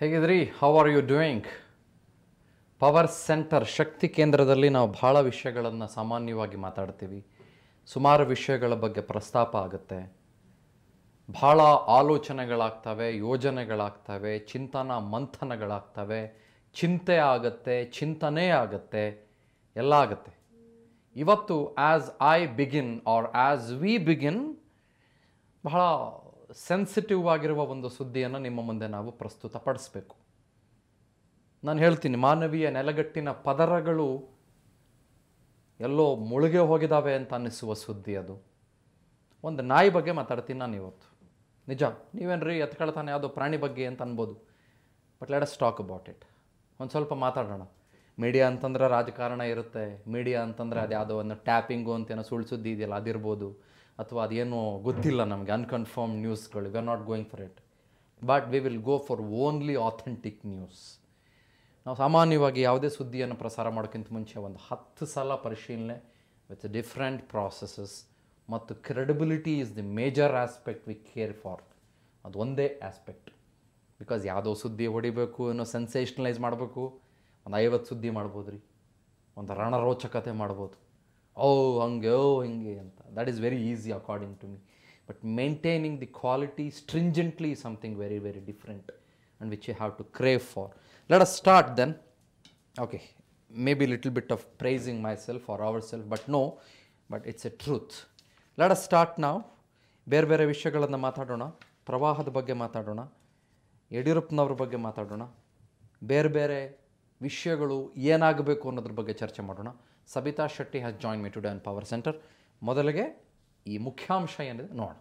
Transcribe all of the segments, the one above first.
ಹೇಗಿದ್ರಿ how are you doing power centre ಶಕ್ತಿ ಕೇಂದ್ರದಲ್ಲಿ ನಾವು ಭಾಳ ವಿಷಯಗಳನ್ನು ಸಾಮಾನ್ಯವಾಗಿ ಮಾತಾಡ್ತೀವಿ ಸುಮಾರು ವಿಷಯಗಳ ಬಗ್ಗೆ ಪ್ರಸ್ತಾಪ ಆಗುತ್ತೆ ಭಾಳ ಆಲೋಚನೆಗಳಾಗ್ತವೆ ಯೋಜನೆಗಳಾಗ್ತವೆ ಚಿಂತನ ಮಂಥನಗಳಾಗ್ತವೆ ಚಿಂತೆ ಆಗುತ್ತೆ ಚಿಂತನೆ ಆಗುತ್ತೆ ಎಲ್ಲ ಆಗುತ್ತೆ ಇವತ್ತು as I begin or as we begin ಬಹಳ ಸೆನ್ಸಿಟಿವ್ ಆಗಿರುವ ಒಂದು ಸುದ್ದಿಯನ್ನು ನಿಮ್ಮ ಮುಂದೆ ನಾವು ಪ್ರಸ್ತುತಪಡಿಸ್ಬೇಕು ನಾನು ಹೇಳ್ತೀನಿ ಮಾನವೀಯ ನೆಲಗಟ್ಟಿನ ಪದರಗಳು ಎಲ್ಲೋ ಮುಳುಗೆ ಹೋಗಿದ್ದಾವೆ ಅಂತ ಅನ್ನಿಸುವ ಸುದ್ದಿ ಅದು ಒಂದು ನಾಯಿ ಬಗ್ಗೆ ಮಾತಾಡ್ತೀನಿ ನಾನು ಇವತ್ತು ನಿಜ ನೀವೇನ್ರಿ ಎತ್ಕೊಳ್ತಾನೆ ಯಾವುದೋ ಪ್ರಾಣಿ ಬಗ್ಗೆ ಅಂತ ಅನ್ಬೋದು but let us talk about it ಒಂದು ಸ್ವಲ್ಪ ಮಾತಾಡೋಣ ಮೀಡಿಯಾ ಅಂತಂದ್ರೆ ರಾಜಕಾರಣ ಇರುತ್ತೆ ಮೀಡಿಯಾ ಅಂತಂದರೆ ಅದು ಯಾವುದೋ ಒಂದು ಟ್ಯಾಪಿಂಗು ಅಂತ ಏನೋ ಸುಳ್ಳು ಸುದ್ದಿ ಇದೆಯಲ್ಲ ಅದಿರ್ಬೋದು ಅಥವಾ ಅದೇನೋ ಗೊತ್ತಿಲ್ಲ ನಮಗೆ ಅನ್ಕನ್ಫರ್ಮ್ ನ್ಯೂಸ್ಗಳು we are not going for it but we will go for only authentic news ನಾವು ಸಾಮಾನ್ಯವಾಗಿ ಯಾವುದೇ ಸುದ್ದಿಯನ್ನು ಪ್ರಸಾರ ಮಾಡೋಕ್ಕಿಂತ ಮುಂಚೆ ಒಂದು ಹತ್ತು ಸಲ ಪರಿಶೀಲನೆ ವಿತ್ ಡಿಫ್ರೆಂಟ್ ಪ್ರಾಸೆಸಸ್ ಮತ್ತು credibility is the major aspect we care for ಅದು ಒಂದೇ ಆಸ್ಪೆಕ್ಟ್ ಬಿಕಾಸ್ ಯಾವುದೋ ಸುದ್ದಿ ಹೊಡಿಬೇಕು ಏನೋ ಸೆನ್ಸೇಷನಲೈಸ್ ಮಾಡಬೇಕು ಒಂದು ಐವತ್ತು ಸುದ್ದಿ ಮಾಡ್ಬೋದು ರೀ ಒಂದು ರಣರೋಚಕತೆ ಮಾಡ್ಬೋದು ಓ ಹಂಗೆ ಓ ಹಿಂಗೆ ಅಂತ that is very easy according to me but maintaining the quality stringently something very very different and which you have to crave for let us start then okay maybe little bit of praising myself or ourself but no but it's a truth let us start ನಾವು ಬೇರೆ ಬೇರೆ ವಿಷಯಗಳನ್ನು ಮಾತಾಡೋಣ ಪ್ರವಾಹದ ಬಗ್ಗೆ ಮಾತಾಡೋಣ ಯಡಿಯೂರಪ್ಪನವ್ರ ಬಗ್ಗೆ ಮಾತಾಡೋಣ ಬೇರೆ ಬೇರೆ ವಿಷಯಗಳು ಏನಾಗಬೇಕು ಅನ್ನೋದ್ರ ಬಗ್ಗೆ ಚರ್ಚೆ ಮಾಡೋಣ Sabitha Shetty has join me today on power centre ಮೊದಲಿಗೆ ಈ ಮುಖ್ಯಾಂಶ ಏನಿದೆ ನೋಡೋಣ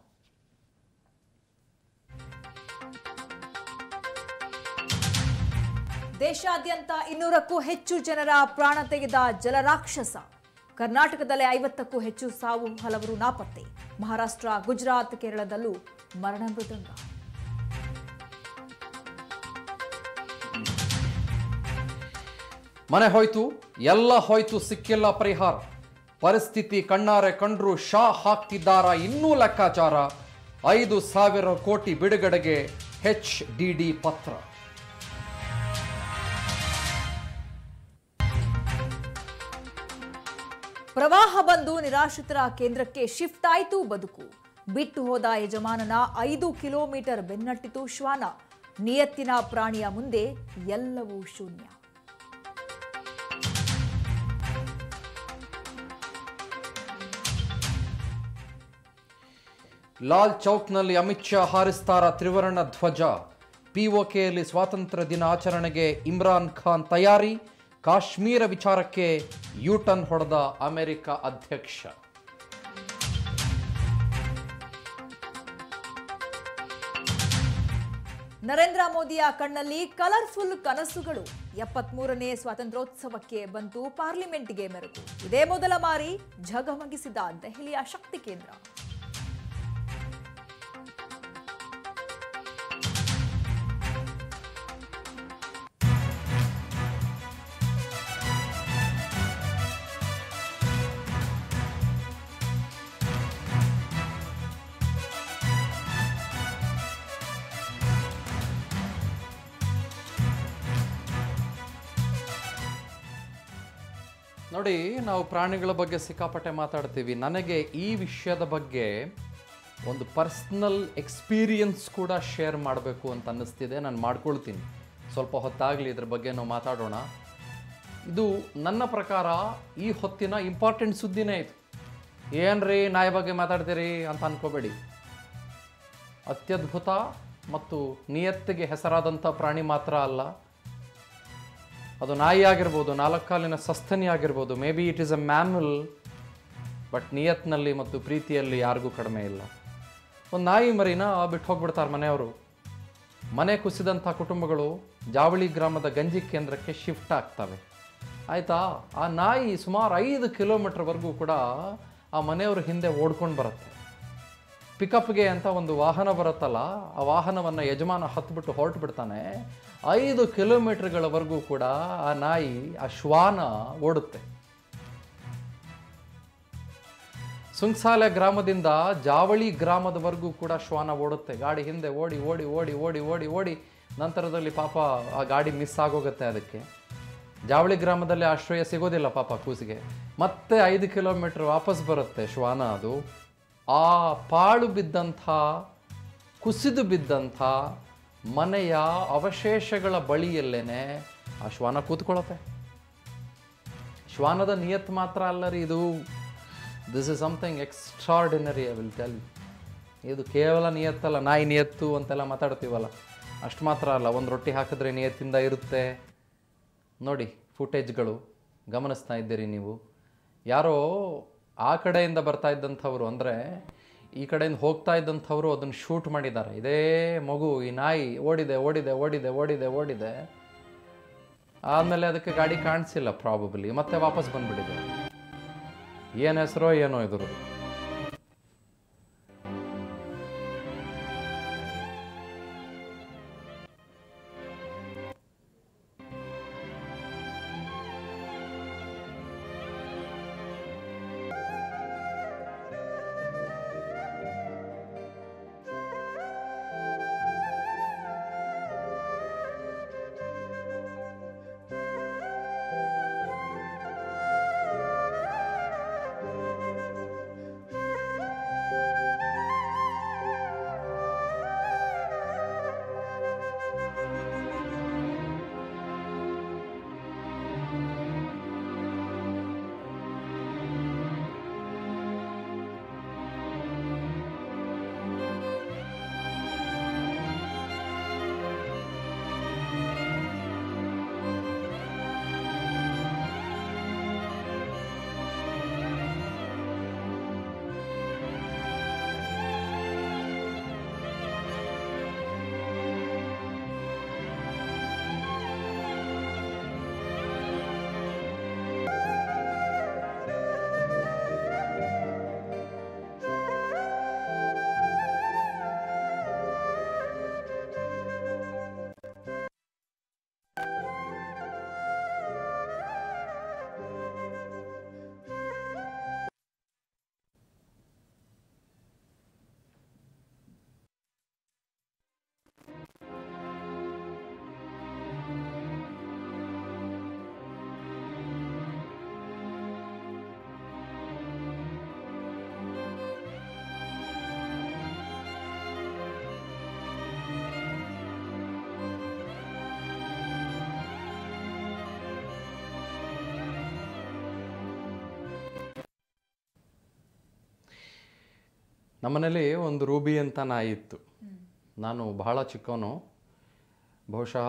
ದೇಶಾದ್ಯಂತ ಇನ್ನೂರಕ್ಕೂ ಹೆಚ್ಚು ಜನರ ಪ್ರಾಣ ತೆಗೆದ ಜಲರಾಕ್ಷಸ ಕರ್ನಾಟಕದಲ್ಲೇ ಐವತ್ತಕ್ಕೂ ಹೆಚ್ಚು ಸಾವು ಹಲವರು ನಾಪತ್ತೆ ಮಹಾರಾಷ್ಟ್ರ ಗುಜರಾತ್ ಕೇರಳದಲ್ಲೂ ಮರಣ ಮೃದಂಗ ಮನೆ ಹೋಯ್ತು ಎಲ್ಲ ಹೋಯ್ತು ಸಿಕ್ಕಿಲ್ಲ ಪರಿಹಾರ ಪರಿಸ್ಥಿತಿ ಕಣ್ಣಾರೆ ಕಂಡ್ರು ಶಾ ಹಾಕ್ತಿದ್ದಾರ ಇನ್ನೂ ಲೆಕ್ಕಾಚಾರ ಐದು ಸಾವಿರ ಕೋಟಿ ಬಿಡುಗಡೆಗೆ ಹೆಚ್ ಡಿ ಡಿ ಪತ್ರ ಪ್ರವಾಹ ಬಂದು ನಿರಾಶ್ರಿತರ ಕೇಂದ್ರಕ್ಕೆ ಶಿಫ್ಟ್ ಆಯಿತು ಬದುಕು ಬಿಟ್ಟು ಹೋದ ಯಜಮಾನನ ಐದು ಕಿಲೋಮೀಟರ್ ಬೆನ್ನಟ್ಟಿತು ಶ್ವಾನ ನಿಯತ್ತಿನ ಪ್ರಾಣಿಯ ಮುಂದೆ ಎಲ್ಲವೂ ಶೂನ್ಯ ಲಾಲ್ ಚೌಕ್ನಲ್ಲಿ ಅಮಿತ್ ಶಾ ಹಾರಿಸ್ತಾರ ತ್ರಿವರ್ಣ ಧ್ವಜ ಪಿಒಕೆಯಲ್ಲಿ ಸ್ವಾತಂತ್ರ್ಯ ದಿನ ಆಚರಣೆಗೆ ಇಮ್ರಾನ್ ಖಾನ್ ತಯಾರಿ ಕಾಶ್ಮೀರ ವಿಚಾರಕ್ಕೆ ಯೂಟರ್ನ್ ಹೊಡೆದ ಅಮೆರಿಕ ಅಧ್ಯಕ್ಷ ನರೇಂದ್ರ ಮೋದಿಯ ಕಣ್ಣಲ್ಲಿ ಕಲರ್ಫುಲ್ ಕನಸುಗಳು ಎಪ್ಪತ್ಮೂರನೇ ಸ್ವಾತಂತ್ರ್ಯೋತ್ಸವಕ್ಕೆ ಬಂತು ಪಾರ್ಲಿಮೆಂಟ್ಗೆ ಮೆರುಗು ಇದೇ ಮೊದಲ ಬಾರಿ ಝಗಮಗಿಸಿದ ದೆಹಲಿಯ ಶಕ್ತಿ ಕೇಂದ್ರ ನೋಡಿ ನಾವು ಪ್ರಾಣಿಗಳ ಬಗ್ಗೆ ಸಿಕ್ಕಾಪಟ್ಟೆ ಮಾತಾಡ್ತೀವಿ ನನಗೆ ಈ ವಿಷಯದ ಬಗ್ಗೆ ಒಂದು ಪರ್ಸ್ನಲ್ ಎಕ್ಸ್ಪೀರಿಯನ್ಸ್ ಕೂಡ ಶೇರ್ ಮಾಡಬೇಕು ಅಂತ ಅನ್ನಿಸ್ತಿದೆ ನಾನು ಮಾಡ್ಕೊಳ್ತೀನಿ ಸ್ವಲ್ಪ ಹೊತ್ತಾಗಲಿ ಇದ್ರ ಬಗ್ಗೆ ನಾವು ಮಾತಾಡೋಣ ಇದು ನನ್ನ ಪ್ರಕಾರ ಈ ಹೊತ್ತಿನ ಇಂಪಾರ್ಟೆಂಟ್ ಸುದ್ದಿನೇ ಇದು ಏನ್ರಿ ನಾಯಿ ಬಗ್ಗೆ ಮಾತಾಡ್ತೀರಿ ಅಂತ ಅನ್ಕೋಬೇಡಿ ಅತ್ಯದ್ಭುತ ಮತ್ತು ನಿಯತ್ತಿಗೆ ಹೆಸರಾದಂಥ ಪ್ರಾಣಿ ಮಾತ್ರ ಅಲ್ಲ ಅದು ನಾಯಿ ಆಗಿರ್ಬೋದು ನಾಲ್ಕು ಕಾಲಿನ ಸಸ್ತನಿ ಆಗಿರ್ಬೋದು maybe it is a mammal but ನಿಯತ್ನಲ್ಲಿ ಮತ್ತು ಪ್ರೀತಿಯಲ್ಲಿ ಯಾರಿಗೂ ಕಡಿಮೆ ಇಲ್ಲ ಒಂದು ನಾಯಿ ಮರಿನ ಬಿಟ್ಟು ಹೋಗ್ಬಿಡ್ತಾರೆ ಮನೆಯವರು ಮನೆ ಕುಸಿದಂಥ ಕುಟುಂಬಗಳು ಜಾವಳಿ ಗ್ರಾಮದ ಗಂಜಿ ಕೇಂದ್ರಕ್ಕೆ ಶಿಫ್ಟ್ ಆಗ್ತವೆ ಆಯಿತಾ ಆ ನಾಯಿ ಸುಮಾರು ಐದು ಕಿಲೋಮೀಟರ್ವರೆಗೂ ಕೂಡ ಆ ಮನೆಯವ್ರ ಹಿಂದೆ ಓಡ್ಕೊಂಡು ಬರುತ್ತೆ ಪಿಕಪ್ಗೆ ಅಂತ ಒಂದು ವಾಹನ ಬರುತ್ತಲ್ಲ ಆ ವಾಹನವನ್ನು ಯಜಮಾನ ಹತ್ಬಿಟ್ಟು ಹೊರಟು ಬಿಡ್ತಾನೆ ಐದು ಕಿಲೋಮೀಟರ್ಗಳವರೆಗೂ ಕೂಡ ಆ ನಾಯಿ ಆ ಶ್ವಾನ ಓಡುತ್ತೆ ಸುಂಗ್ಸಾಲೆ ಗ್ರಾಮದಿಂದ ಜಾವಳಿ ಗ್ರಾಮದವರೆಗೂ ಕೂಡ ಶ್ವಾನ ಓಡುತ್ತೆ ಗಾಡಿ ಹಿಂದೆ ಓಡಿ ಓಡಿ ಓಡಿ ಓಡಿ ಓಡಿ ಓಡಿ ನಂತರದಲ್ಲಿ ಪಾಪ ಆ ಗಾಡಿ ಮಿಸ್ ಆಗೋಗುತ್ತೆ ಅದಕ್ಕೆ ಜಾವಳಿ ಗ್ರಾಮದಲ್ಲಿ ಆಶ್ರಯ ಸಿಗೋದಿಲ್ಲ ಪಾಪ ಕೂಸಿಗೆ ಮತ್ತೆ ಐದು ಕಿಲೋಮೀಟರ್ ವಾಪಸ್ ಬರುತ್ತೆ ಶ್ವಾನ ಅದು ಆ ಪಾಳು ಬಿದ್ದಂಥ ಕುಸಿದು ಬಿದ್ದಂಥ ಮನೆಯ ಅವಶೇಷಗಳ ಬಳಿಯಲ್ಲೇನೆ ಆ ಶ್ವಾನ ಕೂತ್ಕೊಳ್ಳುತ್ತೆ ಶ್ವಾನದ ನಿಯತ್ ಮಾತ್ರ ಅಲ್ಲ ರೀ ಇದು this is something extraordinary I will tell ಇದು ಕೇವಲ ನಿಯತ್ತಲ್ಲ ನಾಯಿ ನಿಯತ್ತು ಅಂತೆಲ್ಲ ಮಾತಾಡ್ತೀವಲ್ಲ ಅಷ್ಟು ಮಾತ್ರ ಅಲ್ಲ ಒಂದು ರೊಟ್ಟಿ ಹಾಕಿದ್ರೆ ನಿಯತ್ತಿಂದ ಇರುತ್ತೆ ನೋಡಿ ಫುಟೇಜ್ಗಳು ಗಮನಿಸ್ತಾ ಇದ್ದೀರಿ ನೀವು ಯಾರೋ ಆ ಕಡೆಯಿಂದ ಬರ್ತಾ ಇದ್ದಂಥವ್ರು ಅಂದರೆ ಈ ಕಡೆಯಿಂದ ಹೋಗ್ತಾ ಇದ್ದಂಥವ್ರು ಅದನ್ನು ಶೂಟ್ ಮಾಡಿದ್ದಾರೆ ಇದೇ ಮಗು ಈ ನಾಯಿ ಓಡಿದೆ ಓಡಿದೆ ಓಡಿದೆ ಓಡಿದೆ ಓಡಿದೆ ಆದಮೇಲೆ ಅದಕ್ಕೆ ಗಾಡಿ ಕಾಣಿಸಿಲ್ಲ ಪ್ರಾಬಬಲಿ ಮತ್ತೆ ವಾಪಸ್ ಬಂದ್ಬಿಟ್ಟಿದೆ ಏನು ಹೆಸರೋ ಏನೋ ಇದ್ರು ನಮ್ಮನೇಲಿ ಒಂದು ರೂಬಿ ಅಂತ ನಾಯಿ ಇತ್ತು ನಾನು ಬಹಳ ಚಿಕ್ಕವನು ಬಹುಶಃ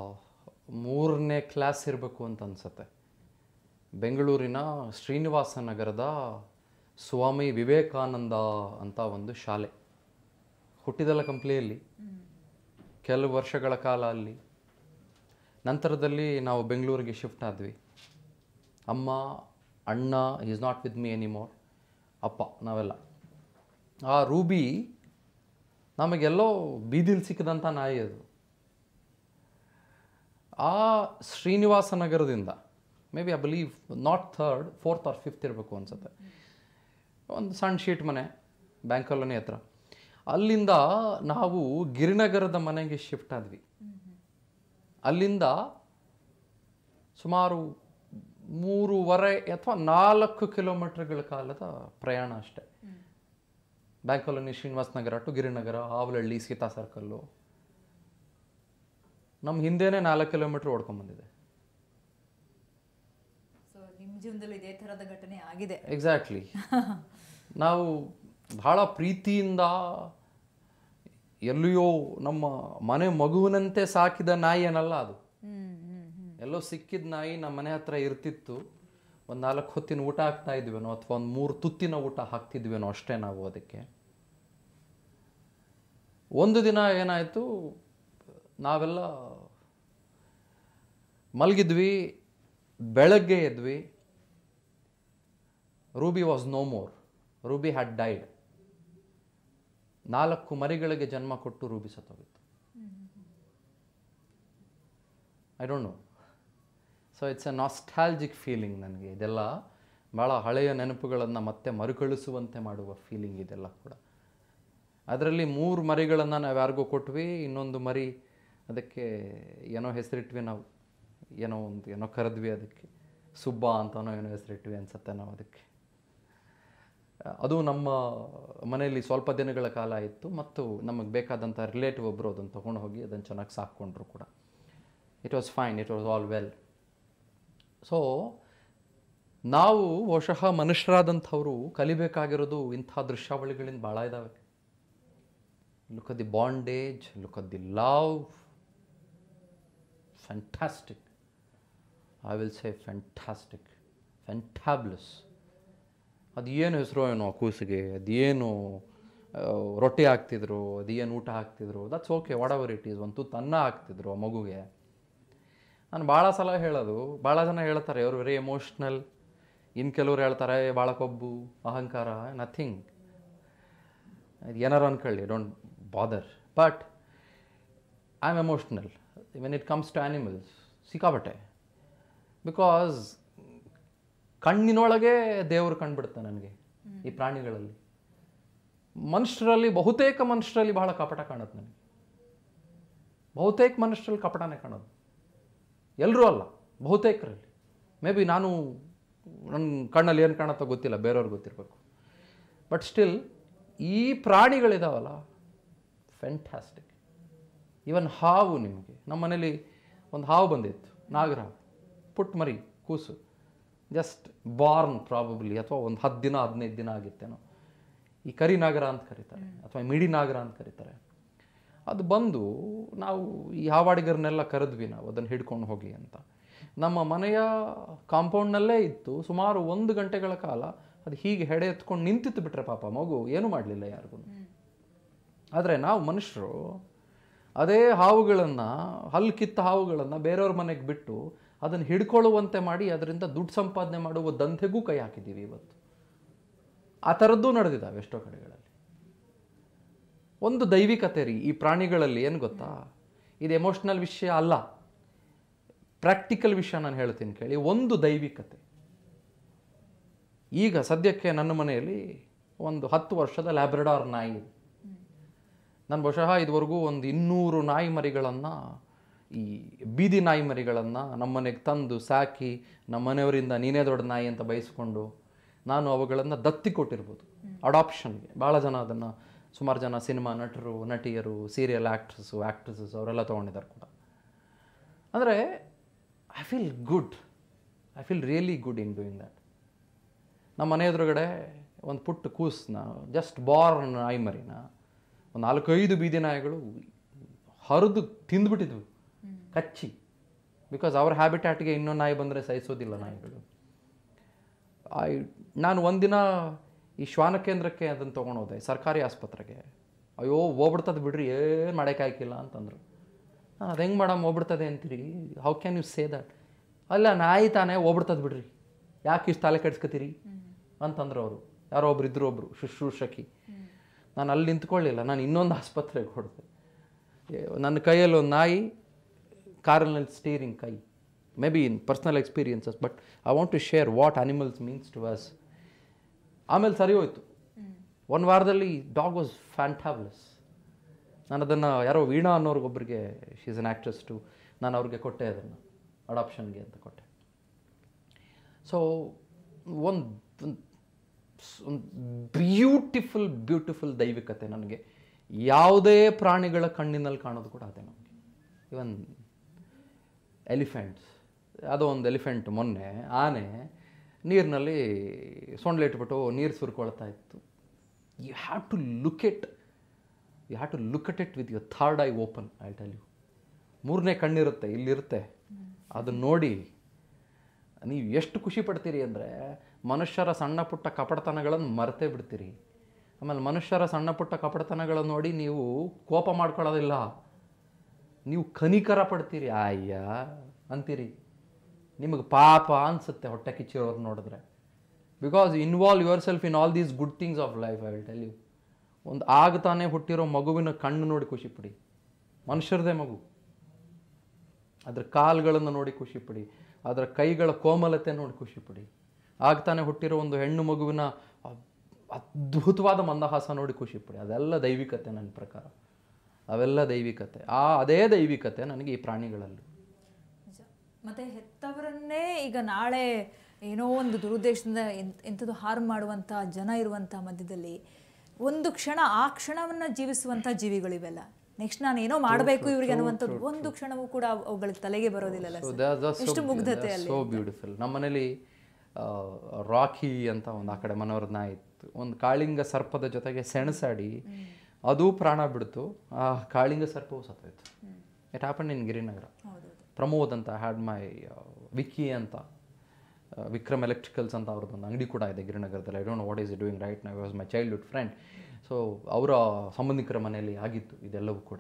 ಮೂರನೇ ಕ್ಲಾಸ್ ಇರಬೇಕು ಅಂತ ಅನ್ಸುತ್ತೆ ಬೆಂಗಳೂರಿನ ಶ್ರೀನಿವಾಸ ನಗರದ ಸ್ವಾಮಿ ವಿವೇಕಾನಂದ ಅಂತ ಒಂದು ಶಾಲೆ ಹುಟ್ಟಿದಲ್ಲ ಕಂಪ್ಲಿಯಲ್ಲಿ ಕೆಲವು ವರ್ಷಗಳ ಕಾಲ ಅಲ್ಲಿ ನಂತರದಲ್ಲಿ ನಾವು ಬೆಂಗಳೂರಿಗೆ ಶಿಫ್ಟ್ ಆದ್ವಿ ಅಮ್ಮ ಅಣ್ಣ is not with me anymore ಅಪ್ಪ ನಾವೆಲ್ಲ ಆ ರೂಬಿ ನಮಗೆಲ್ಲೋ ಬೀದಿಲಿ ಸಿಕ್ಕಿದಂಥ ನಾಯಿ ಅದು ಆ ಶ್ರೀನಿವಾಸ ನಗರದಿಂದ maybe I believe not third fourth or fifth ಇರಬೇಕು ಅನ್ಸುತ್ತೆ ಒಂದು ಸಣ್ಣ ಶೀಟ್ ಮನೆ ಬ್ಯಾಂಕ್ ಕಾಲೋನಿ ಹತ್ರ ಅಲ್ಲಿಂದ ನಾವು ಗಿರಿನಗರದ ಮನೆಗೆ ಶಿಫ್ಟ್ ಆದ್ವಿ ಅಲ್ಲಿಂದ ಸುಮಾರು ಮೂರುವರೆ ಅಥವಾ ನಾಲ್ಕು ಕಿಲೋಮೀಟರ್ಗಳ ಕಾಲದ ಪ್ರಯಾಣ ಅಷ್ಟೆ bank colony Srinivasa Nagar to Girinagar Avalahalli Sita circle ನಮ್ಮ ಹಿಂದೆನೇ ನಾಲ್ಕು ಕಿಲೋಮೀಟ್ರ್ ಓಡ್ಕೊಂಬಂದಿದೆ ಸೊ ನಿಮ್ಮ ಜೀವನದಲ್ಲಿ ಇದೇ ಥರದ ಘಟನೆ ಆಗಿದೆ ಎಕ್ಸಾಕ್ಟ್ಲಿ ನಾವು ಬಹಳ ಪ್ರೀತಿಯಿಂದ ಎಲ್ಲಿಯೋ ನಮ್ಮ ಮನೆ ಮಗುವಿನಂತೆ ಸಾಕಿದ ನಾಯಿ ಏನಲ್ಲ ಅದು ಹ್ಮ್ ಹ್ಮ್ ಹ್ಮ್ ಎಲ್ಲೋ ಸಿಕ್ಕಿದ ನಾಯಿ ನಮ್ಮ ಮನೆ ಹತ್ರ ಇರ್ತಿತ್ತು ಒಂದು ನಾಲ್ಕು ಹೊತ್ತಿನ ಊಟ ಹಾಕ್ತಾ ಇದ್ವೇನೋ ಅಥವಾ ಒಂದು ಮೂರು ತುತ್ತಿನ ಊಟ ಹಾಕ್ತಿದ್ವೇನೋ ಅಷ್ಟೇ ನಾವು ಅದಕ್ಕೆ ಒಂದು ದಿನ ಏನಾಯಿತು ನಾವೆಲ್ಲ ಮಲಗಿದ್ವಿ ಬೆಳಗ್ಗೆ ಎದ್ವಿ Ruby was no more Ruby had died ನಾಲ್ಕು ಮರಿಗಳಿಗೆ ಜನ್ಮ ಕೊಟ್ಟು ರೂಬಿ ಸತ್ತೋಗಿತ್ತು I don't know so it's a nostalgic feeling ನನಗೆ ಇದೆಲ್ಲ ಭಾಳ ಹಳೆಯ ನೆನಪುಗಳನ್ನು ಮತ್ತೆ ಮರುಕಳಿಸುವಂತೆ ಮಾಡುವ ಫೀಲಿಂಗ್ ಇದೆಲ್ಲ ಕೂಡ ಅದರಲ್ಲಿ ಮೂರು ಮರಿಗಳನ್ನು ನಾವು ಯಾರಿಗೋ ಕೊಟ್ವಿ ಇನ್ನೊಂದು ಮರಿ ಅದಕ್ಕೆ ಏನೋ ಹೆಸರಿಟ್ವಿ ನಾವು ಏನೋ ಒಂದು ಏನೋ ಕರೆದ್ವಿ ಅದಕ್ಕೆ ಸುಬ್ಬ ಅಂತನೋ ಏನೋ ಹೆಸರಿಟ್ವಿ ಅನ್ಸುತ್ತೆ ನಾವು ಅದಕ್ಕೆ ಅದು ನಮ್ಮ ಮನೆಯಲ್ಲಿ ಸ್ವಲ್ಪ ದಿನಗಳ ಕಾಲ ಇತ್ತು ಮತ್ತು ನಮಗೆ ಬೇಕಾದಂಥ ರಿಲೇಟಿವ್ ಒಬ್ಬರು ಅದನ್ನು ತೊಗೊಂಡು ಹೋಗಿ ಅದನ್ನು ಚೆನ್ನಾಗಿ ಸಾಕ್ಕೊಂಡ್ರು ಕೂಡ it was fine it was all well so ನಾವು ಬಹುಶಃ ಮನುಷ್ಯರಾದಂಥವರು ಕಲಿಬೇಕಾಗಿರೋದು ಇಂಥ ದೃಶ್ಯಾವಳಿಗಳಿಂದ ಭಾಳ ಇದ್ದಾವೆ look at the bandage look at the love fantastic I will say fantastic fantabulous ಅದು ಏನು ಹೆಸರು ಏನೋ ಆ ಕೂಸಿಗೆ ಅದೇನು ಆ, ರೊಟ್ಟಿ ಹಾಕ್ತಿದ್ರು ಅದೇನು ಊಟ ಹಾಕ್ತಿದ್ರು that's okay whatever it is ಒಂದು ತುತ್ತು ಅನ್ನ ಹಾಕ್ತಿದ್ರು ಆ ಮಗುಗೆ ನಾನು ಭಾಳ ಸಲ ಹೇಳೋದು ಭಾಳ ಜನ ಹೇಳ್ತಾರೆ ಅವರು ವೆರಿ ಎಮೋಷ್ನಲ್ ಇನ್ನು ಕೆಲವ್ರು ಹೇಳ್ತಾರೆ ಭಾಳ ಕೊಬ್ಬು ಅಹಂಕಾರ ನಥಿಂಗ್ ಏನಾರು ಅನ್ಕೊಳ್ಳಿ don't bother but I am emotional when it comes to animals ಸಿಕ್ಕಾಬಟ್ಟೆ ಬಿಕಾಸ್ ಕಣ್ಣಿನೊಳಗೆ ದೇವರು ಕಂಡುಬಿಡುತ್ತೆ ನನಗೆ ಈ ಪ್ರಾಣಿಗಳಲ್ಲಿ ಮನುಷ್ಯರಲ್ಲಿ ಬಹುತೇಕ ಮನುಷ್ಯರಲ್ಲಿ ಬಹಳ ಕಪಟ ಕಾಣುತ್ತೆ ನನಗೆ ಬಹುತೇಕ ಮನುಷ್ಯರಲ್ಲಿ ಕಪಟನೇ ಕಾಣೋದು ಎಲ್ಲರೂ ಅಲ್ಲ ಬಹುತೇಕರಲ್ಲಿ ಮೇ ಬಿ ನಾನು ನನ್ನ ಕಣ್ಣಲ್ಲಿ ಏನು ಕಾಣುತ್ತೋ ಗೊತ್ತಿಲ್ಲ ಬೇರೆಯವ್ರಿಗೆ ಗೊತ್ತಿರಬೇಕು ಬಟ್ ಸ್ಟಿಲ್ ಈ ಪ್ರಾಣಿಗಳಿದಾವಲ್ಲ ಫ್ಯಾಂಟಾಸ್ಟಿಕ್ ಇವನ್ ಹಾವು ನಿಮಗೆ ನಮ್ಮ ಮನೇಲಿ ಒಂದು ಹಾವು ಬಂದಿತ್ತು ನಾಗರಹಾವು ಪುಟ್ಟ ಮರಿ ಕೂಸು ಜಸ್ಟ್ ಬಾರ್ನ್ ಪ್ರಾಬಬ್ಲಿ ಅಥವಾ ಒಂದು ಹತ್ತು ದಿನ ಹದಿನೈದು ದಿನ ಆಗಿತ್ತೇನೋ ಈ ಕರಿನಾಗರ ಅಂತ ಕರೀತಾರೆ ಅಥವಾ ಮಿಡಿ ನಾಗರ ಅಂತ ಕರೀತಾರೆ ಅದು ಬಂದು ನಾವು ಈ ಹಾವಾಡಿಗರನ್ನೆಲ್ಲ ಕರೆದ್ವಿ ನಾವು ಅದನ್ನು ಹಿಡ್ಕೊಂಡು ಹೋಗಿ ಅಂತ ನಮ್ಮ ಮನೆಯ ಕಾಂಪೌಂಡ್ನಲ್ಲೇ ಇತ್ತು ಸುಮಾರು ಒಂದು ಗಂಟೆಗಳ ಕಾಲ ಅದು ಹೀಗೆ ಹೆಡೆ ಎತ್ಕೊಂಡು ನಿಂತಿತ್ತು ಬಿಟ್ರೆ ಪಾಪ ಮಗು ಏನೂ ಮಾಡಲಿಲ್ಲ ಯಾರಿಗೂ ಆದರೆ ನಾವು ಮನುಷ್ಯರು ಅದೇ ಹಾವುಗಳನ್ನು ಹಲ್ಲು ಕಿತ್ತ ಹಾವುಗಳನ್ನು ಬೇರೆಯವ್ರ ಮನೆಗೆ ಬಿಟ್ಟು ಅದನ್ನು ಹಿಡ್ಕೊಳ್ಳುವಂತೆ ಮಾಡಿ ಅದರಿಂದ ದುಡ್ಡು ಸಂಪಾದನೆ ಮಾಡುವ ದಂಧೆಗೂ ಕೈ ಹಾಕಿದ್ದೀವಿ ಇವತ್ತು ಆ ಥರದ್ದು ನಡೆದಿದ್ದಾವೆ ಎಷ್ಟೋ ಕಡೆಗಳಲ್ಲಿ ಒಂದು ದೈವಿಕತೆ ರೀ ಈ ಪ್ರಾಣಿಗಳಲ್ಲಿ ಏನು ಗೊತ್ತಾ ಇದು ಎಮೋಷ್ನಲ್ ವಿಷಯ ಅಲ್ಲ ಪ್ರಾಕ್ಟಿಕಲ್ ವಿಷಯ ನಾನು ಹೇಳ್ತೀನಿ ಕೇಳಿ ಒಂದು ದೈವಿಕತೆ ಈಗ ಸದ್ಯಕ್ಕೆ ನನ್ನ ಮನೆಯಲ್ಲಿ ಒಂದು ಹತ್ತು ವರ್ಷದ ಲ್ಯಾಬ್ರಡಾರ್ ನಾಯಿ ಇದೆ ನಾನು ಬಹುಶಃ ಇದುವರೆಗೂ ಒಂದು ಇನ್ನೂರು ನಾಯಿ ಮರಿಗಳನ್ನು ಈ ಬೀದಿ ನಾಯಿ ಮರಿಗಳನ್ನು ನಮ್ಮನೆಗೆ ತಂದು ಸಾಕಿ ನಮ್ಮ ಮನೆಯವರಿಂದ ನೀನೇ ದೊಡ್ಡ ನಾಯಿ ಅಂತ ಬಯಸ್ಕೊಂಡು ನಾನು ಅವುಗಳನ್ನು ದತ್ತಿ ಕೊಟ್ಟಿರ್ಬೋದು ಅಡಾಪ್ಷನ್ಗೆ ಭಾಳ ಜನ ಅದನ್ನು ಸುಮಾರು ಜನ ಸಿನಿಮಾ ನಟರು ನಟಿಯರು ಸೀರಿಯಲ್ ಆ್ಯಕ್ಟ್ರಸ್ಸು ಆ್ಯಕ್ಟ್ರಸಸ್ ಅವರೆಲ್ಲ ತೊಗೊಂಡಿದ್ದಾರೆ ಕೂಡ ಅಂದರೆ I feel good I feel really good in doing that ನಮ್ಮ ಮನೆ ಎದುರುಗಡೆ ಒಂದು ಪುಟ್ಟ ಕೂಸನ್ನ ಜಸ್ಟ್ ಬಾರ್ನ್ ನಾಯಿ ಮರಿನ ಒಂದು ನಾಲ್ಕೈದು ಬೀದಿ ನಾಯಿಗಳು ಹರಿದು ತಿಂದ್ಬಿಟ್ಟಿದ್ವು ಕಚ್ಚಿ ಬಿಕಾಸ್ ಅವ್ರ ಹ್ಯಾಬಿಟ್ಯಾಟ್ಗೆ ಇನ್ನೊಂದು ನಾಯಿ ಬಂದರೆ ಸಹಿಸೋದಿಲ್ಲ ನಾಯಿಗಳು ಐ ನಾನು ಒಂದಿನ ಈ ಶ್ವಾನ ಕೇಂದ್ರಕ್ಕೆ ಅದನ್ನು ತೊಗೊಂಡೋದೆ ಸರ್ಕಾರಿ ಆಸ್ಪತ್ರೆಗೆ ಅಯ್ಯೋ ಹೋಗ್ಬಿಡ್ತದೆ ಬಿಡ್ರಿ ಏನು ಮಾಡೋಕ್ಕಾಗಿಲ್ಲ ಅಂತಂದರು ನಾನು ಅದು ಹೆಂಗೆ ಮಾಡಮ್ ಹೋಗ್ಬಿಡ್ತದೆ ಅಂತೀರಿ how can you say that ಅಲ್ಲ ನಾಯಿ ತಾನೇ ಹೋಗ್ಬಿಡ್ತದೆ ಬಿಡ್ರಿ ಯಾಕೆ ಇಷ್ಟು ತಲೆ ಕೆಡ್ಸ್ಕೊತೀರಿ ಅಂತಂದ್ರು ಅವರು ಯಾರೋ ಒಬ್ರು ಇದ್ರು ಒಬ್ರು ಶುಶ್ರೂಷಕಿ ನಾನು ಅಲ್ಲಿ ನಿಂತ್ಕೊಳ್ಳಿಲ್ಲ ನಾನು ಇನ್ನೊಂದು ಆಸ್ಪತ್ರೆಗೆ ಹೊಡೆದೆ ನನ್ನ ಕೈಯಲ್ಲಿ ಒಂದು ನಾಯಿ ಕಾರಲ್ಲಿ ಸ್ಟೀರಿಂಗ್ ಕೈ maybe in personal experiences but I want to share what animals means to us ಆಮೇಲೆ ಸರಿ ಹೋಯ್ತು ಒಂದು ವಾರದಲ್ಲಿ ಡಾಗ್ ವಾಸ್ ಫ್ಯಾಂಟಾಬ್ಲಸ್ ನಾನು ಅದನ್ನು ಯಾರೋ ವೀಣಾ ಅನ್ನೋರ್ಗೊಬ್ಬರಿಗೆ ಶೀಸ್ ಅನ್ ಆ್ಯಕ್ಟ್ರೆಸ್ ಟು ನಾನು ಅವ್ರಿಗೆ ಕೊಟ್ಟೆ ಅದನ್ನು ಅಡಾಪ್ಷನ್ಗೆ ಅಂತ ಕೊಟ್ಟೆ ಸೊ ಒಂದು ಒಂದು ಬ್ಯೂಟಿಫುಲ್ ಬ್ಯೂಟಿಫುಲ್ ದೈವಿಕತೆ ನನಗೆ ಯಾವುದೇ ಪ್ರಾಣಿಗಳ ಕಣ್ಣಿನಲ್ಲಿ ಕಾಣೋದು ಕೂಡ ಅದೇ ನಮಗೆ ಇವನ್ ಎಲಿಫೆಂಟ್ಸ್ ಯಾವುದೋ ಒಂದು ಎಲಿಫೆಂಟ್ ಮೊನ್ನೆ ಆನೆ ನೀರಿನಲ್ಲಿ ಸೊಂಡ್ಲೆ ಇಟ್ಬಿಟ್ಟು ನೀರು ಸುರ್ಕೊಳ್ತಾ ಇತ್ತು you have to look it you have to look at it with your third eye open I tell you ಮೂರನೇ ಕಣ್ಣಿರುತ್ತೆ ಇಲ್ಲಿರುತ್ತೆ ಅದನ್ನ ನೋಡಿ ನೀವು ಎಷ್ಟು ಖುಷಿ ಪಡ್ತೀರಿ ಅಂದರೆ ಮನುಷ್ಯರ ಸಣ್ಣ ಪುಟ್ಟ ಕಪಟತನಗಳನ್ನು ಮರೆತೇ ಬಿಡ್ತೀರಿ ಆಮೇಲೆ ಮನುಷ್ಯರ ಸಣ್ಣ ಪುಟ್ಟ ಕಪಟತನಗಳನ್ನು ನೋಡಿ ನೀವು ಕೋಪ ಮಾಡ್ಕೊಳ್ಳೋದಿಲ್ಲ ನೀವು ಕನಿಕರ ಪಡ್ತೀರಿ ಅಯ್ಯ ಅಂತೀರಿ ನಿಮಗೆ ಪಾಪ ಅನಿಸುತ್ತೆ ಹೊಟ್ಟೆ ಕಿಚ್ಚಿರೋರು ನೋಡಿದ್ರೆ because involve yourself in all these good things of life I will tell you ಒಂದು ಆಗ್ತಾನೆ ಹುಟ್ಟಿರೋ ಮಗುವಿನ ಕಣ್ಣು ನೋಡಿ ಖುಷಿ ಪಡಿ ಮನುಷ್ಯರದೇ ಮಗು ಅದರ ಕಾಲುಗಳನ್ನು ನೋಡಿ ಖುಷಿ ಪಡಿ ಅದರ ಕೈಗಳ ಕೋಮಲತೆ ನೋಡಿ ಖುಷಿ ಪಡಿ ಆಗ್ತಾನೆ ಹುಟ್ಟಿರೋ ಒಂದು ಹೆಣ್ಣು ಮಗುವಿನ ಅದ್ಭುತವಾದ ಮಂದಹಾಸ ನೋಡಿ ಖುಷಿ ಪಡಿ ಅದೆಲ್ಲ ದೈವಿಕತೆ ನನ್ನ ಪ್ರಕಾರ ಅವೆಲ್ಲ ದೈವಿಕತೆ ಆ ಅದೇ ದೈವಿಕತೆ ನನಗೆ ಈ ಪ್ರಾಣಿಗಳಲ್ಲೂ ನಿಜ. ಮತ್ತೆ ಹೆತ್ತವರನ್ನೇ ಈಗ ನಾಳೆ ಏನೋ ಒಂದು ದುರುದ್ದೇಶದಿಂದ ಎಂತ್- ಎಂಥದ್ದು ಹಾರ್ಮ್ ಮಾಡುವಂಥ ಜನ ಇರುವಂಥ ಮಧ್ಯದಲ್ಲಿ ಒಂದು ಕ್ಷಣ ಆ ಕ್ಷಣವನ್ನ ಜೀವಿಸುವಂಥ ಜೀವಿಗಳಿವೆಲ್ಲ ನೆಕ್ಸ್ಟ್ ನಾನು ಏನೋ ಮಾಡಬೇಕು ಇವ್ರಿಗೆ ಅನ್ನುವಂಥದ್ದು ಒಂದು ಕ್ಷಣವೂ ಕೂಡ ಅವ್- ಅವುಗಳ ತಲೆಗೆ ಬರೋದಿಲ್ಲಲ್ಲ So ಸರ್? that- that's ಎಷ್ಟು so- ಮುಗ್ಧತೆ that's ಅಲ್ಲಿ so beautiful ನಮ್ಮನೇಲಿ ರಾಕಿ ಅಂತ ಒಂದು ಆ ಕಡೆ ಮನೋರ ನಾಯಿ ಇತ್ತು ಒಂದು ಕಾಳಿಂಗ ಸರ್ಪದ ಜೊತೆಗೆ ಸೆಣಸಾಡಿ ಅದು ಪ್ರಾಣ ಬಿಡ್ತು ಆ ಕಾಳಿಂಗ ಸರ್ಪವು ಸತ್ತೋಯ್ತು it happen in Girinagar Pramod ಅಂತ ಹ್ಯಾಡ್ ಮೈ ವಿಕ್ಕಿ ಅಂತ ಆ, ವಿಕ್ರಮ್ ಎಲೆಕ್ಟ್ರಿಕಲ್ಸ್ ಅಂತ ಅವ್ರದ್ದು ಒಂದು ಅಂಗಡಿ ಕೂಡ ಇದೆ ಗಿರಿನಗರದಲ್ಲಿ I don't what is doing right ನೈ was my childhood friend so ಅವರ ಸಂಬಂಧಿಕರ ಮನೆಯಲ್ಲಿ ಆಗಿತ್ತು ಇದೆಲ್ಲವೂ ಕೂಡ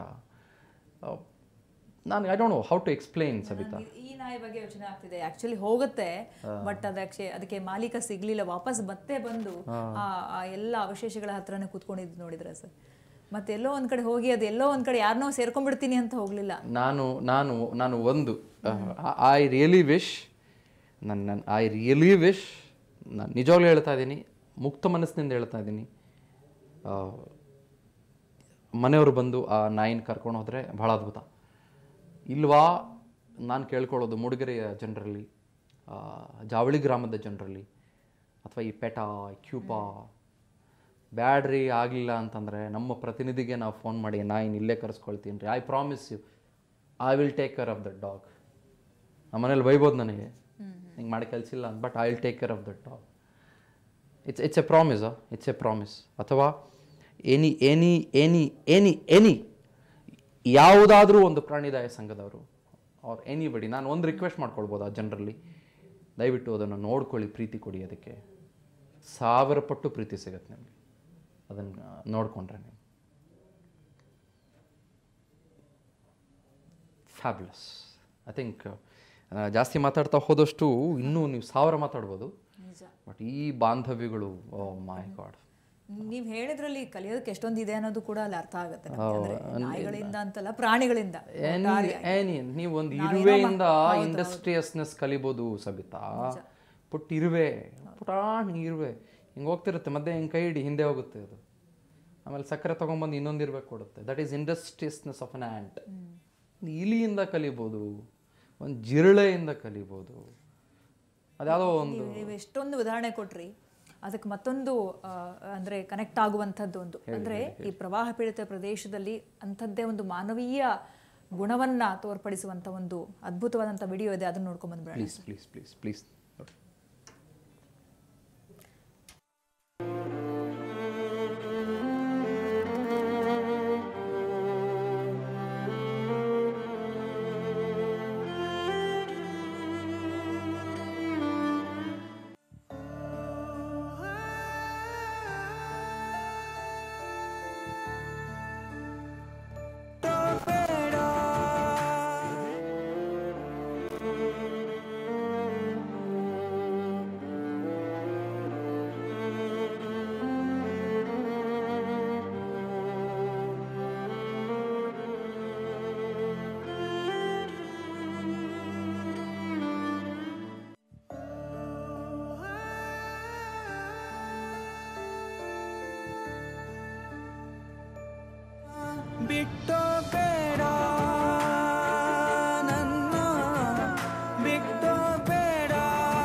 ನಾನು I don't know how to explain Sabitha ಈ- ಈ ನಾಯಿ ಬಗ್ಗೆ ಯೋಚನೆ ಆಗ್ತಿದೆ ಆಕ್ಚುಲಿ ಹೋಗುತ್ತೆ ಬಟ್ ಅದಕ್ಕೆ ಅದಕ್ಕೆ ಮಾಲೀಕ ಸಿಗ್ಲಿಲ್ಲ ವಾಪಸ್ ಮತ್ತೆ ಬಂದು ಆ ಆ ಎಲ್ಲ ಅವಶೇಷಗಳ ಹತ್ರನೇ ಕೂತ್ಕೊಂಡಿದ್ದು ನೋಡಿದ್ರೆ ಸರ್ ಮತ್ತೆ ಎಲ್ಲೋ ಒಂದ್ ಕಡೆ ಹೋಗಿ ಅದು ಎಲ್ಲೋ ಒಂದ್ ಕಡೆ ಯಾರನ್ನೋ ಸೇರ್ಕೊಂಡ್ಬಿಡ್ತೀನಿ ಅಂತ ಹೋಗ್ಲಿಲ್ಲ ನಾನು ನಾನು ನಾನು ಒಂದು ಐ ರಿಯಲಿ ವಿಶ್ ನನ್ನ ನನ್ನ ಐ ರಿಯಲಿ ವಿಶ್ ನಾನು ನಿಜವಾಗ್ಲೂ ಹೇಳ್ತಾ ಇದ್ದೀನಿ ಮುಕ್ತ ಮನಸ್ಸಿನಿಂದ ಹೇಳ್ತಾ ಇದ್ದೀನಿ ಆ, ಮನೆಯವರು ಬಂದು ಆ ನಾಯಿನ ಕರ್ಕೊಂಡು ಹೋದರೆ ಭಾಳ ಅದ್ಭುತ ಇಲ್ವಾ ನಾನು ಕೇಳ್ಕೊಳ್ಳೋದು ಮೂಡಿಗೆರೆಯ ಜನರಲ್ಲಿ ಆ, ಜಾವಳಿ ಗ್ರಾಮದ ಜನರಲ್ಲಿ ಅಥವಾ ಈ ಪೆಟ ಕ್ಯೂಪ ಬ್ಯಾಡ್ರಿ ಆಗಲಿಲ್ಲ ಅಂತಂದರೆ ನಮ್ಮ ಪ್ರತಿನಿಧಿಗೆ ನಾವು ಫೋನ್ ಮಾಡಿ ನಾಯಿನ ಇಲ್ಲೇ ಕರೆಸ್ಕೊಳ್ತೀನಿ ರೀ I promise you I will take care of that dog ನಮ್ಮ ಮನೇಲಿ ಬೈಬೋದು ನನಗೆ ಹಿಂಗೆ ಮಾಡಿ ಕಲಿಸಿಲ್ಲ ಅಂತ but I will take care of that dog it's it's a promise it's a promise ಅಥವಾ any any any any any ಯಾವುದಾದ್ರೂ ಒಂದು ಪ್ರಾಣಿದಾಯ ಸಂಘದವರು ಅವ್ರ ಎನಿಬಡಿ ನಾನು ಒಂದು ರಿಕ್ವೆಸ್ಟ್ ಮಾಡ್ಕೊಳ್ಬೋದು ಆ ಜನರಲ್ಲಿ ದಯವಿಟ್ಟು ಅದನ್ನು ನೋಡ್ಕೊಳ್ಳಿ ಪ್ರೀತಿ ಕೊಡಿ ಅದಕ್ಕೆ ಸಾವಿರ ಪಟ್ಟು ಪ್ರೀತಿ ಸಿಗತ್ತೆ ನಿಮಗೆ ಅದನ್ನು ನೋಡಿಕೊಂಡ್ರೆ ನೀವು ಫ್ಯಾಬ್ಲಸ್ ಐ ಥಿಂಕ್ ಜಾಸ್ತಿ ಮಾತಾಡ್ತಾ ಹೋದಷ್ಟು ಇನ್ನೂ ನೀವು ಸಾವಿರ ಮಾತಾಡ್ಬೋದು ನಿಜ ಬಟ್ ಈ ಬಾಂಧವ್ಯಗಳು ಓ ಮೈ ಗಾಡ್ ನೀವ್ ಹೇಳಿದ್ರಲ್ಲಿ ಕಲಿಯೋದಕ್ಕೆ ಎಷ್ಟೊಂದು ಇದೆ ಅನ್ನೋದು ಕೂಡ ಅಲ್ಲಿ ಅರ್ಥ ಆಗುತ್ತೆ ನಮ್ಗೆ. ಅಂದ್ರೆ ನಾಯಿಗಳಿಂದ ಅಂತಲ್ಲ ಪ್ರಾಣಿಗಳಿಂದ ಏನಿ ನೀವು ಒಂದು ಇರುವೆಯಿಂದ ಇಂಡಸ್ಟ್ರಿಯಸ್ನೆಸ್ ಕಲಿಬೋದು ಸಬಿತಾ ಪುಟ್ ಇರುವೆ ಪುಟಾಣಿ ಇರುವೆ ಹಿಂಗೆ ಹೋಗ್ತಿರುತ್ತೆ ಮಧ್ಯೆ ಹಿಂಗೆ ಕೈ ಹಿಡಿ ಹಿಂದೆ ಹೋಗುತ್ತೆ ಅದು ಆಮೇಲೆ ಸಕ್ಕರೆ ತೊಗೊಂಬಂದು ಇನ್ನೊಂದು ಇರ್ಬೇಕು ಕೊಡುತ್ತೆ that is industriousness of an ant ಇಲಿಯಿಂದ ಕಲಿಬೋದು ಒಂದು ಜಿರಳೆಯಿಂದ ಕಲಿಬೋದು ಅದ್ಯಾವುದೋ ಒಂದು ನೀವು ನೀವು ಎಷ್ಟೊಂದು ಉದಾಹರಣೆ ಕೊಟ್ರಿ ಅದಕ್ಕೆ ಮತ್ತೊಂದು ಆ, ಅಂದ್ರೆ ಕನೆಕ್ಟ್ ಆಗುವಂಥದ್ದು ಒಂದು ಅಂದ್ರೆ ಈ ಪ್ರವಾಹ ಪೀಡಿತ ಪ್ರದೇಶದಲ್ಲಿ ಅಂಥದ್ದೇ ಒಂದು ಮಾನವೀಯ ಗುಣವನ್ನ ತೋರ್ಪಡಿಸುವಂತ ಒಂದು ಅದ್ಭುತವಾದಂಥ ವಿಡಿಯೋ ಇದೆ ಅದನ್ನ ನೋಡ್ಕೊಂಡ್ ಬಂದ್ಬಿಡೋಣ ಪ್ಲೀಸ್ ಪ್ಲೀಸ್ ಪ್ಲೀಸ್ ಪ್ಲೀಸ್ ಬಿಟ್ಟು ಬೇಡ ನನ್ನ ಬಿಟ್ಟು ಬೇಡ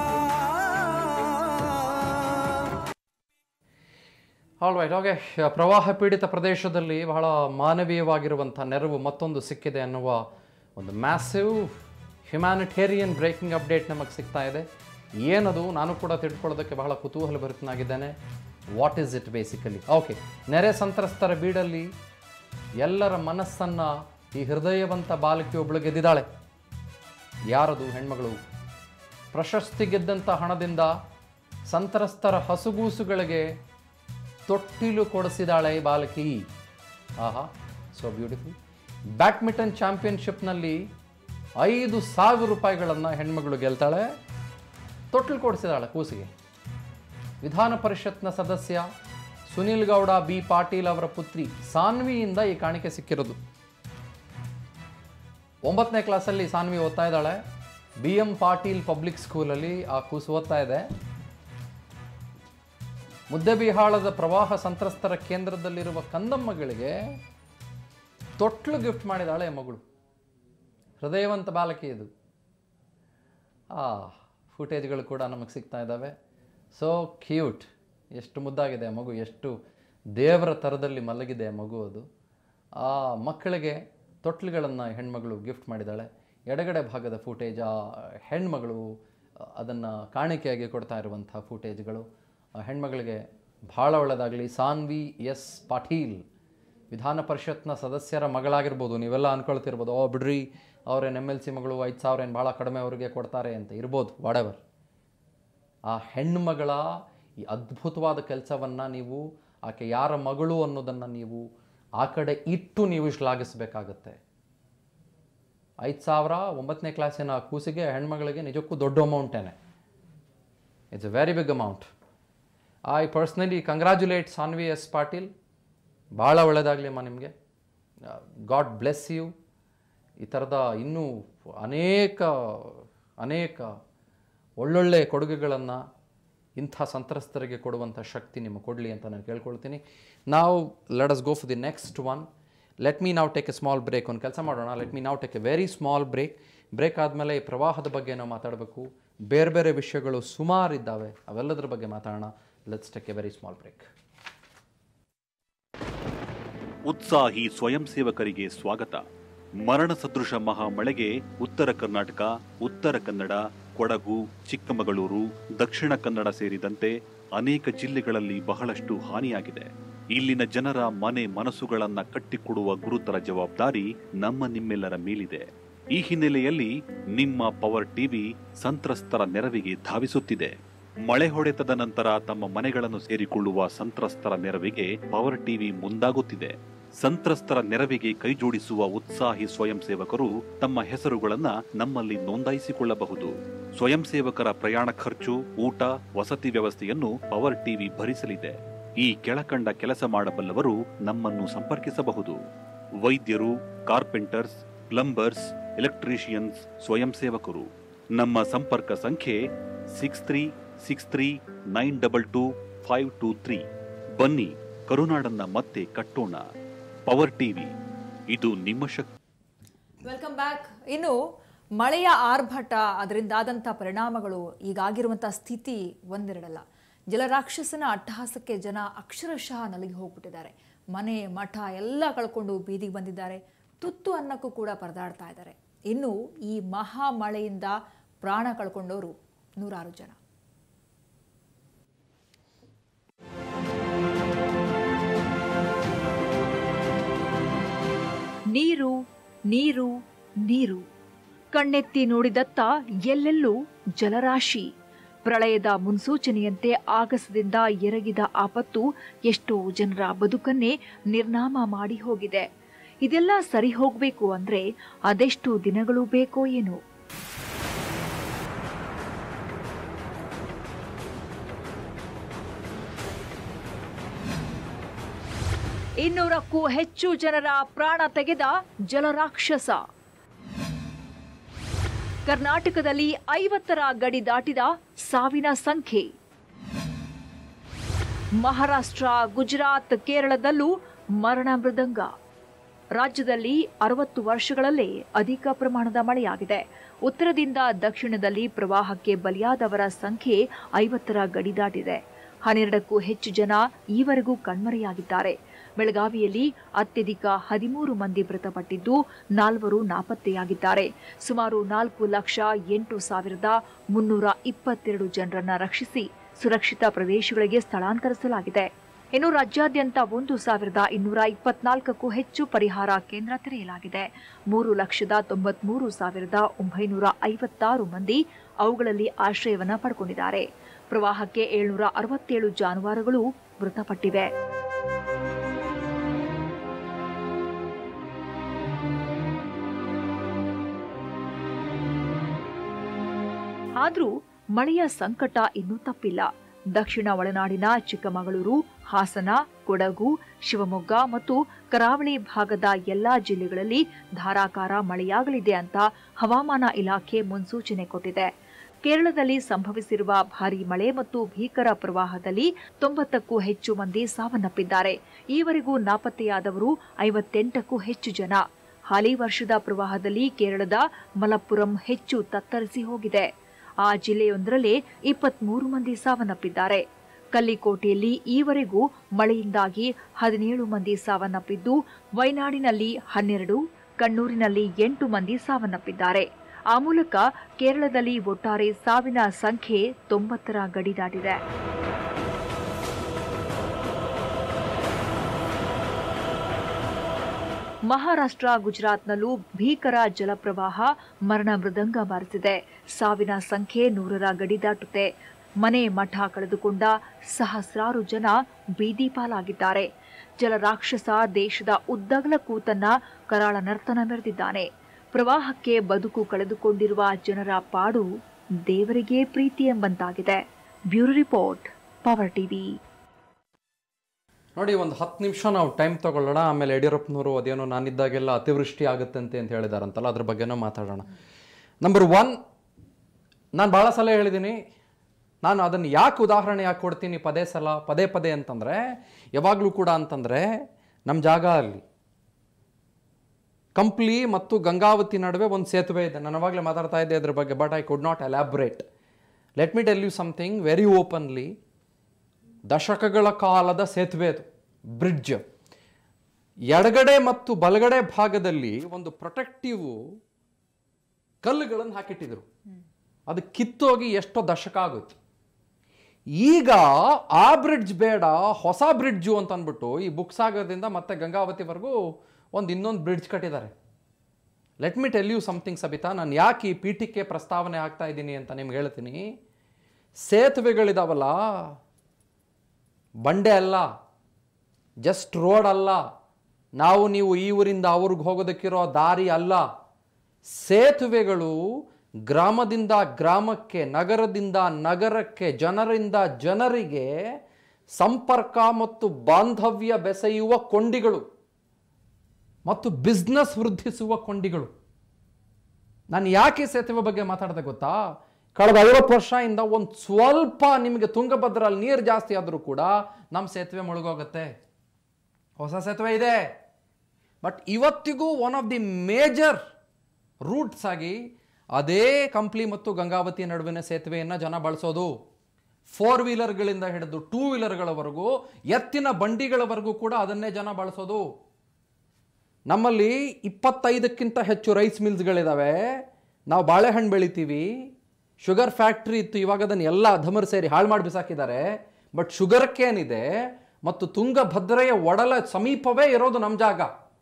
ಆಲ್ ರೈಟ್ ಓಕೆ ಪ್ರವಾಹ ಪೀಡಿತ ಪ್ರದೇಶದಲ್ಲಿ ಬಹಳ ಮಾನವೀಯವಾಗಿರುವಂಥ ನೆರವು ಮತ್ತೊಂದು ಸಿಕ್ಕಿದೆ ಅನ್ನುವ ಒಂದು ಮ್ಯಾಸಿವ್ ಹ್ಯುಮ್ಯಾನಿಟೇರಿಯನ್ ಬ್ರೇಕಿಂಗ್ ಅಪ್ಡೇಟ್ ನಮಗೆ ಸಿಗ್ತಾ ಇದೆ ಏನದು ನಾನು ಕೂಡ ತಿಳ್ಕೊಳ್ಳೋದಕ್ಕೆ ಬಹಳ ಕುತೂಹಲ ಭರಿತನಾಗಿದ್ದೇನೆ what is it basically okay ನೆರೆ ಸಂತ್ರಸ್ತರ ಬೀಡಲ್ಲಿ ಎಲ್ಲರ ಮನಸ್ಸನ್ನು ಈ ಹೃದಯವಂತ ಬಾಲಕಿಯೊಬ್ಬಳು ಗೆದ್ದಿದ್ದಾಳೆ ಯಾರದು ಹೆಣ್ಮಗಳು ಪ್ರಶಸ್ತಿ ಗೆದ್ದಂಥ ಹಣದಿಂದ ಸಂತ್ರಸ್ತರ ಹಸುಗೂಸುಗಳಿಗೆ ತೊಟ್ಟಿಲು ಕೊಡಿಸಿದಾಳೆ ಈ ಬಾಲಕಿ ಆಹಾ ಸೊ ಬ್ಯೂಟಿಫುಲ್ ಬ್ಯಾಡ್ಮಿಂಟನ್ ಚಾಂಪಿಯನ್ಶಿಪ್ನಲ್ಲಿ ಐದು ಸಾವಿರ ರೂಪಾಯಿಗಳನ್ನು ಹೆಣ್ಮಗಳು ಗೆಲ್ತಾಳೆ ತೊಟ್ಟಿಲು ಕೊಡಿಸಿದಾಳೆ ಕೂಸಿಗೆ ವಿಧಾನ ಪರಿಷತ್ನ ಸದಸ್ಯ ಸುನಿಲ್ ಗೌಡ ಬಿ ಪಾಟೀಲ್ ಅವರ ಪುತ್ರಿ ಸಾನ್ವಿಯಿಂದ ಈ ಕಾಣಿಕೆ ಸಿಕ್ಕಿರೋದು ಒಂಬತ್ತನೇ ಕ್ಲಾಸಲ್ಲಿ ಸಾನ್ವಿ ಓದ್ತಾ ಇದ್ದಾಳೆ ಬಿ ಎಂ ಪಾಟೀಲ್ ಪಬ್ಲಿಕ್ ಸ್ಕೂಲಲ್ಲಿ ಆ ಕೂಸು ಓದ್ತಾ ಇದೆ ಮುದ್ದೆಬಿಹಾಳದ ಪ್ರವಾಹ ಸಂತ್ರಸ್ತರ ಕೇಂದ್ರದಲ್ಲಿರುವ ಕಂದಮ್ಮಗಳಿಗೆ ತೊಟ್ಲು ಗಿಫ್ಟ್ ಮಾಡಿದಾಳೆ ಮಗಳು ಹೃದಯವಂತ ಬಾಲಕಿ ಇದು ಆ ಫುಟೇಜ್ಗಳು ಕೂಡ ನಮಗೆ ಸಿಗ್ತಾ ಇದ್ದಾವೆ ಸೊ ಕ್ಯೂಟ್ ಎಷ್ಟು ಮುದ್ದಾಗಿದೆ ಆ ಮಗು ಎಷ್ಟು ದೇವರ ಥರದಲ್ಲಿ ಮಲಗಿದೆ ಆ ಮಗು ಅದು ಆ ಮಕ್ಕಳಿಗೆ ತೊಟ್ಲುಗಳನ್ನು ಹೆಣ್ಮಗಳು ಗಿಫ್ಟ್ ಮಾಡಿದ್ದಾಳೆ ಎಡಗಡೆ ಭಾಗದ ಫುಟೇಜ್ ಆ ಹೆಣ್ಮಗಳು ಅದನ್ನು ಕಾಣಿಕೆಯಾಗಿ ಕೊಡ್ತಾ ಇರುವಂಥ ಫುಟೇಜ್ಗಳು ಆ ಹೆಣ್ಮಗಳಿಗೆ ಭಾಳ ಒಳ್ಳೆಯದಾಗಲಿ ಸಾನ್ವಿ ಎಸ್ ಪಾಟೀಲ್ ವಿಧಾನ ಪರಿಷತ್ನ ಸದಸ್ಯರ ಮಗಳಾಗಿರ್ಬೋದು ನೀವೆಲ್ಲ ಅನ್ಕೊಳ್ತಿರ್ಬೋದು ಓ ಬಿಡ್ರಿ ಅವ್ರೇನು ಎಮ್ ಎಲ್ ಸಿ ಮಗಳು ಐದು ಸಾವಿರ ಏನು ಭಾಳ ಕಡಿಮೆ ಅವ್ರಿಗೆ ಕೊಡ್ತಾರೆ ಅಂತ ಇರ್ಬೋದು ವಾಡೆವರ್ ಆ ಹೆಣ್ಣುಮಗಳ ಈ ಅದ್ಭುತವಾದ ಕೆಲಸವನ್ನು ನೀವು ಆಕೆ ಯಾರ ಮಗಳು ಅನ್ನೋದನ್ನು ನೀವು ಆ ಕಡೆ ಇಟ್ಟು ನೀವು ಶ್ಲಾಘಿಸಬೇಕಾಗತ್ತೆ ಐದು ಸಾವಿರ ಒಂಬತ್ತನೇ ಕ್ಲಾಸಿನ ಕೂಸಿಗೆ ಹೆಣ್ಮಗಳಿಗೆ ನಿಜಕ್ಕೂ ದೊಡ್ಡ ಅಮೌಂಟೇನೆ it's a very big amount I personally congratulate Sanvi S Patil ಭಾಳ ಒಳ್ಳೆಯದಾಗಲಿ ಅಮ್ಮ ನಿಮಗೆ ಗಾಡ್ ಬ್ಲೆಸ್ ಯು ಈ ಥರದ ಇನ್ನೂ ಅನೇಕ ಅನೇಕ ಒಳ್ಳೊಳ್ಳೆ ಕೊಡುಗೆಗಳನ್ನು ಇಂಥ ಸಂತ್ರಸ್ತರಿಗೆ ಕೊಡುವಂಥ ಶಕ್ತಿ ನಿಮಗೆ ಕೊಡಲಿ ಅಂತ ನಾನು ಕೇಳ್ಕೊಳ್ತೀನಿ ನಾವು let us go for the next one let me ನಾವು ಟೇಕ್ ಎ ಸ್ಮಾಲ್ ಬ್ರೇಕ್ ಒಂದು ಕೆಲಸ ಮಾಡೋಣ ಲೆಟ್ ಮೀ ನಾವು take a very small break break ಆದಮೇಲೆ ಈ ಪ್ರವಾಹದ ಬಗ್ಗೆ ನಾವು ಮಾತಾಡಬೇಕು ಬೇರೆ ಬೇರೆ ವಿಷಯಗಳು ಸುಮಾರು ಇದ್ದಾವೆ ಅವೆಲ್ಲದರ ಬಗ್ಗೆ ಮಾತಾಡೋಣ let's take a very small break ಉತ್ಸಾಹಿ ಸ್ವಯಂ ಸೇವಕರಿಗೆ ಸ್ವಾಗತ ಮರಣ ಸದೃಶ ಮಹಾಮಳೆಗೆ ಉತ್ತರ ಕರ್ನಾಟಕ ಉತ್ತರ ಕನ್ನಡ ಕೊಡಗು ಚಿಕ್ಕಮಗಳೂರು ದಕ್ಷಿಣ ಕನ್ನಡ ಸೇರಿದಂತೆ ಅನೇಕ ಜಿಲ್ಲೆಗಳಲ್ಲಿ ಬಹಳಷ್ಟು ಹಾನಿಯಾಗಿದೆ ಇಲ್ಲಿನ ಜನರ ಮನೆ ಮನಸ್ಸುಗಳನ್ನ ಕಟ್ಟಿಕೊಡುವ ಗುರುತರ ಜವಾಬ್ದಾರಿ ನಮ್ಮ ನಿಮ್ಮೆಲ್ಲರ ಮೇಲಿದೆ ಈ ಹಿನ್ನೆಲೆಯಲ್ಲಿ ನಿಮ್ಮ ಪವರ್ ಟಿವಿ ಸಂತ್ರಸ್ತರ ನೆರವಿಗೆ ಧಾವಿಸುತ್ತಿದೆ ಮಳೆ ಹೊಡೆತದ ನಂತರ ತಮ್ಮ ಮನೆಗಳನ್ನು ಸೇರಿಕೊಳ್ಳುವ ಸಂತ್ರಸ್ತರ ನೆರವಿಗೆ ಪವರ್ ಟಿವಿ ಮುಂದಾಗುತ್ತಿದೆ ಸಂತ್ರಸ್ತರ ನೆರವಿಗೆ ಕೈಜೋಡಿಸುವ ಉತ್ಸಾಹಿ ಸ್ವಯಂ ಸೇವಕರು ತಮ್ಮ ಹೆಸರುಗಳನ್ನ ನಮ್ಮಲ್ಲಿ ನೋಂದಾಯಿಸಿಕೊಳ್ಳಬಹುದು ಸ್ವಯಂ ಸೇವಕರ ಪ್ರಯಾಣ ಖರ್ಚು ಊಟ ವಸತಿ ವ್ಯವಸ್ಥೆಯನ್ನು ಪವರ್ ಟಿವಿ ಭರಿಸಲಿದೆ ಈ ಕೆಳಕಂಡ ಕೆಲಸ ಮಾಡಬಲ್ಲವರು ನಮ್ಮನ್ನು ಸಂಪರ್ಕಿಸಬಹುದು ವೈದ್ಯರು ಕಾರ್ಪೆಂಟರ್ಸ್ ಪ್ಲಂಬರ್ಸ್ ಎಲೆಕ್ಟ್ರಿಷಿಯನ್ಸ್ ಸ್ವಯಂ ಸೇವಕರು ನಮ್ಮ ಸಂಪರ್ಕ ಸಂಖ್ಯೆ six three six three nine double two five two three ಬನ್ನಿ ಕರುನಾಡನ್ನ ಮತ್ತೆ ಕಟ್ಟೋಣ ಪವರ್ ಟಿವಿ ಇದು ನಿಮ್ಮ ಶಕ್ತಿ ವೆಲ್ಕಮ್ ಬ್ಯಾಕ್ ಇನ್ನು ಮಳೆಯ ಆರ್ಭಟ ಅದರಿಂದಾದಂಥ ಪರಿಣಾಮಗಳು ಈಗಾಗಿರುವಂಥ ಸ್ಥಿತಿ ಒಂದೆರಡಲ್ಲ ಜಲರಾಕ್ಷಸನ ಅಟ್ಟಹಾಸಕ್ಕೆ ಜನ ಅಕ್ಷರಶಃ ನಲಗಿ ಹೋಗ್ಬಿಟ್ಟಿದ್ದಾರೆ ಮನೆ ಮಠ ಎಲ್ಲ ಕಳ್ಕೊಂಡು ಬೀದಿಗೆ ಬಂದಿದ್ದಾರೆ ತುತ್ತು ಅನ್ನಕ್ಕೂ ಕೂಡ ಪರದಾಡ್ತಾ ಇದ್ದಾರೆ ಇನ್ನು ಈ ಮಹಾ ಮಳೆಯಿಂದ ಪ್ರಾಣ ಕಳ್ಕೊಂಡವರು ನೂರಾರು ಜನ ನೀರು ನೀರು ನೀರು ಕಣ್ಣೆತ್ತಿ ನೋಡಿದತ್ತ ಎಲ್ಲೆಲ್ಲೂ ಜಲರಾಶಿ ಪ್ರಳಯದ ಮುನ್ಸೂಚನೆಯಂತೆ ಆಗಸದಿಂದ ಎರಗಿದ ಆಪತ್ತು ಎಷ್ಟೋ ಜನರ ಬದುಕನ್ನೇ ನಿರ್ನಾಮ ಮಾಡಿ ಹೋಗಿದೆ ಇದೆಲ್ಲ ಸರಿ ಹೋಗ್ಬೇಕು ಅಂದ್ರೆ ಅದೆಷ್ಟು ದಿನಗಳು ಬೇಕೋ ಏನೋ ಇನ್ನೂರಕ್ಕೂ ಹೆಚ್ಚು ಜನರ ಪ್ರಾಣ ತೆಗೆದ ಜಲರಾಕ್ಷಸ ಕರ್ನಾಟಕದಲ್ಲಿ ಐವತ್ತರ ಗಡಿ ದಾಟಿದ ಸಾವಿನ ಸಂಖ್ಯೆ ಮಹಾರಾಷ್ಟ್ರ ಗುಜರಾತ್ ಕೇರಳದಲ್ಲೂ ಮರಣ ಮೃದಂಗ ರಾಜ್ಯದಲ್ಲಿ ಅರವತ್ತು ವರ್ಷಗಳಲ್ಲೇ ಅಧಿಕ ಪ್ರಮಾಣದ ಮಳೆಯಾಗಿದೆ ಉತ್ತರದಿಂದ ದಕ್ಷಿಣದಲ್ಲಿ ಪ್ರವಾಹಕ್ಕೆ ಬಲಿಯಾದವರ ಸಂಖ್ಯೆ ಐವತ್ತರ ಗಡಿ ದಾಟಿದೆ ಹನ್ನೆರಡಕ್ಕೂ ಹೆಚ್ಚು ಜನ ಈವರೆಗೂ ಕಣ್ಮರೆಯಾಗಿದ್ದಾರೆ ಬೆಳಗಾವಿಯಲ್ಲಿ ಅತ್ಯಧಿಕ ಹದಿಮೂರು ಮಂದಿ ಮೃತಪಟ್ಟಿದ್ದು ನಾಲ್ವರು ನಾಪತ್ತೆಯಾಗಿದ್ದಾರೆ ಸುಮಾರು ನಾಲ್ಕು ಲಕ್ಷ ಎಂಟು ಸಾವಿರದ ಮುನ್ನೂರ ಇಪ್ಪತ್ತೆರಡು ಜನರನ್ನ ರಕ್ಷಿಸಿ ಸುರಕ್ಷಿತ ಪ್ರದೇಶಗಳಿಗೆ ಸ್ಥಳಾಂತರಿಸಲಾಗಿದೆ ಇನ್ನು ರಾಜ್ಯಾದ್ಯಂತ ಒಂದು ಸಾವಿರದ ಇನ್ನೂರ ಇಪ್ಪತ್ನಾಲ್ಕಕ್ಕೂ ಹೆಚ್ಚು ಪರಿಹಾರ ಕೇಂದ್ರ ತೆರೆಯಲಾಗಿದೆ ಮೂರು ಲಕ್ಷದ ತೊಂಬತ್ಮೂರು ಸಾವಿರದ ಒಂಬೈನೂರ ಐವತ್ತಾರು ಮಂದಿ ಅವುಗಳಲ್ಲಿ ಆಶ್ರಯವನ್ನ ಪಡ್ಕೊಂಡಿದ್ದಾರೆ ಪ್ರವಾಹಕ್ಕೆ ಏಳ್ನೂರ ಅರವತ್ತೇಳು ಜಾನುವಾರುಗಳು ಮೃತಪಟ್ಟಿವೆ ಆದ್ರೂ ಮಳೆಯ ಸಂಕಟ ಇನ್ನೂ ತಪ್ಪಿಲ್ಲ ದಕ್ಷಿಣ ಒಳನಾಡಿನ ಚಿಕ್ಕಮಗಳೂರು ಹಾಸನ ಕೊಡಗು ಶಿವಮೊಗ್ಗ ಮತ್ತು ಕರಾವಳಿ ಭಾಗದ ಎಲ್ಲಾ ಜಿಲ್ಲೆಗಳಲ್ಲಿ ಧಾರಾಕಾರ ಮಳೆಯಾಗಲಿದೆ ಅಂತ ಹವಾಮಾನ ಇಲಾಖೆ ಮುನ್ಸೂಚನೆ ಕೊಟ್ಟಿದೆ ಕೇರಳದಲ್ಲಿ ಸಂಭವಿಸಿರುವ ಭಾರೀ ಮಳೆ ಮತ್ತು ಭೀಕರ ಪ್ರವಾಹದಲ್ಲಿ ತೊಂಬತ್ತಕ್ಕೂ ಹೆಚ್ಚು ಮಂದಿ ಸಾವನ್ನಪ್ಪಿದ್ದಾರೆ ಈವರೆಗೂ ನಾಪತ್ತೆಯಾದವರು ಐವತ್ತೆಂಟಕ್ಕೂ ಹೆಚ್ಚು ಜನ ಹಾಲಿ ವರ್ಷದ ಪ್ರವಾಹದಲ್ಲಿ ಕೇರಳದ ಮಲಪ್ಪುರಂ ಹೆಚ್ಚು ತತ್ತರಿಸಿ ಹೋಗಿದೆ ಆ ಜಿಲ್ಲೆಯೊಂದರಲ್ಲೇ ಇಪ್ಪತ್ಮೂರು ಮಂದಿ ಸಾವನ್ನಪ್ಪಿದ್ದಾರೆ ಕಲ್ಲಿಕೋಟೆಯಲ್ಲಿ ಈವರೆಗೂ ಮಳೆಯಿಂದಾಗಿ ಹದಿನೇಳು ಮಂದಿ ಸಾವನ್ನಪ್ಪಿದ್ದು ವಯನಾಡಿನಲ್ಲಿ ಹನ್ನೆರಡು ಕಣ್ಣೂರಿನಲ್ಲಿ ಎಂಟು ಮಂದಿ ಸಾವನ್ನಪ್ಪಿದ್ದಾರೆ ಆ ಮೂಲಕ ಕೇರಳದಲ್ಲಿ ಒಟ್ಟಾರೆ ಸಾವಿನ ಸಂಖ್ಯೆ ತೊಂಬತ್ತರ ಗಡಿ ದಾಟಿದೆ ಮಹಾರಾಷ್ಟ್ರ ಗುಜರಾತ್ನಲ್ಲೂ ಭೀಕರ ಜಲಪ್ರವಾಹ ಮರಣ ಮೃದಂಗ ಬಾರಿಸಿದೆ ಸಾವಿನ ಸಂಖ್ಯೆ ನೂರರ ಗಡಿ ದಾಟುತ್ತೆ ಮನೆ ಮಠ ಕಳೆದುಕೊಂಡ ಸಹಸ್ರಾರು ಜನ ಬೀದಿ ಪಾಲಾಗಿದ್ದಾರೆ ಜಲರಾಕ್ಷಸ ದೇಶದ ಉದ್ದಗಲಕ್ಕೂ ತನ್ನ ಕರಾಳ ನರ್ತನ ಮೆರೆದಿದ್ದಾನೆ ಪ್ರವಾಹಕ್ಕೆ ಬದುಕು ಕಳೆದುಕೊಂಡಿರುವ ಜನರ ಪಾಡು ದೇವರಿಗೆ ಪ್ರೀತಿ ಎಂಬಂತಾಗಿದೆ ಬ್ಯೂರೋ ರಿಪೋರ್ಟ್ ಪವರ್ ಟಿವಿ ನೋಡಿ ಒಂದು ಹತ್ತು ನಿಮಿಷ ನಾವು ಟೈಮ್ ತಗೊಳ್ಳೋಣ ಆಮೇಲೆ ಯಡಿಯೂರಪ್ಪನವರು ಅದೇನೋ ನಾನಿದ್ದಾಗೆಲ್ಲ ಅತಿವೃಷ್ಟಿ ಆಗುತ್ತಂತೆ ಅಂತ ಹೇಳಿದಾರಂತಲ್ಲ ಅದ್ರ ಬಗ್ಗೆನೂ ಮಾತಾಡೋಣ ನಂಬರ್ ಒನ್ ನಾನು ಭಾಳ ಸಲ ಹೇಳಿದ್ದೀನಿ ನಾನು ಅದನ್ನು ಯಾಕೆ ಉದಾಹರಣೆ ಯಾಕೆ ಕೊಡ್ತೀನಿ ಪದೇ ಸಲ ಪದೇ ಪದೇ ಅಂತಂದರೆ ಯಾವಾಗಲೂ ಕೂಡ ಅಂತಂದರೆ ನಮ್ಮ ಜಾಗ ಅಲ್ಲಿ ಕಂಪ್ಲಿ ಮತ್ತು ಗಂಗಾವತಿ ನಡುವೆ ಒಂದು ಸೇತುವೆ ಇದೆ ನಾನು ಅವಾಗಲೇ ಮಾತಾಡ್ತಾ ಇದ್ದೆ ಅದ್ರ ಬಗ್ಗೆ but I could not elaborate let me tell you something very openly ದಶಕಗಳ ಕಾಲದ ಸೇತುವೆ ಅದು ಬ್ರಿಡ್ಜ್ ಎಡಗಡೆ ಮತ್ತು ಬಲಗಡೆ ಭಾಗದಲ್ಲಿ ಒಂದು ಪ್ರೊಟೆಕ್ಟಿವ್ ಕಲ್ಲುಗಳನ್ನು ಹಾಕಿಟ್ಟಿದ್ರು ಅದು ಕಿತ್ತೋಗಿ ಎಷ್ಟೋ ದಶಕ ಆಗೋಯ್ತು ಈಗ ಆ ಬ್ರಿಡ್ಜ್ ಬೇಡ ಹೊಸ ಬ್ರಿಡ್ಜು ಅಂತ ಅಂದ್ಬಿಟ್ಟು ಈ ಬುಕ್ಸಾಗರದಿಂದ ಮತ್ತೆ ಗಂಗಾವತಿವರೆಗೂ ಒಂದು ಇನ್ನೊಂದು ಬ್ರಿಡ್ಜ್ ಕಟ್ಟಿದ್ದಾರೆ let me tell you something Sabitha ನಾನು ಯಾಕೆ ಈ ಪೀಠಕ್ಕೆ ಪ್ರಸ್ತಾವನೆ ಆಗ್ತಾ ಇದ್ದೀನಿ ಅಂತ ನಿಮ್ಗೆ ಹೇಳ್ತೀನಿ ಸೇತುವೆಗಳಿದಾವಲ್ಲ ಬಂಡೆ ಅಲ್ಲ ಜಸ್ಟ್ ರೋಡ್ ಅಲ್ಲ ನಾವು ನೀವು ಈ ಊರಿಂದ ಅವ್ರಿಗೆ ಹೋಗೋದಕ್ಕಿರೋ ದಾರಿ ಅಲ್ಲ ಸೇತುವೆಗಳು ಗ್ರಾಮದಿಂದ ಗ್ರಾಮಕ್ಕೆ ನಗರದಿಂದ ನಗರಕ್ಕೆ ಜನರಿಂದ ಜನರಿಗೆ ಸಂಪರ್ಕ ಮತ್ತು ಬಾಂಧವ್ಯ ಬೆಸೆಯುವ ಕೊಂಡಿಗಳು ಮತ್ತು ಬಿಸ್ನೆಸ್ ವೃದ್ಧಿಸುವ ಕೊಂಡಿಗಳು ನಾನು ಯಾಕೆ ಸೇತುವೆ ಬಗ್ಗೆ ಮಾತಾಡ್ದೆ ಗೊತ್ತಾ ಕಳೆದ ಐವತ್ತು ವರ್ಷದಿಂದ ಒಂದು ಸ್ವಲ್ಪ ನಿಮಗೆ ತುಂಗಭದ್ರಲ್ಲಿ ನೀರು ಜಾಸ್ತಿ ಆದರೂ ಕೂಡ ನಮ್ಮ ಸೇತುವೆ ಮುಳುಗೋಗುತ್ತೆ ಹೊಸ ಸೇತುವೆ ಇದೆ ಬಟ್ ಇವತ್ತಿಗೂ one of the major routes ಆಗಿ ಅದೇ ಕಂಪ್ಲಿ ಮತ್ತು ಗಂಗಾವತಿ ನಡುವಿನ ಸೇತುವೆಯನ್ನು ಜನ ಬಳಸೋದು ಫೋರ್ ವೀಲರ್ಗಳಿಂದ ಹಿಡಿದು ಟೂ ವೀಲರ್ಗಳವರೆಗೂ ಎತ್ತಿನ ಬಂಡಿಗಳವರೆಗೂ ಕೂಡ ಅದನ್ನೇ ಜನ ಬಳಸೋದು ನಮ್ಮಲ್ಲಿ ಇಪ್ಪತ್ತೈದಕ್ಕಿಂತ ಹೆಚ್ಚು ರೈಸ್ ಮಿಲ್ಸ್ಗಳಿದ್ದಾವೆ ನಾವು ಬಾಳೆಹಣ್ಣು ಬೆಳಿತೀವಿ ಶುಗರ್ ಫ್ಯಾಕ್ಟ್ರಿ ಇತ್ತು ಇವಾಗ ಅದನ್ನು ಎಲ್ಲ ಅಧಮರು ಸೇರಿ ಹಾಳು ಮಾಡಿ ಬಿಸಾಕಿದ್ದಾರೆ ಬಟ್ ಶುಗರ್ ಕೇನಿದೆ ಮತ್ತು ತುಂಗಭದ್ರೆಯ ಒಡಲ ಸಮೀಪವೇ ಇರೋದು ನಮ್ಮ ಜಾಗ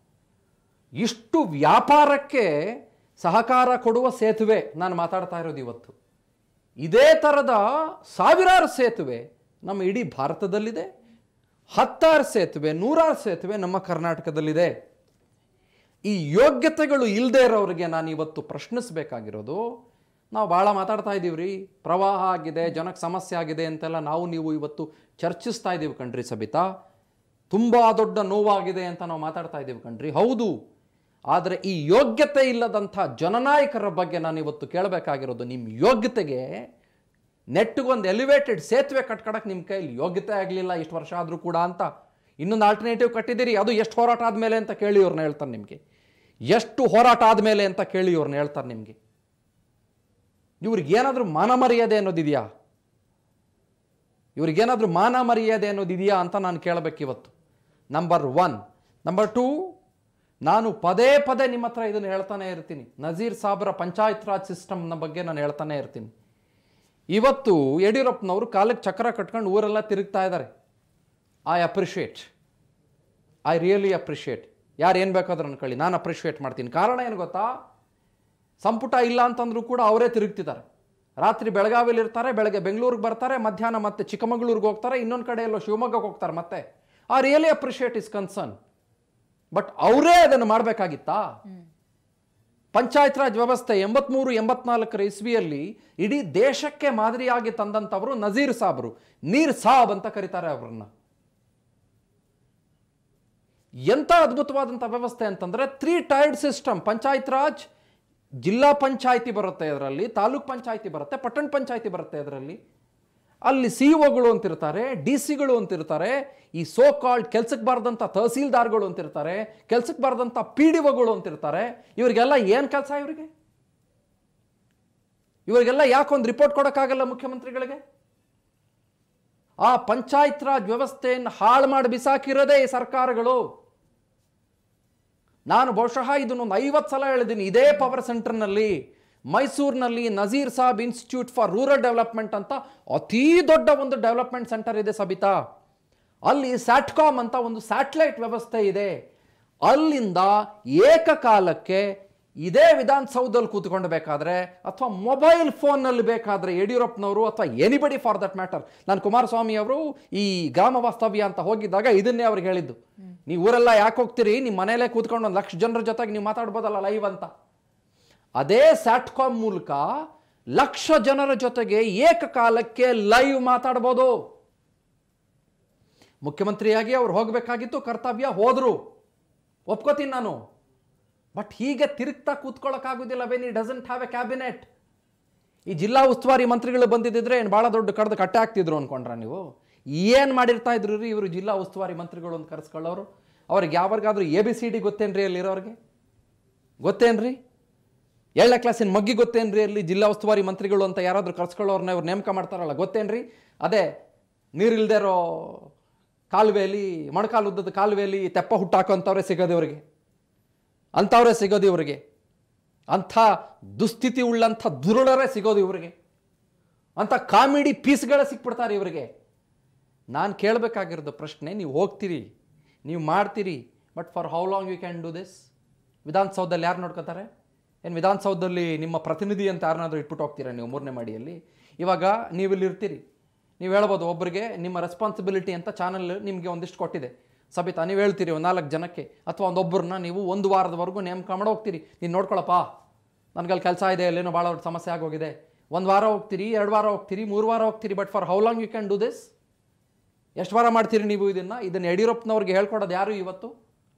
ಇಷ್ಟು ವ್ಯಾಪಾರಕ್ಕೆ ಸಹಕಾರ ಕೊಡುವ ಸೇತುವೆ ನಾನು ಮಾತಾಡ್ತಾ ಇರೋದು ಇವತ್ತು ಇದೇ ಥರದ ಸಾವಿರಾರು ಸೇತುವೆ ನಮ್ಮ ಇಡೀ ಭಾರತದಲ್ಲಿದೆ ಹತ್ತಾರು ಸೇತುವೆ ನೂರಾರು ಸೇತುವೆ ನಮ್ಮ ಕರ್ನಾಟಕದಲ್ಲಿದೆ ಈ ಯೋಗ್ಯತೆಗಳು ಇಲ್ಲದೆ ಇರೋರಿಗೆ ನಾನು ಇವತ್ತು ಪ್ರಶ್ನಿಸಬೇಕಾಗಿರೋದು ನಾವು ಭಾಳ ಮಾತಾಡ್ತಾ ಇದ್ದೀವಿ ರೀ ಪ್ರವಾಹ ಆಗಿದೆ ಜನಕ್ಕೆ ಸಮಸ್ಯೆ ಆಗಿದೆ ಅಂತೆಲ್ಲ ನಾವು ನೀವು ಇವತ್ತು ಚರ್ಚಿಸ್ತಾ ಇದ್ದೀವಿ ಕಣ್ರಿ ಸಬಿತಾ ತುಂಬ ದೊಡ್ಡ ನೋವಾಗಿದೆ ಅಂತ ನಾವು ಮಾತಾಡ್ತಾ ಇದ್ದೀವಿ ಕಣ್ರಿ ಹೌದು ಆದರೆ ಈ ಯೋಗ್ಯತೆ ಇಲ್ಲದಂಥ ಜನನಾಯಕರ ಬಗ್ಗೆ ನಾನು ಇವತ್ತು ಕೇಳಬೇಕಾಗಿರೋದು ನಿಮ್ಮ ಯೋಗ್ಯತೆಗೆ ನೆಟ್ಟಿಗೊಂದು ಎಲಿವೇಟೆಡ್ ಸೇತುವೆ ಕಟ್ಕೊಡಕ್ಕೆ ನಿಮ್ಮ ಕೈಲಿ ಯೋಗ್ಯತೆ ಆಗಲಿಲ್ಲ ಇಷ್ಟು ವರ್ಷ ಆದರೂ ಕೂಡ ಅಂತ ಇನ್ನೊಂದು ಆಲ್ಟರ್ನೇಟಿವ್ ಕಟ್ಟಿದ್ದೀರಿ ಅದು ಎಷ್ಟು ಹೋರಾಟ ಆದಮೇಲೆ ಅಂತ ಕೇಳಿ ಇವ್ರನ್ನ ಹೇಳ್ತಾರೆ ನಿಮಗೆ ಎಷ್ಟು ಹೋರಾಟ ಆದಮೇಲೆ ಅಂತ ಕೇಳಿ ಇವ್ರನ್ನ ಹೇಳ್ತಾರೆ ನಿಮಗೆ ಇವ್ರಿಗೇನಾದರೂ ಮಾನ ಮರ್ಯಾದೆ ಅನ್ನೋದಿದೆಯಾ ಇವ್ರಿಗೇನಾದರೂ ಮಾನ ಮರ್ಯಾದೆ ಅನ್ನೋದಿದೆಯಾ ಅಂತ ನಾನು ಕೇಳಬೇಕಿವತ್ತು ನಂಬರ್ ಒನ್ ನಂಬರ್ ಟೂ ನಾನು ಪದೇ ಪದೇ ನಿಮ್ಮ ಹತ್ರ ಇದನ್ನು ಹೇಳ್ತಾನೆ ಇರ್ತೀನಿ ನಜೀರ್ ಸಾಬ್ರ ಪಂಚಾಯತ್ ರಾಜ್ ಸಿಸ್ಟಮ್ನ ಬಗ್ಗೆ ನಾನು ಹೇಳ್ತಾನೆ ಇರ್ತೀನಿ ಇವತ್ತು ಯಡಿಯೂರಪ್ಪನವರು ಕಾಲಕ್ಕೆ ಚಕ್ರ ಕಟ್ಕೊಂಡು ಊರೆಲ್ಲ ತಿರುಗ್ತಾ ಇದ್ದಾರೆ I appreciate I really appreciate ಯಾರು ಏನು ಬೇಕಾದ್ರೂ ಅನ್ಕೊಳ್ಳಿ ನಾನು ಅಪ್ರಿಷಿಯೇಟ್ ಮಾಡ್ತೀನಿ ಕಾರಣ ಏನು ಗೊತ್ತಾ ಸಂಪುಟ ಇಲ್ಲ ಅಂತಂದ್ರೂ ಕೂಡ ಅವರೇ ತಿರುಗ್ತಿದ್ದಾರೆ ರಾತ್ರಿ ಬೆಳಗಾವಿಲಿ ಇರ್ತಾರೆ ಬೆಳಗ್ಗೆ ಬೆಂಗಳೂರಿಗೆ ಬರ್ತಾರೆ ಮಧ್ಯಾಹ್ನ ಮತ್ತೆ ಚಿಕ್ಕಮಗಳೂರಿಗೆ ಹೋಗ್ತಾರೆ ಇನ್ನೊಂದು ಕಡೆ ಎಲ್ಲೋ ಶಿವಮೊಗ್ಗಕ್ಕೆ ಹೋಗ್ತಾರೆ ಮತ್ತೆ ಆ really appreciate is concern but ಅವರೇ ಅದನ್ನು ಮಾಡಬೇಕಾಗಿತ್ತಾ ಪಂಚಾಯತ್ ರಾಜ್ ವ್ಯವಸ್ಥೆ ಎಂಬತ್ಮೂರು ಎಂಬತ್ನಾಲ್ಕರ ಇಸ್ವಿಯಲ್ಲಿ ಇಡೀ ದೇಶಕ್ಕೆ ಮಾದರಿಯಾಗಿ ತಂದಂಥವರು ನಜೀರ್ ಸಾಬ್ರು ನೀರ್ ಸಾಬ್ ಅಂತ ಕರೀತಾರೆ ಅವ್ರನ್ನ ಎಂಥ ಅದ್ಭುತವಾದಂಥ ವ್ಯವಸ್ಥೆ ಅಂತಂದ್ರೆ three tiered system panchayat raj zilla ಪಂಚಾಯಿತಿ ಬರುತ್ತೆ ಅದರಲ್ಲಿ ತಾಲೂಕ್ ಪಂಚಾಯಿತಿ ಬರುತ್ತೆ ಪಟ್ಟಣ ಪಂಚಾಯಿತಿ ಬರುತ್ತೆ ಅದರಲ್ಲಿ ಅಲ್ಲಿ ಸಿ ಒಗಳು ಅಂತಿರ್ತಾರೆ ಡಿ ಸಿಗಳು ಅಂತಿರ್ತಾರೆ ಈ ಸೋ ಕಾಲ್ಡ್ ಕೆಲ್ಸಕ್ಕೆ ಬಾರ್ದಂಥ ತಹಸೀಲ್ದಾರ್ಗಳು ಅಂತಿರ್ತಾರೆ ಕೆಲ್ಸಕ್ಕೆ ಬಾರ್ದಂಥ ಪಿ ಡಿ ಒಗಳು ಅಂತಿರ್ತಾರೆ ಇವರಿಗೆಲ್ಲ ಏನು ಕೆಲಸ ಇವರಿಗೆ ಇವರಿಗೆಲ್ಲ ಯಾಕೊಂದು ರಿಪೋರ್ಟ್ ಕೊಡೋಕ್ಕಾಗಲ್ಲ ಮುಖ್ಯಮಂತ್ರಿಗಳಿಗೆ ಆ ಪಂಚಾಯತ್ ರಾಜ್ ವ್ಯವಸ್ಥೆಯನ್ನು ಹಾಳು ಮಾಡಿ ಬಿಸಾಕಿರೋದೇ ಈ ಸರ್ಕಾರಗಳು ನಾನು ಬಹುಶಃ ಇದನ್ನೊಂದು ಐವತ್ತು ಸಲ ಹೇಳಿದ್ದೀನಿ ಇದೇ ಪವರ್ ಸೆಂಟರ್ನಲ್ಲಿ ಮೈಸೂರಿನಲ್ಲಿ Nazeer Sab institute for rural development ಅಂತ ಅತೀ ದೊಡ್ಡ ಒಂದು ಡೆವಲಪ್ಮೆಂಟ್ ಸೆಂಟರ್ ಇದೆ ಸಬಿತಾ ಅಲ್ಲಿ ಸ್ಯಾಟ್ಕಾಮ್ ಅಂತ ಒಂದು ಸ್ಯಾಟಲೈಟ್ ವ್ಯವಸ್ಥೆ ಇದೆ ಅಲ್ಲಿಂದ ಏಕಕಾಲಕ್ಕೆ ಇದೇ ವಿಧಾನಸೌಧದಲ್ಲಿ ಕೂತ್ಕೊಂಡು ಬೇಕಾದ್ರೆ ಅಥವಾ ಮೊಬೈಲ್ ಫೋನ್ನಲ್ಲಿ ಬೇಕಾದ್ರೆ ಯಡಿಯೂರಪ್ಪನವರು ಅಥವಾ ಎನಿಬಡಿ ಫಾರ್ ದಟ್ ಮ್ಯಾಟರ್ ನಾನು ಕುಮಾರಸ್ವಾಮಿ ಅವರು ಈ ಗ್ರಾಮ ವಾಸ್ತವ್ಯ ಅಂತ ಹೋಗಿದ್ದಾಗ ಇದನ್ನೇ ಅವ್ರಿಗೆ ಹೇಳಿದ್ದು ನೀವು ಊರೆಲ್ಲ ಯಾಕೆ ಹೋಗ್ತೀರಿ ನಿಮ್ಮ ಮನೆಯಲ್ಲೇ ಕೂತ್ಕೊಂಡು ಒಂದು ಲಕ್ಷ ಜನರ ಜೊತೆಗೆ ನೀವು ಮಾತಾಡ್ಬೋದಲ್ಲ ಲೈವ್ ಅಂತ ಅದೇ ಸ್ಯಾಟ್ಕಾಮ್ ಮೂಲಕ ಲಕ್ಷ ಜನರ ಜೊತೆಗೆ ಏಕಕಾಲಕ್ಕೆ ಲೈವ್ ಮಾತಾಡ್ಬೋದು ಮುಖ್ಯಮಂತ್ರಿಯಾಗಿ ಅವ್ರು ಹೋಗಬೇಕಾಗಿತ್ತು ಕರ್ತವ್ಯ ಹೋದ್ರು ಒಪ್ಕೋತೀನಿ ನಾನು ಬಟ್ ಹೀಗೆ ತಿರುಗ್ತಾ ಕೂತ್ಕೊಳ್ಳೋಕ್ಕಾಗೋದಿಲ್ಲ when he doesn't have a cabinet ಈ ಜಿಲ್ಲಾ ಉಸ್ತುವಾರಿ ಮಂತ್ರಿಗಳು ಬಂದಿದ್ದಿದ್ರೆ ಏನು ಭಾಳ ದೊಡ್ಡ ಕಡ್ದು ಕಟ್ಟೆ ಹಾಕ್ತಿದ್ರು ಅನ್ಕೊಂಡ್ರ ನೀವು ಏನು ಮಾಡಿರ್ತಾ ಇದ್ರು ರೀ ಇವರು ಜಿಲ್ಲಾ ಉಸ್ತುವಾರಿ ಮಂತ್ರಿಗಳು ಅಂತ ಕರೆಸ್ಕೊಳ್ಳೋರು ಅವ್ರಿಗೆ ಯಾವಾಗಾದ್ರೂ ಎ ಬಿ ಸಿ ಡಿ ಗೊತ್ತೇನ್ರಿ ಅಲ್ಲಿರೋರಿಗೆ ಗೊತ್ತೇನ್ರಿ ಏಳನೇ ಕ್ಲಾಸಿನ ಮಗ್ಗಿ ಗೊತ್ತೇನ್ರಿ ಅಲ್ಲಿ ಜಿಲ್ಲಾ ಉಸ್ತುವಾರಿ ಮಂತ್ರಿಗಳು ಅಂತ ಯಾರಾದರೂ ಕರ್ಸ್ಕೊಳ್ಳೋರ್ನ ಇವ್ರು ನೇಮಕ ಮಾಡ್ತಾರಲ್ಲ ಗೊತ್ತೇನ್ರಿ ಅದೇ ನೀರಿಲ್ದೇ ಇರೋ ಕಾಲುವೆಯಲ್ಲಿ ಮೊಣಕಾಲು ಉದ್ದದ ಕಾಲುವೆಯಲ್ಲಿ ತೆಪ್ಪ ಹುಟ್ಟಾಕೋಂಥವ್ರೆ ಸಿಗೋದು ಇವ್ರಿಗೆ ಅಂಥವ್ರೇ ಸಿಗೋದು ಇವರಿಗೆ ಅಂಥ ದುಸ್ಥಿತಿ ಉಳ್ಳಂಥ ದುರುಳರೇ ಸಿಗೋದು ಇವರಿಗೆ ಅಂಥ ಕಾಮಿಡಿ ಪೀಸ್ಗಳೇ ಸಿಕ್ಬಿಡ್ತಾರೆ ಇವರಿಗೆ ನಾನು ಕೇಳಬೇಕಾಗಿರೋದು ಪ್ರಶ್ನೆ ನೀವು ಹೋಗ್ತೀರಿ ನೀವು ಮಾಡ್ತೀರಿ but for how long you can do this ವಿಧಾನಸೌಧದಲ್ಲಿ ಯಾರು ನೋಡ್ಕೋತಾರೆ ಏನು ವಿಧಾನಸೌಧದಲ್ಲಿ ನಿಮ್ಮ ಪ್ರತಿನಿಧಿ ಅಂತ ಯಾರನ್ನಾದ್ರೂ ಇಟ್ಬಿಟ್ಟು ಹೋಗ್ತೀರಾ ನೀವು ಮೂರನೇ ಮಾಡಿಯಲ್ಲಿ ಇವಾಗ ನೀವು ಇಲ್ಲಿ ಇರ್ತೀರಿ ನೀವು ಹೇಳ್ಬೋದು ಒಬ್ಬರಿಗೆ ನಿಮ್ಮ ರೆಸ್ಪಾನ್ಸಿಬಿಲಿಟಿ ಅಂತ ಚಾನಲ್ ನಿಮಗೆ ಒಂದಿಷ್ಟು ಕೊಟ್ಟಿದೆ ಸಬಿತಾ ನೀವು ಹೇಳ್ತೀರಿ ಒಂದು ನಾಲ್ಕು ಜನಕ್ಕೆ ಅಥವಾ ಒಂದೊಬ್ಬರನ್ನ ನೀವು ಒಂದು ವಾರದವರೆಗೂ ನೇಮಕ ಮಾಡಿ ಹೋಗ್ತೀರಿ ನೀನು ನೋಡ್ಕೊಳಪ್ಪ ನನಗಲ್ಲಿ ಕೆಲಸ ಇದೆ ಅಲ್ಲೇನೋ ಭಾಳ ದೊಡ್ಡ ಸಮಸ್ಯೆ ಆಗೋಗಿದೆ ಒಂದು ವಾರ ಹೋಗ್ತೀರಿ ಎರಡು ವಾರ ಹೋಗ್ತೀರಿ ಮೂರು ವಾರ ಹೋಗ್ತೀರಿ but for how long you can do this ಎಷ್ಟು ವಾರ ಮಾಡ್ತೀರಿ ನೀವು ಇದನ್ನು ಇದನ್ನು ಯಡಿಯೂರಪ್ಪನವ್ರಿಗೆ ಹೇಳ್ಕೊಡೋದು ಯಾರು ಇವತ್ತು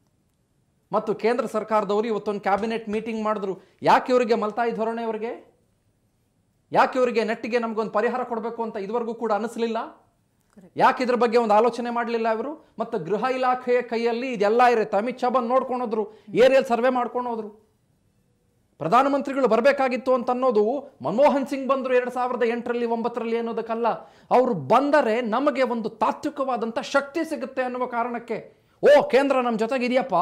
ಮತ್ತು ಕೇಂದ್ರ ಸರ್ಕಾರದವರು ಇವತ್ತೊಂದು ಕ್ಯಾಬಿನೆಟ್ ಮೀಟಿಂಗ್ ಮಾಡಿದ್ರು ಯಾಕೆ ಇವರಿಗೆ ಮಲ್ತಾಯಿ ಧೋರಣೆ ಅವರಿಗೆ ಯಾಕೆ ಇವರಿಗೆ ನೆಟ್ಟಿಗೆ ನಮಗೊಂದು ಪರಿಹಾರ ಕೊಡಬೇಕು ಅಂತ ಇದುವರೆಗೂ ಕೂಡ ಅನಿಸ್ಲಿಲ್ಲ ಯಾಕೆ ಇದ್ರ ಬಗ್ಗೆ ಒಂದು ಆಲೋಚನೆ ಮಾಡಲಿಲ್ಲ ಇವರು ಮತ್ತು ಗೃಹ ಇಲಾಖೆಯ ಕೈಯಲ್ಲಿ ಇದೆಲ್ಲ ಇರುತ್ತೆ ಅಮಿತ್ ಶಾ ಬಂದು ನೋಡ್ಕೊಂಡು ಹೋದ್ರು ಏರಿಯಲ್ ಸರ್ವೆ ಮಾಡ್ಕೊಂಡು ಹೋದ್ರು ಪ್ರಧಾನಮಂತ್ರಿಗಳು ಬರಬೇಕಾಗಿತ್ತು ಅಂತ ಅನ್ನೋದು ಮನಮೋಹನ್ ಸಿಂಗ್ ಬಂದರು ಎರಡು ಸಾವಿರದ ಎಂಟರಲ್ಲಿ ಒಂಬತ್ತರಲ್ಲಿ ಅನ್ನೋದಕ್ಕಲ್ಲ ಅವರು ಬಂದರೆ ನಮಗೆ ಒಂದು ತಾತ್ವಿಕವಾದಂಥ ಶಕ್ತಿ ಸಿಗುತ್ತೆ ಅನ್ನುವ ಕಾರಣಕ್ಕೆ ಓ ಕೇಂದ್ರ ನಮ್ಮ ಜೊತೆಗೆ ಇದೆಯಪ್ಪ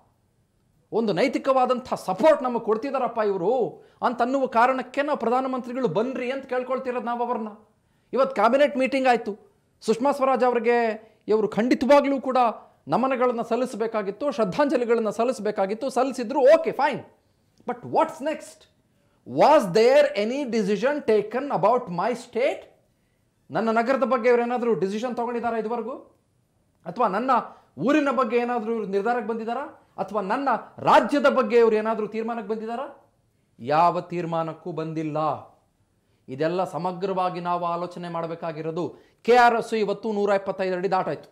ಒಂದು ನೈತಿಕವಾದಂಥ ಸಪೋರ್ಟ್ ನಮಗೆ ಕೊಡ್ತಿದಾರಪ್ಪ ಇವರು ಅಂತ ಅನ್ನುವ ಕಾರಣಕ್ಕೆ ನಾವು ಪ್ರಧಾನಮಂತ್ರಿಗಳು ಬನ್ರಿ ಅಂತ ಕೇಳ್ಕೊಳ್ತಿರೋದು ನಾವು ಅವ್ರನ್ನ ಇವತ್ತು ಕ್ಯಾಬಿನೆಟ್ ಮೀಟಿಂಗ್ ಆಯಿತು ಸುಷ್ಮಾ ಸ್ವರಾಜ್ ಅವರಿಗೆ ಇವರು ಖಂಡಿತವಾಗ್ಲೂ ಕೂಡ ನಮನಗಳನ್ನು ಸಲ್ಲಿಸಬೇಕಾಗಿತ್ತು ಶ್ರದ್ಧಾಂಜಲಿಗಳನ್ನು ಸಲ್ಲಿಸಬೇಕಾಗಿತ್ತು ಸಲ್ಲಿಸಿದ್ರು okay fine but what's next was there any decision taken about my state ನನ್ನ ನಗರದ ಬಗ್ಗೆ ಇವರೇನಾದರೂ ಡಿಸಿಷನ್ ತೊಗೊಂಡಿದ್ದಾರಾ ಇದುವರೆಗೂ ಅಥವಾ ನನ್ನ ಊರಿನ ಬಗ್ಗೆ ಏನಾದರೂ ಇವ್ರು ನಿರ್ಧಾರಕ್ಕೆ ಬಂದಿದ್ದಾರಾ ಅಥವಾ ನನ್ನ ರಾಜ್ಯದ ಬಗ್ಗೆ ಇವರು ಏನಾದರೂ ತೀರ್ಮಾನಕ್ಕೆ ಬಂದಿದ್ದಾರಾ ಯಾವ ತೀರ್ಮಾನಕ್ಕೂ ಬಂದಿಲ್ಲ ಇದೆಲ್ಲ ಸಮಗ್ರವಾಗಿ ನಾವು ಆಲೋಚನೆ ಮಾಡಬೇಕಾಗಿರೋದು ಕೆ ಆರ್ ಎಸ್ ಇವತ್ತು ನೂರ ಎಪ್ಪತ್ತೈದು ಅಡಿ ದಾಟಾಯ್ತು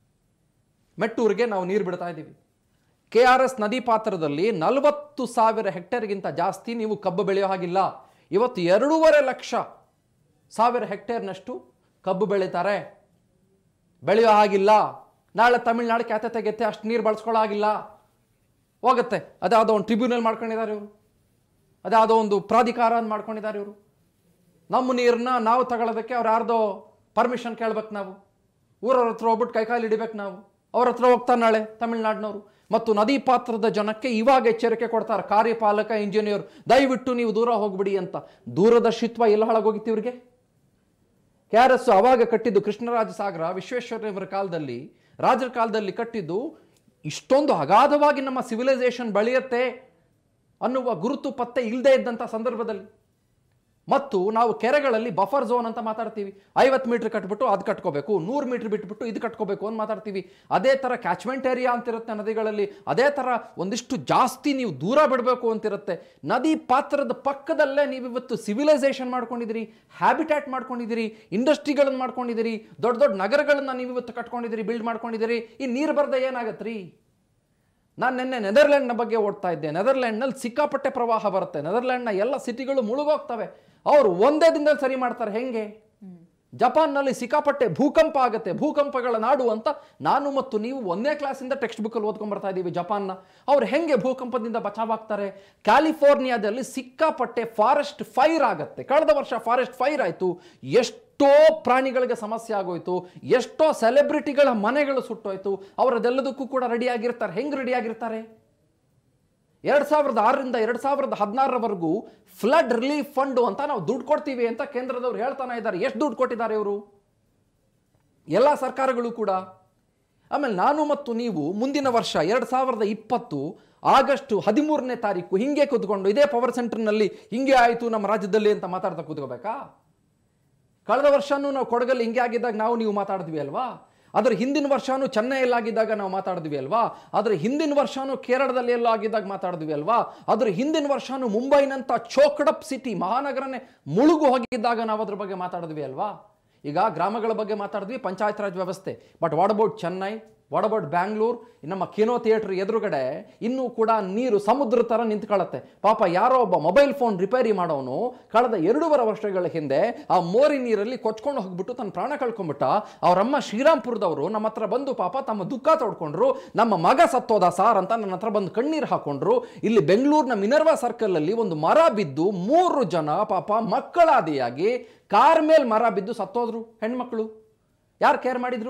ಮೆಟ್ಟೂರಿಗೆ ನಾವು ನೀರು ಬಿಡ್ತಾ ಇದ್ದೀವಿ ಕೆ ಆರ್ ಎಸ್ ನದಿ ಪಾತ್ರದಲ್ಲಿ ನಲವತ್ತು ಸಾವಿರ ಹೆಕ್ಟೇರ್ಗಿಂತ ಜಾಸ್ತಿ ನೀವು ಕಬ್ಬು ಬೆಳೆಯೋ ಹಾಗಿಲ್ಲ ಇವತ್ತು ಎರಡೂವರೆ ಲಕ್ಷ ಸಾವಿರ ಹೆಕ್ಟೇರ್ನಷ್ಟು ಕಬ್ಬು ಬೆಳೀತಾರೆ ಬೆಳೆಯೋ ಹಾಗಿಲ್ಲ ನಾಳೆ ತಮಿಳ್ನಾಡು ಕ್ಯಾತೆ ತೆಗೆತ್ತೆ ಅಷ್ಟು ನೀರು ಬಳಸ್ಕೊಳ್ಳೋ ಹಾಗಿಲ್ಲ ಹೋಗುತ್ತೆ ಅದ್ಯಾವುದೋ ಒಂದು ಟ್ರಿಬ್ಯುನಲ್ ಮಾಡ್ಕೊಂಡಿದ್ದಾರೆ ಇವರು ಅದ್ಯಾವುದೋ ಒಂದು ಪ್ರಾಧಿಕಾರ ಅಂತ ಮಾಡ್ಕೊಂಡಿದ್ದಾರೆ ಇವರು ನಮ್ಮ ನೀರನ್ನ ನಾವು ತಗೊಳ್ಳೋದಕ್ಕೆ ಅವ್ರು ಯಾರ್ದೋ ಪರ್ಮಿಷನ್ ಕೇಳ್ಬೇಕು ನಾವು ಊರವ್ರ ಹತ್ರ ಹೋಗ್ಬಿಟ್ಟು ಕೈಕಾಲು ಹಿಡಿಬೇಕು ನಾವು ಅವ್ರ ಹತ್ರ ಹೋಗ್ತಾರೆ ನಾಳೆ ತಮಿಳ್ನಾಡಿನವರು ಮತ್ತು ನದಿ ಪಾತ್ರದ ಜನಕ್ಕೆ ಇವಾಗ ಎಚ್ಚರಿಕೆ ಕೊಡ್ತಾರೆ ಕಾರ್ಯಪಾಲಕ ಇಂಜಿನಿಯರ್ ದಯವಿಟ್ಟು ನೀವು ದೂರ ಹೋಗ್ಬಿಡಿ ಅಂತ ದೂರದರ್ಶಿತ್ವ ಎಲ್ಲ ಹಾಳಾಗೋಗಿತ್ತು ಇವ್ರಿಗೆ ಕೆ ಆರ್ ಎಸ್ ಅವಾಗ ಕಟ್ಟಿದ್ದು ಕೃಷ್ಣರಾಜ ಸಾಗರ ವಿಶ್ವೇಶ್ವರಯ್ಯವರ ಕಾಲದಲ್ಲಿ ರಾಜರ ಕಾಲದಲ್ಲಿ ಕಟ್ಟಿದ್ದು ಇಷ್ಟೊಂದು ಅಗಾಧವಾಗಿ ನಮ್ಮ ಸಿವಿಲೈಸೇಷನ್ ಬೆಳೆಯುತ್ತೆ ಅನ್ನುವ ಗುರುತು ಪತ್ತೆ ಇಲ್ಲದೆ ಇದ್ದಂಥ ಸಂದರ್ಭದಲ್ಲಿ ಮತ್ತು ನಾವು ಕೆರೆಗಳಲ್ಲಿ ಬಫರ್ ಝೋನ್ ಅಂತ ಮಾತಾಡ್ತೀವಿ ಐವತ್ತು ಮೀಟ್ರ್ ಕಟ್ಬಿಟ್ಟು ಅದು ಕಟ್ಕೋಬೇಕು ನೂರು ಮೀಟ್ರ್ ಬಿಟ್ಬಿಟ್ಟು ಇದು ಕಟ್ಕೋಬೇಕು ಅಂತ ಮಾತಾಡ್ತೀವಿ ಅದೇ ಥರ ಕ್ಯಾಚ್ಮೆಂಟ್ ಏರಿಯಾ ಅಂತಿರುತ್ತೆ ನದಿಗಳಲ್ಲಿ ಅದೇ ಥರ ಒಂದಿಷ್ಟು ಜಾಸ್ತಿ ನೀವು ದೂರ ಬಿಡಬೇಕು ಅಂತಿರುತ್ತೆ ನದಿ ಪಾತ್ರದ ಪಕ್ಕದಲ್ಲೇ ನೀವು ಇವತ್ತು ಸಿವಿಲೈಸೇಷನ್ ಮಾಡ್ಕೊಂಡಿದ್ದೀರಿ ಹ್ಯಾಬಿಟ್ಯಾಟ್ ಮಾಡ್ಕೊಂಡಿದ್ದೀರಿ ಇಂಡಸ್ಟ್ರಿಗಳನ್ನು ಮಾಡ್ಕೊಂಡಿದ್ದೀರಿ ದೊಡ್ಡ ದೊಡ್ಡ ನಗರಗಳನ್ನು ನೀವು ಇವತ್ತು ಕಟ್ಕೊಂಡಿದ್ದೀರಿ ಬಿಲ್ಡ್ ಮಾಡ್ಕೊಂಡಿದ್ದೀರಿ ಈ ನೀರು ಬರದೆ ಏನಾಗತ್ತೆ ರೀ ನಾನು ನಿನ್ನೆ ನೆದರ್ಲ್ಯಾಂಡ್ನ ಬಗ್ಗೆ ಓಡ್ತಾ ಇದ್ದೆ ನೆದರ್ಲ್ಯಾಂಡ್ನಲ್ಲಿ ಸಿಕ್ಕಾಪಟ್ಟೆ ಪ್ರವಾಹ ಬರುತ್ತೆ ನೆದರ್ಲ್ಯಾಂಡ್ನ ಎಲ್ಲ ಸಿಟಿಗಳು ಮುಳುಗೋಗ್ತವೆ ಅವರು ಒಂದೇ ದಿನದಲ್ಲಿ ಸರಿ ಮಾಡ್ತಾರೆ ಹೆಂಗೆ ಜಪಾನ್ನಲ್ಲಿ ಸಿಕ್ಕಾಪಟ್ಟೆ ಭೂಕಂಪ ಆಗುತ್ತೆ ಭೂಕಂಪಗಳ ನಾಡು ಅಂತ ನಾನು ಮತ್ತು ನೀವು ಒಂದೇ ಕ್ಲಾಸಿಂದ ಟೆಕ್ಸ್ಟ್ ಬುಕ್ಕಲ್ಲಿ ಓದ್ಕೊಂಡ್ ಬರ್ತಾ ಇದ್ದೀವಿ ಜಪಾನ್ನ ಅವ್ರು ಹೆಂಗೆ ಭೂಕಂಪದಿಂದ ಬಚಾವಾಗ್ತಾರೆ ಕ್ಯಾಲಿಫೋರ್ನಿಯಾದಲ್ಲಿ ಸಿಕ್ಕಾಪಟ್ಟೆ ಫಾರೆಸ್ಟ್ ಫೈರ್ ಆಗುತ್ತೆ ಕಳೆದ ವರ್ಷ ಫಾರೆಸ್ಟ್ ಫೈರ್ ಆಯಿತು ಎಷ್ಟೋ ಪ್ರಾಣಿಗಳಿಗೆ ಸಮಸ್ಯೆ ಆಗೋಯ್ತು ಎಷ್ಟೋ ಸೆಲೆಬ್ರಿಟಿಗಳ ಮನೆಗಳು ಸುಟ್ಟೋಯ್ತು ಅವರದೆಲ್ಲದಕ್ಕೂ ಕೂಡ ರೆಡಿಯಾಗಿರ್ತಾರೆ ಹೆಂಗೆ ರೆಡಿಯಾಗಿರ್ತಾರೆ ಎರಡ್ ಸಾವಿರದ ಆರರಿಂದ ಎರಡ್ ಸಾವಿರದ ಹದಿನಾರರವರೆಗೂ ಫ್ಲಡ್ ರಿಲೀಫ್ ಫಂಡ್ ಅಂತ ನಾವು ದುಡ್ಡು ಕೊಡ್ತೀವಿ ಅಂತ ಕೇಂದ್ರದವ್ರು ಹೇಳ್ತಾನೆ ಇದ್ದಾರೆ ಎಷ್ಟು ದುಡ್ಡು ಕೊಟ್ಟಿದ್ದಾರೆ ಇವರು ಎಲ್ಲ ಸರ್ಕಾರಗಳು ಕೂಡ ಆಮೇಲೆ ನಾನು ಮತ್ತು ನೀವು ಮುಂದಿನ ವರ್ಷ ಎರಡು ಸಾವಿರದ ಇಪ್ಪತ್ತು ಆಗಸ್ಟ್ ಹದಿಮೂರನೇ ತಾರೀಕು ಹಿಂಗೆ ಕೂತ್ಕೊಂಡು ಇದೇ ಪವರ್ ಸೆಂಟರ್ನಲ್ಲಿ ಹಿಂಗೆ ಆಯಿತು ನಮ್ಮ ರಾಜ್ಯದಲ್ಲಿ ಅಂತ ಮಾತಾಡ್ತಾ ಕೂತ್ಕೋಬೇಕಾ ಕಳೆದ ವರ್ಷನೂ ನಾವು ಕೊಡಗಲ್ಲಿ ಹಿಂಗೆ ಆಗಿದ್ದಾಗ ನಾವು ನೀವು ಮಾತಾಡಿದ್ವಿ ಅಲ್ವಾ ಅದ್ರ ಹಿಂದಿನ ವರ್ಷನೂ ಚೆನ್ನೈಯಲ್ಲಾಗಿದ್ದಾಗ ನಾವು ಮಾತಾಡಿದ್ವಿ ಅಲ್ವಾ ಅದ್ರ ಹಿಂದಿನ ವರ್ಷನೂ ಕೇರಳದಲ್ಲಿ ಎಲ್ಲೋ ಆಗಿದ್ದಾಗ ಮಾತಾಡಿದ್ವಿ ಅಲ್ವಾ ಅದ್ರ ಹಿಂದಿನ ವರ್ಷನೂ ಮುಂಬೈನಂತ ಚೋಕಡಪ್ ಸಿಟಿ ಮಹಾನಗರನೇ ಮುಳುಗು ಹೋಗಿದ್ದಾಗ ನಾವು ಅದ್ರ ಬಗ್ಗೆ ಮಾತಾಡಿದ್ವಿ ಅಲ್ವಾ ಈಗ ಗ್ರಾಮಗಳ ಬಗ್ಗೆ ಮಾತಾಡಿದ್ವಿ ಪಂಚಾಯತ್ ರಾಜ್ ವ್ಯವಸ್ಥೆ but what about Chennai what about Bangalore ನಮ್ಮ ಕಿನೋ ಥಿಯೇಟರ್ ಎದುರುಗಡೆ ಇನ್ನೂ ಕೂಡ ನೀರು ಸಮುದ್ರ ಥರ ನಿಂತ್ಕೊಳ್ಳುತ್ತೆ ಪಾಪ ಯಾರೋ ಒಬ್ಬ ಮೊಬೈಲ್ ಫೋನ್ ರಿಪೇರಿ ಮಾಡೋನು ಕಳೆದ ಎರಡೂವರೆ ವರ್ಷಗಳ ಹಿಂದೆ ಆ ಮೋರಿ ನೀರಲ್ಲಿ ಕೊಚ್ಕೊಂಡು ಹೋಗ್ಬಿಟ್ಟು ತನ್ನ ಪ್ರಾಣ ಕಳ್ಕೊಂಡ್ಬಿಟ್ಟ ಅವರಮ್ಮ ಶ್ರೀರಾಮ್ಪುರದವರು ನಮ್ಮ ಹತ್ರ ಬಂದು ಪಾಪ ತಮ್ಮ ದುಃಖ ತೋಡ್ಕೊಂಡ್ರು ನಮ್ಮ ಮಗ ಸತ್ತೋದ ಸಾರ್ ಅಂತ ನನ್ನ ಹತ್ರ ಬಂದು ಕಣ್ಣೀರು ಹಾಕೊಂಡ್ರು ಇಲ್ಲಿ ಬೆಂಗಳೂರಿನ ಮಿನರ್ವಾ ಸರ್ಕಲ್ ಅಲ್ಲಿ ಒಂದು ಮರ ಬಿದ್ದು ಮೂರು ಜನ ಪಾಪ ಮಕ್ಕಳಾದಿಯಾಗಿ ಕಾರ್ ಮೇಲೆ ಮರ ಬಿದ್ದು ಸತ್ತೋದ್ರು ಹೆಣ್ಮಕ್ಳು ಯಾರು ಕೇರ್ ಮಾಡಿದ್ರು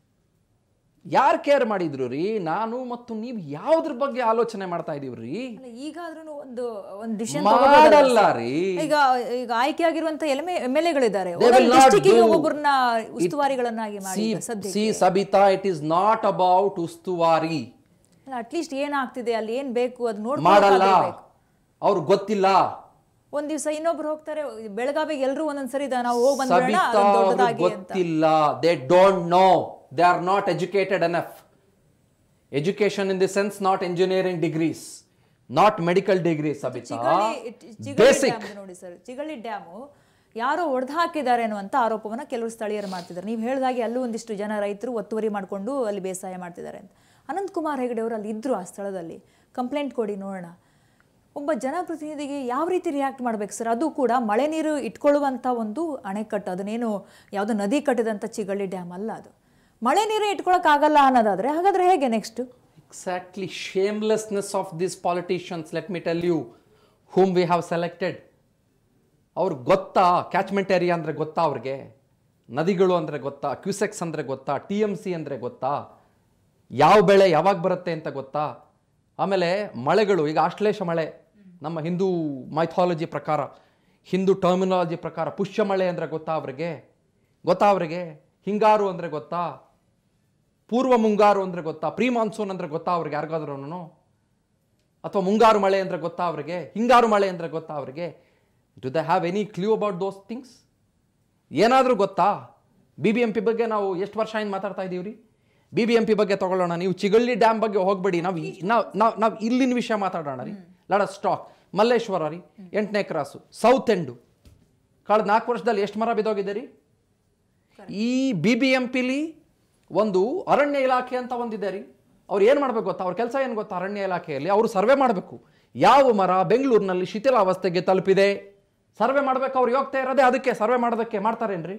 ಯಾರು ಕೇರ್ ಮಾಡಿದ್ರು ರೀ ನಾನು ಮತ್ತು ನೀವು ಯಾವ್ದ್ರ ಬಗ್ಗೆ ಆಲೋಚನೆ ಮಾಡ್ತಾ ಇದೀವ್ರಿ ಅಲ್ಲ ಈಗಾದ್ರೂ ಒಂದು ಒಂದು ಡಿಸಿಷನ್ ಮಾಡಲ್ಲ ರೀ ಈಗ ಈಗ ಆಯ್ಕೆ ಆಗಿರುವಂತ ಎಮ್ ಎಲ್ ಎಗಳಿದ್ದಾರೆ They will not district do. ಒಬ್ಬೊಬ್ಬರನ್ನ ಉಸ್ತುವಾರಿಗಳನ್ನಾಗಿ ಮಾಡಿ ಈಗ ಸಿ ಸದ್ಯಕ್ಕೆ Sabitha it is not about ಉಸ್ತುವಾರಿ ಅಟ್ಲೀಸ್ಟ್ ಏನಾಗ್ತಿದೆ ಅಲ್ಲಿ ಏನ್ ಬೇಕು ಅದು ಮಾಡಲ್ಲ ನೋಡ್ಬೇಕು ಅವ್ರಿಗೆ ಗೊತ್ತಿಲ್ಲ ಒಂದ್ ದಿವಸ ಇನ್ನೊಬ್ರು ಹೋಗ್ತಾರೆ ಬೆಳಗಾವಿಗೆ ಎಲ್ರು ಒಂದೊಂದ್ಸರಿ ದ- ನಾವು ಹೋಗಿ ಬಂದ್ಬಿಡೋಣ ಸಬಿತಾ ಅದೊಂದ್ ಅವ್ರಿಗೆ ದೊಡ್ಡದಾಗಿ ಅಂತ ಗೊತ್ತಿಲ್ಲ they don't know they are not educated enough education in the sense not engineering degrees not medical degrees Sabitha Chigali it- Chigali basic dam ನೋಡಿ ಸರ್ ಚಿಗಳಿ ಡ್ಯಾಮು ಯಾರೋ ಒಡೆದು ಹಾಕಿದ್ದಾರೆ ಅನ್ನುವಂಥ ಆರೋಪವನ್ನ ಕೆಲವರು ಸ್ಥಳೀಯರು ಮಾಡ್ತಿದ್ದಾರೆ ನೀವು ಹೇಳಿದಾಗೆ ಅಲ್ಲೂ ಒಂದಿಷ್ಟು ಜನ ರೈತರು ಒತ್ತುವರಿ ಮಾಡಿಕೊಂಡು ಅಲ್ಲಿ ಬೇಸಾಯ ಮಾಡ್ತಿದ್ದಾರೆ ಅಂತ ಅನಂತ್ ಕುಮಾರ್ ಹೆಗಡೆ ಅವರು ಅಲ್ಲಿ ಇದ್ರು ಆ ಸ್ಥಳದಲ್ಲಿ ಕಂಪ್ಲೇಂಟ್ ಕೊಡಿ ನೋಡೋಣ ಒಬ್ಬ ಜನಪ್ರತಿನಿಧಿಗೆ ಯಾವ ರೀತಿ ರಿಯಾಕ್ಟ್ ಮಾಡ್ಬೇಕು ಸರ್ ಅದು ಕೂಡ ಮಳೆ ನೀರು ಇಟ್ಕೊಳ್ಳುವಂಥ ಒಂದು ಅಣೆಕಟ್ಟು ಅದನ್ನೇನು ಯಾವುದೋ ನದಿ ಕಟ್ಟಿದಂಥ ಚಿಗಳಿ ಡ್ಯಾಮ್ ಅಲ್ಲ ಅದು ಮಳೆ ನೀರು ಇಟ್ಕೊಳಕ್ಕಾಗಲ್ಲ ಅನ್ನೋದಾದ್ರೆ ಹಾಗಾದ್ರೆ ಹೇಗೆ next exactly shamelessness of these politicians let me tell you whom we have selected ಅವ್ರಿಗೆ ಗೊತ್ತಾ ಕ್ಯಾಚ್ಮೆಂಟ್ ಏರಿಯಾ ಅಂದರೆ ಗೊತ್ತಾ ಅವ್ರಿಗೆ ನದಿಗಳು ಅಂದರೆ ಗೊತ್ತಾ ಕ್ಯೂಸೆಕ್ಸ್ ಅಂದರೆ ಗೊತ್ತಾ ಟಿ ಎಮ್ ಸಿ ಅಂದರೆ ಗೊತ್ತಾ ಯಾವ ಬೆಳೆ ಯಾವಾಗ ಬರುತ್ತೆ ಅಂತ ಗೊತ್ತಾ ಆಮೇಲೆ ಮಳೆಗಳು ಈಗ ಆಶ್ಲೇಷ ಮಳೆ ನಮ್ಮ ಹಿಂದೂ ಮೈಥಾಲಜಿ ಪ್ರಕಾರ ಹಿಂದೂ ಟರ್ಮಿನಾಲಜಿ ಪ್ರಕಾರ ಪುಷ್ಯ ಮಳೆ ಅಂದರೆ ಗೊತ್ತಾ ಅವ್ರಿಗೆ ಗೊತ್ತಾ ಅವ್ರಿಗೆ ಹಿಂಗಾರು ಅಂದರೆ ಗೊತ್ತಾ ಪೂರ್ವ ಮುಂಗಾರು ಅಂದರೆ ಗೊತ್ತಾ ಪ್ರೀ ಮಾನ್ಸೂನ್ ಅಂದರೆ ಗೊತ್ತಾ ಅವ್ರಿಗೆ ಯಾರಿಗಾದ್ರೂ ಅಥವಾ ಮುಂಗಾರು ಮಳೆ ಅಂದರೆ ಗೊತ್ತಾ ಅವ್ರಿಗೆ ಹಿಂಗಾರು ಮಳೆ ಅಂದರೆ ಗೊತ್ತಾ ಅವ್ರಿಗೆ do they have any clue about those things ಏನಾದರೂ ಗೊತ್ತಾ ಬಿ ಬಿ ಎಂ ಪಿ ಬಗ್ಗೆ ನಾವು ಎಷ್ಟು ವರ್ಷ ಏನು ಮಾತಾಡ್ತಾ ಇದ್ದೀವಿ ಬಿ ಬಿ ಎಂ ಪಿ ಬಗ್ಗೆ ತಗೊಳ್ಳೋಣ ನೀವು ಚಿಗಳ್ಳಿ ಡ್ಯಾಮ್ ಬಗ್ಗೆ ಹೋಗಬೇಡಿ ನಾವು ನಾವು ನಾವು ನಾವು ಇಲ್ಲಿನ ವಿಷಯ ಮಾತಾಡೋಣ ರೀ ಲಡ ಸ್ಟಾಕ್ ಮಲ್ಲೇಶ್ವರ ರೀ ಎಂಟನೇ ಕ್ರಾಸು ಸೌತ್ ಎಂಡು ಕಳೆದ ನಾಲ್ಕು ವರ್ಷದಲ್ಲಿ ಎಷ್ಟು ಮರ ಬಿದ್ದೋಗಿದೆ ರೀ ಈ ಬಿ ಬಿ ಎಂ ಪಿಲಿ ಒಂದು ಅರಣ್ಯ ಇಲಾಖೆ ಅಂತ ಒಂದಿದೆ ರೀ ಅವ್ರು ಏನು ಮಾಡ್ಬೇಕು ಗೊತ್ತಾ ಅವ್ರ ಕೆಲಸ ಏನು ಗೊತ್ತಾ ಅರಣ್ಯ ಇಲಾಖೆಯಲ್ಲಿ ಅವರು ಸರ್ವೆ ಮಾಡಬೇಕು ಯಾವ ಮರ ಬೆಂಗಳೂರಿನಲ್ಲಿ ಶಿಥಿಲಾವಸ್ಥೆಗೆ ತಲುಪಿದೆ ಸರ್ವೆ ಮಾಡ್ಬೇಕು ಅವ್ರು ಹೋಗ್ತಾ ಇರೋದೇ ಅದಕ್ಕೆ ಸರ್ವೆ ಮಾಡೋದಕ್ಕೆ ಮಾಡ್ತಾರೇನ್ರಿ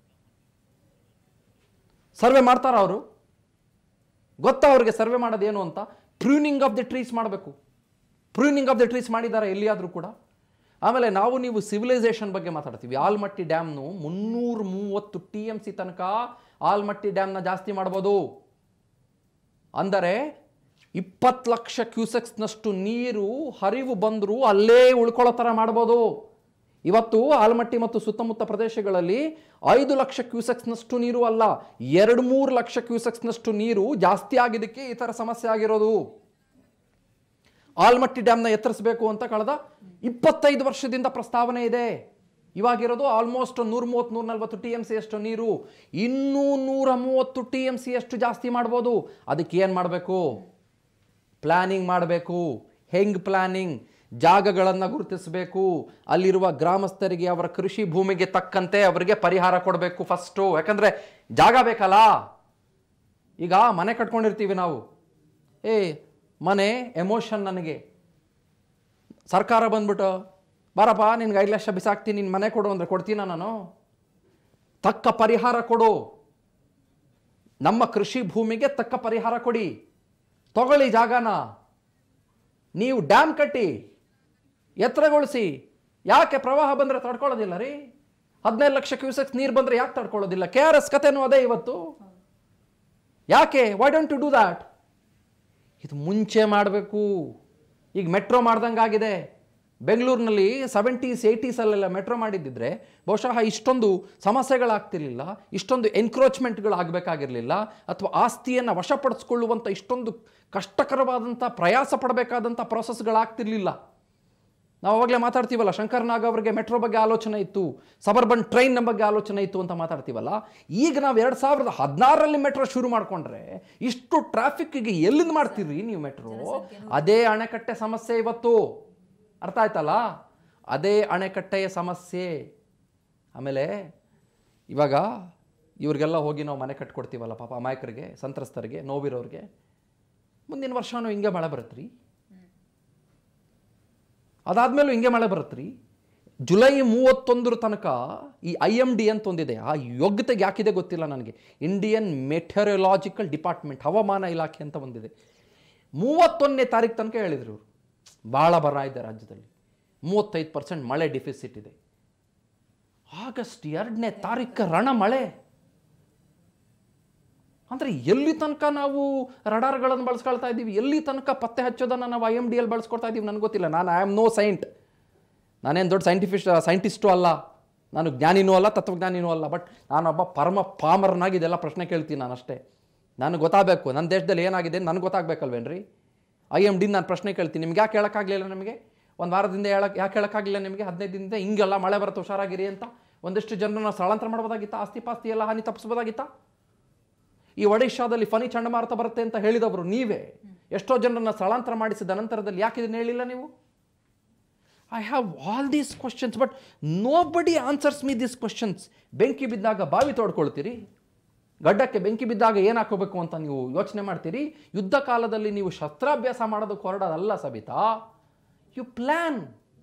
ಸರ್ವೆ ಮಾಡ್ತಾರ ಅವರು ಗೊತ್ತಾ ಅವ್ರಿಗೆ ಸರ್ವೆ ಮಾಡೋದೇನು ಅಂತ ಪ್ರೂನಿಂಗ್ ಆಫ್ ದಿ ಟ್ರೀಸ್ ಮಾಡಬೇಕು ಪ್ರೂನಿಂಗ್ ಆಫ್ ದಿ ಟ್ರೀಸ್ ಮಾಡಿದ್ದಾರೆ ಎಲ್ಲಿಯಾದರೂ ಕೂಡ ಆಮೇಲೆ ನಾವು ನೀವು ಸಿವಿಲೈಸೇಷನ್ ಬಗ್ಗೆ ಮಾತಾಡ್ತೀವಿ ಆಲ್ಮಟ್ಟಿ ಡ್ಯಾಮ್ನು ಮುನ್ನೂರ ಮೂವತ್ತು ಟಿ ಎಮ್ ಸಿ ತನಕ ಆಲ್ಮಟ್ಟಿ ಡ್ಯಾಮ್ನ ಜಾಸ್ತಿ ಮಾಡ್ಬೋದು ಅಂದರೆ ಇಪ್ಪತ್ತು ಲಕ್ಷ ಕ್ಯೂಸೆಕ್ಸ್ನಷ್ಟು ನೀರು ಹರಿವು ಬಂದರೂ ಅಲ್ಲೇ ಉಳ್ಕೊಳ್ಳೋ ಥರ ಮಾಡ್ಬೋದು ಇವತ್ತು ಆಲ್ಮಟ್ಟಿ ಮತ್ತು ಸುತ್ತಮುತ್ತ ಪ್ರದೇಶಗಳಲ್ಲಿ ಐದು ಲಕ್ಷ ಕ್ಯೂಸೆಕ್ಸ್ನಷ್ಟು ನೀರು ಅಲ್ಲ ಎರಡು ಮೂರು ಲಕ್ಷ ಕ್ಯೂಸೆಕ್ಸ್ನಷ್ಟು ನೀರು ಜಾಸ್ತಿ ಆಗಿದ್ದಕ್ಕೆ ಈ ಥರ ಸಮಸ್ಯೆ ಆಗಿರೋದು ಆಲ್ಮಟ್ಟಿ ಡ್ಯಾಮ್ನ ಎತ್ತರಿಸಬೇಕು ಅಂತ ಕಳೆದ ಇಪ್ಪತ್ತೈದು ವರ್ಷದಿಂದ ಪ್ರಸ್ತಾವನೆ ಇದೆ ಇವಾಗಿರೋದು ಆಲ್ಮೋಸ್ಟ್ ನೂರ ಮೂವತ್ತು ನೂರ ನಲ್ವತ್ತು ಟಿ ಎಮ್ ಸಿ ಅಷ್ಟು ನೀರು ಇನ್ನೂ ನೂರ ಮೂವತ್ತು ಟಿ ಎಮ್ ಸಿ ಅಷ್ಟು ಜಾಸ್ತಿ ಮಾಡ್ಬೋದು ಅದಕ್ಕೆ ಏನು ಮಾಡಬೇಕು ಪ್ಲಾನಿಂಗ್ ಮಾಡಬೇಕು ಹೆಂಗ್ ಪ್ಲಾನಿಂಗ್ ಜಾಗಗಳನ್ನು ಗುರುತಿಸಬೇಕು ಅಲ್ಲಿರುವ ಗ್ರಾಮಸ್ಥರಿಗೆ ಅವರ ಕೃಷಿ ಭೂಮಿಗೆ ತಕ್ಕಂತೆ ಅವರಿಗೆ ಪರಿಹಾರ ಕೊಡಬೇಕು ಫಸ್ಟು ಯಾಕಂದರೆ ಜಾಗ ಬೇಕಲ್ಲ ಈಗ ಮನೆ ಕಟ್ಕೊಂಡಿರ್ತೀವಿ ನಾವು ಏ ಮನೆ ಎಮೋಷನ್ ನನಗೆ ಸರ್ಕಾರ ಬಂದ್ಬಿಟ್ಟು ಬಾರಪ್ಪ ನಿನ್ಗೆ ಐದು ಲಕ್ಷ ಬಿಸಾಕ್ತೀನಿ ನಿನ್ನ ಮನೆ ಕೊಡು ಅಂದರೆ ಕೊಡ್ತೀನ ನಾನು ತಕ್ಕ ಪರಿಹಾರ ಕೊಡು ನಮ್ಮ ಕೃಷಿ ಭೂಮಿಗೆ ತಕ್ಕ ಪರಿಹಾರ ಕೊಡಿ ತಗೊಳ್ಳಿ ಜಾಗನ ನೀವು ಡ್ಯಾಮ್ ಕಟ್ಟಿ ಎತ್ತರಗೊಳಿಸಿ ಯಾಕೆ ಪ್ರವಾಹ ಬಂದರೆ ತಡ್ಕೊಳ್ಳೋದಿಲ್ಲ ರೀ ಹದಿನೈದು ಲಕ್ಷ ಕ್ಯೂಸೆಕ್ಸ್ ನೀರು ಬಂದರೆ ಯಾಕೆ ತಡ್ಕೊಳ್ಳೋದಿಲ್ಲ ಕೆ ಆರ್ ಎಸ್ ಕಥೆನೂ ಅದೇ ಇವತ್ತು ಯಾಕೆ why don't to do that ಇದು ಮುಂಚೆ ಮಾಡಬೇಕು ಈಗ ಮೆಟ್ರೋ ಮಾಡ್ದಂಗಾಗಿದೆ ಬೆಂಗಳೂರಿನಲ್ಲಿ ಸೆವೆಂಟೀಸ್ ಏಯ್ಟೀಸಲ್ಲೆಲ್ಲ ಮೆಟ್ರೋ ಮಾಡಿದ್ದಿದ್ರೆ ಬಹುಶಃ ಇಷ್ಟೊಂದು ಸಮಸ್ಯೆಗಳಾಗ್ತಿರ್ಲಿಲ್ಲ ಇಷ್ಟೊಂದು ಎನ್ಕ್ರೋಚ್ಮೆಂಟ್ಗಳು ಆಗಬೇಕಾಗಿರಲಿಲ್ಲ ಅಥವಾ ಆಸ್ತಿಯನ್ನು ವಶಪಡಿಸ್ಕೊಳ್ಳುವಂಥ ಇಷ್ಟೊಂದು ಕಷ್ಟಕರವಾದಂಥ ಪ್ರಯಾಸ ಪಡಬೇಕಾದಂಥ ಪ್ರೋಸೆಸ್ಗಳಾಗ್ತಿರ್ಲಿಲ್ಲ ನಾವು ಅವಾಗಲೇ ಮಾತಾಡ್ತೀವಲ್ಲ ಶಂಕರ್ ನಾಗ್ ಅವರಿಗೆ ಮೆಟ್ರೋ ಬಗ್ಗೆ ಆಲೋಚನೆ ಇತ್ತು ಸಬರ್ಬನ್ ಟ್ರೈನ್ ಬಗ್ಗೆ ಆಲೋಚನೆ ಇತ್ತು ಅಂತ ಮಾತಾಡ್ತೀವಲ್ಲ ಈಗ ನಾವು ಎರಡು ಸಾವಿರದ ಹದಿನಾರರಲ್ಲಿ ಮೆಟ್ರೋ ಶುರು ಮಾಡ್ಕೊಂಡ್ರೆ ಇಷ್ಟು ಟ್ರಾಫಿಕ್ಗೆ ಎಲ್ಲಿಂದ ಮಾಡ್ತೀರಿ ನೀವು ಮೆಟ್ರೋ ಅದೇ ಅಣೆಕಟ್ಟೆ ಸಮಸ್ಯೆ ಇವತ್ತು ಅರ್ಥ ಆಯ್ತಲ್ಲ ಅದೇ ಅಣೆಕಟ್ಟೆಯ ಸಮಸ್ಯೆ ಆಮೇಲೆ ಇವಾಗ ಇವ್ರಿಗೆಲ್ಲ ಹೋಗಿ ನಾವು ಮನೆ ಕಟ್ಕೊಡ್ತೀವಲ್ಲ ಪಾಪ ಅಮಾಯಕರಿಗೆ ಸಂತ್ರಸ್ತರಿಗೆ ನೋವಿರೋರಿಗೆ ಮುಂದಿನ ವರ್ಷನೂ ಹಿಂಗೆ ಮಳೆ ಬರುತ್ತ್ರಿ ಅದಾದ್ಮೇಲೂ ಹಿಂಗೆ ಮಳೆ ಬರುತ್ತ್ರಿ ಜುಲೈ ಮೂವತ್ತೊಂದರ ತನಕ ಈ ಐ ಎಮ್ ಡಿ ಅಂತ ಒಂದಿದೆ ಆ ಯೋಗ್ಯತೆಗೆ ಯಾಕಿದೆ ಗೊತ್ತಿಲ್ಲ ನನಗೆ ಇಂಡಿಯನ್ ಮೆಟೆರಿಯಲಾಜಿಕಲ್ ಡಿಪಾರ್ಟ್ಮೆಂಟ್ ಹವಾಮಾನ ಇಲಾಖೆ ಅಂತ ಒಂದಿದೆ ಮೂವತ್ತೊಂದನೇ ತಾರೀಕು ತನಕ ಹೇಳಿದರು ಭಾಳ ಬರ ಇದೆ ರಾಜ್ಯದಲ್ಲಿ ಮೂವತ್ತೈದು ಪರ್ಸೆಂಟ್ ಮಳೆ ಡಿಫಿಸಿಟ್ ಇದೆ ಆಗಸ್ಟ್ ಎರಡನೇ ತಾರೀಕು ರಣ ಮಳೆ ಅಂದರೆ ಎಲ್ಲಿ ತನಕ ನಾವು ರಡಾರ್ಗಳನ್ನು ಬಳಸ್ಕೊಳ್ತಾ ಇದ್ದೀವಿ ಎಲ್ಲಿ ತನಕ ಪತ್ತೆ ಹಚ್ಚೋದನ್ನು ನಾವು ಐ ಎಮ್ ಡಿ ಎಲ್ ಬಳಸ್ಕೊಳ್ತಾ ಇದ್ದೀವಿ ನನಗೆ ಗೊತ್ತಿಲ್ಲ ನಾನು ಐ ಆಮ್ ನೋ ಸೈಂಟ್ ನಾನೇನು ದೊಡ್ಡ ಸೈಂಟಿಫಿಸ್ಟ್ ಸೈಂಟಿಸ್ಟು ಅಲ್ಲ ನಾನು ಜ್ಞಾನಿನೂ ಅಲ್ಲ ತತ್ವಜ್ಞಾನಿನೂ ಅಲ್ಲ ಬಟ್ ನಾನೊಬ್ಬ ಪರಮ ಪಾಮರನಾಗಿ ಇದೆಲ್ಲ ಪ್ರಶ್ನೆ ಕೇಳ್ತೀನಿ ನಾನು ಅಷ್ಟೇ ನನಗೆ ಗೊತ್ತಾಗಬೇಕು ನನ್ನ ದೇಶದಲ್ಲಿ ಏನಾಗಿದೆ ಅಂತ ನನಗೆ ಗೊತ್ತಾಗಬೇಕಲ್ವೇನ್ರಿ ಐ ಎಮ್ ಡಿ ನಾನು ಪ್ರಶ್ನೆ ಕೇಳ್ತೀನಿ ನಿಮ್ಗೆ ಯಾಕೆ ಹೇಳೋಕ್ಕಾಗಲಿಲ್ಲ ನಿಮಗೆ ಒಂದು ವಾರದಿಂದ ಹೇಳಕ್ಕೆ ಯಾಕೆ ಹೇಳೋಕ್ಕಾಗಲಿಲ್ಲ ನಿಮಗೆ ಹದಿನೈದು ದಿನದಿಂದ ಹಿಂಗೆಲ್ಲ ಮಳೆ ಬರುತ್ತೆ ಹುಷಾರಾಗಿರಿ ಅಂತ ಒಂದಿಷ್ಟು ಜನರನ್ನ ಸ್ಥಳಾಂತರ ಮಾಡ್ಬೋದಾಗಿತ್ತಾ ಆಸ್ತಿ ಪಾಸ್ತಿ ಎಲ್ಲ ಹಾನಿ ತಪ್ಪಿಸ್ಬೋದಾಗಿತ್ತಾ ಈ ಒಡಿಶಾದಲ್ಲಿ ಫನಿ ಚಂಡಮಾರುತ ಬರುತ್ತೆ ಅಂತ ಹೇಳಿದವರು ನೀವೇ ಎಷ್ಟೋ ಜನರನ್ನ ಸ್ಥಳಾಂತರ ಮಾಡಿಸಿದ ನಂತರದಲ್ಲಿ ಯಾಕೆ ಇದನ್ನ ಹೇಳಿಲ್ಲ ನೀವು I have all these questions but nobody answers me these questions ಬೆಂಕಿ ಬಿದ್ದಾಗ ಬಾವಿ ತೋಡ್ಕೊಳ್ತೀರಿ ಗಡ್ಡಕ್ಕೆ ಬೆಂಕಿ ಬಿದ್ದಾಗ ಏನು ಹಾಕೋಬೇಕು ಅಂತ ನೀವು ಯೋಚನೆ ಮಾಡ್ತೀರಿ ಯುದ್ಧ ಕಾಲದಲ್ಲಿ ನೀವು ಶಸ್ತ್ರಾಭ್ಯಾಸ ಮಾಡೋದಕ್ಕೆ ಹೊರಡೋದಲ್ಲ Sabitha you plan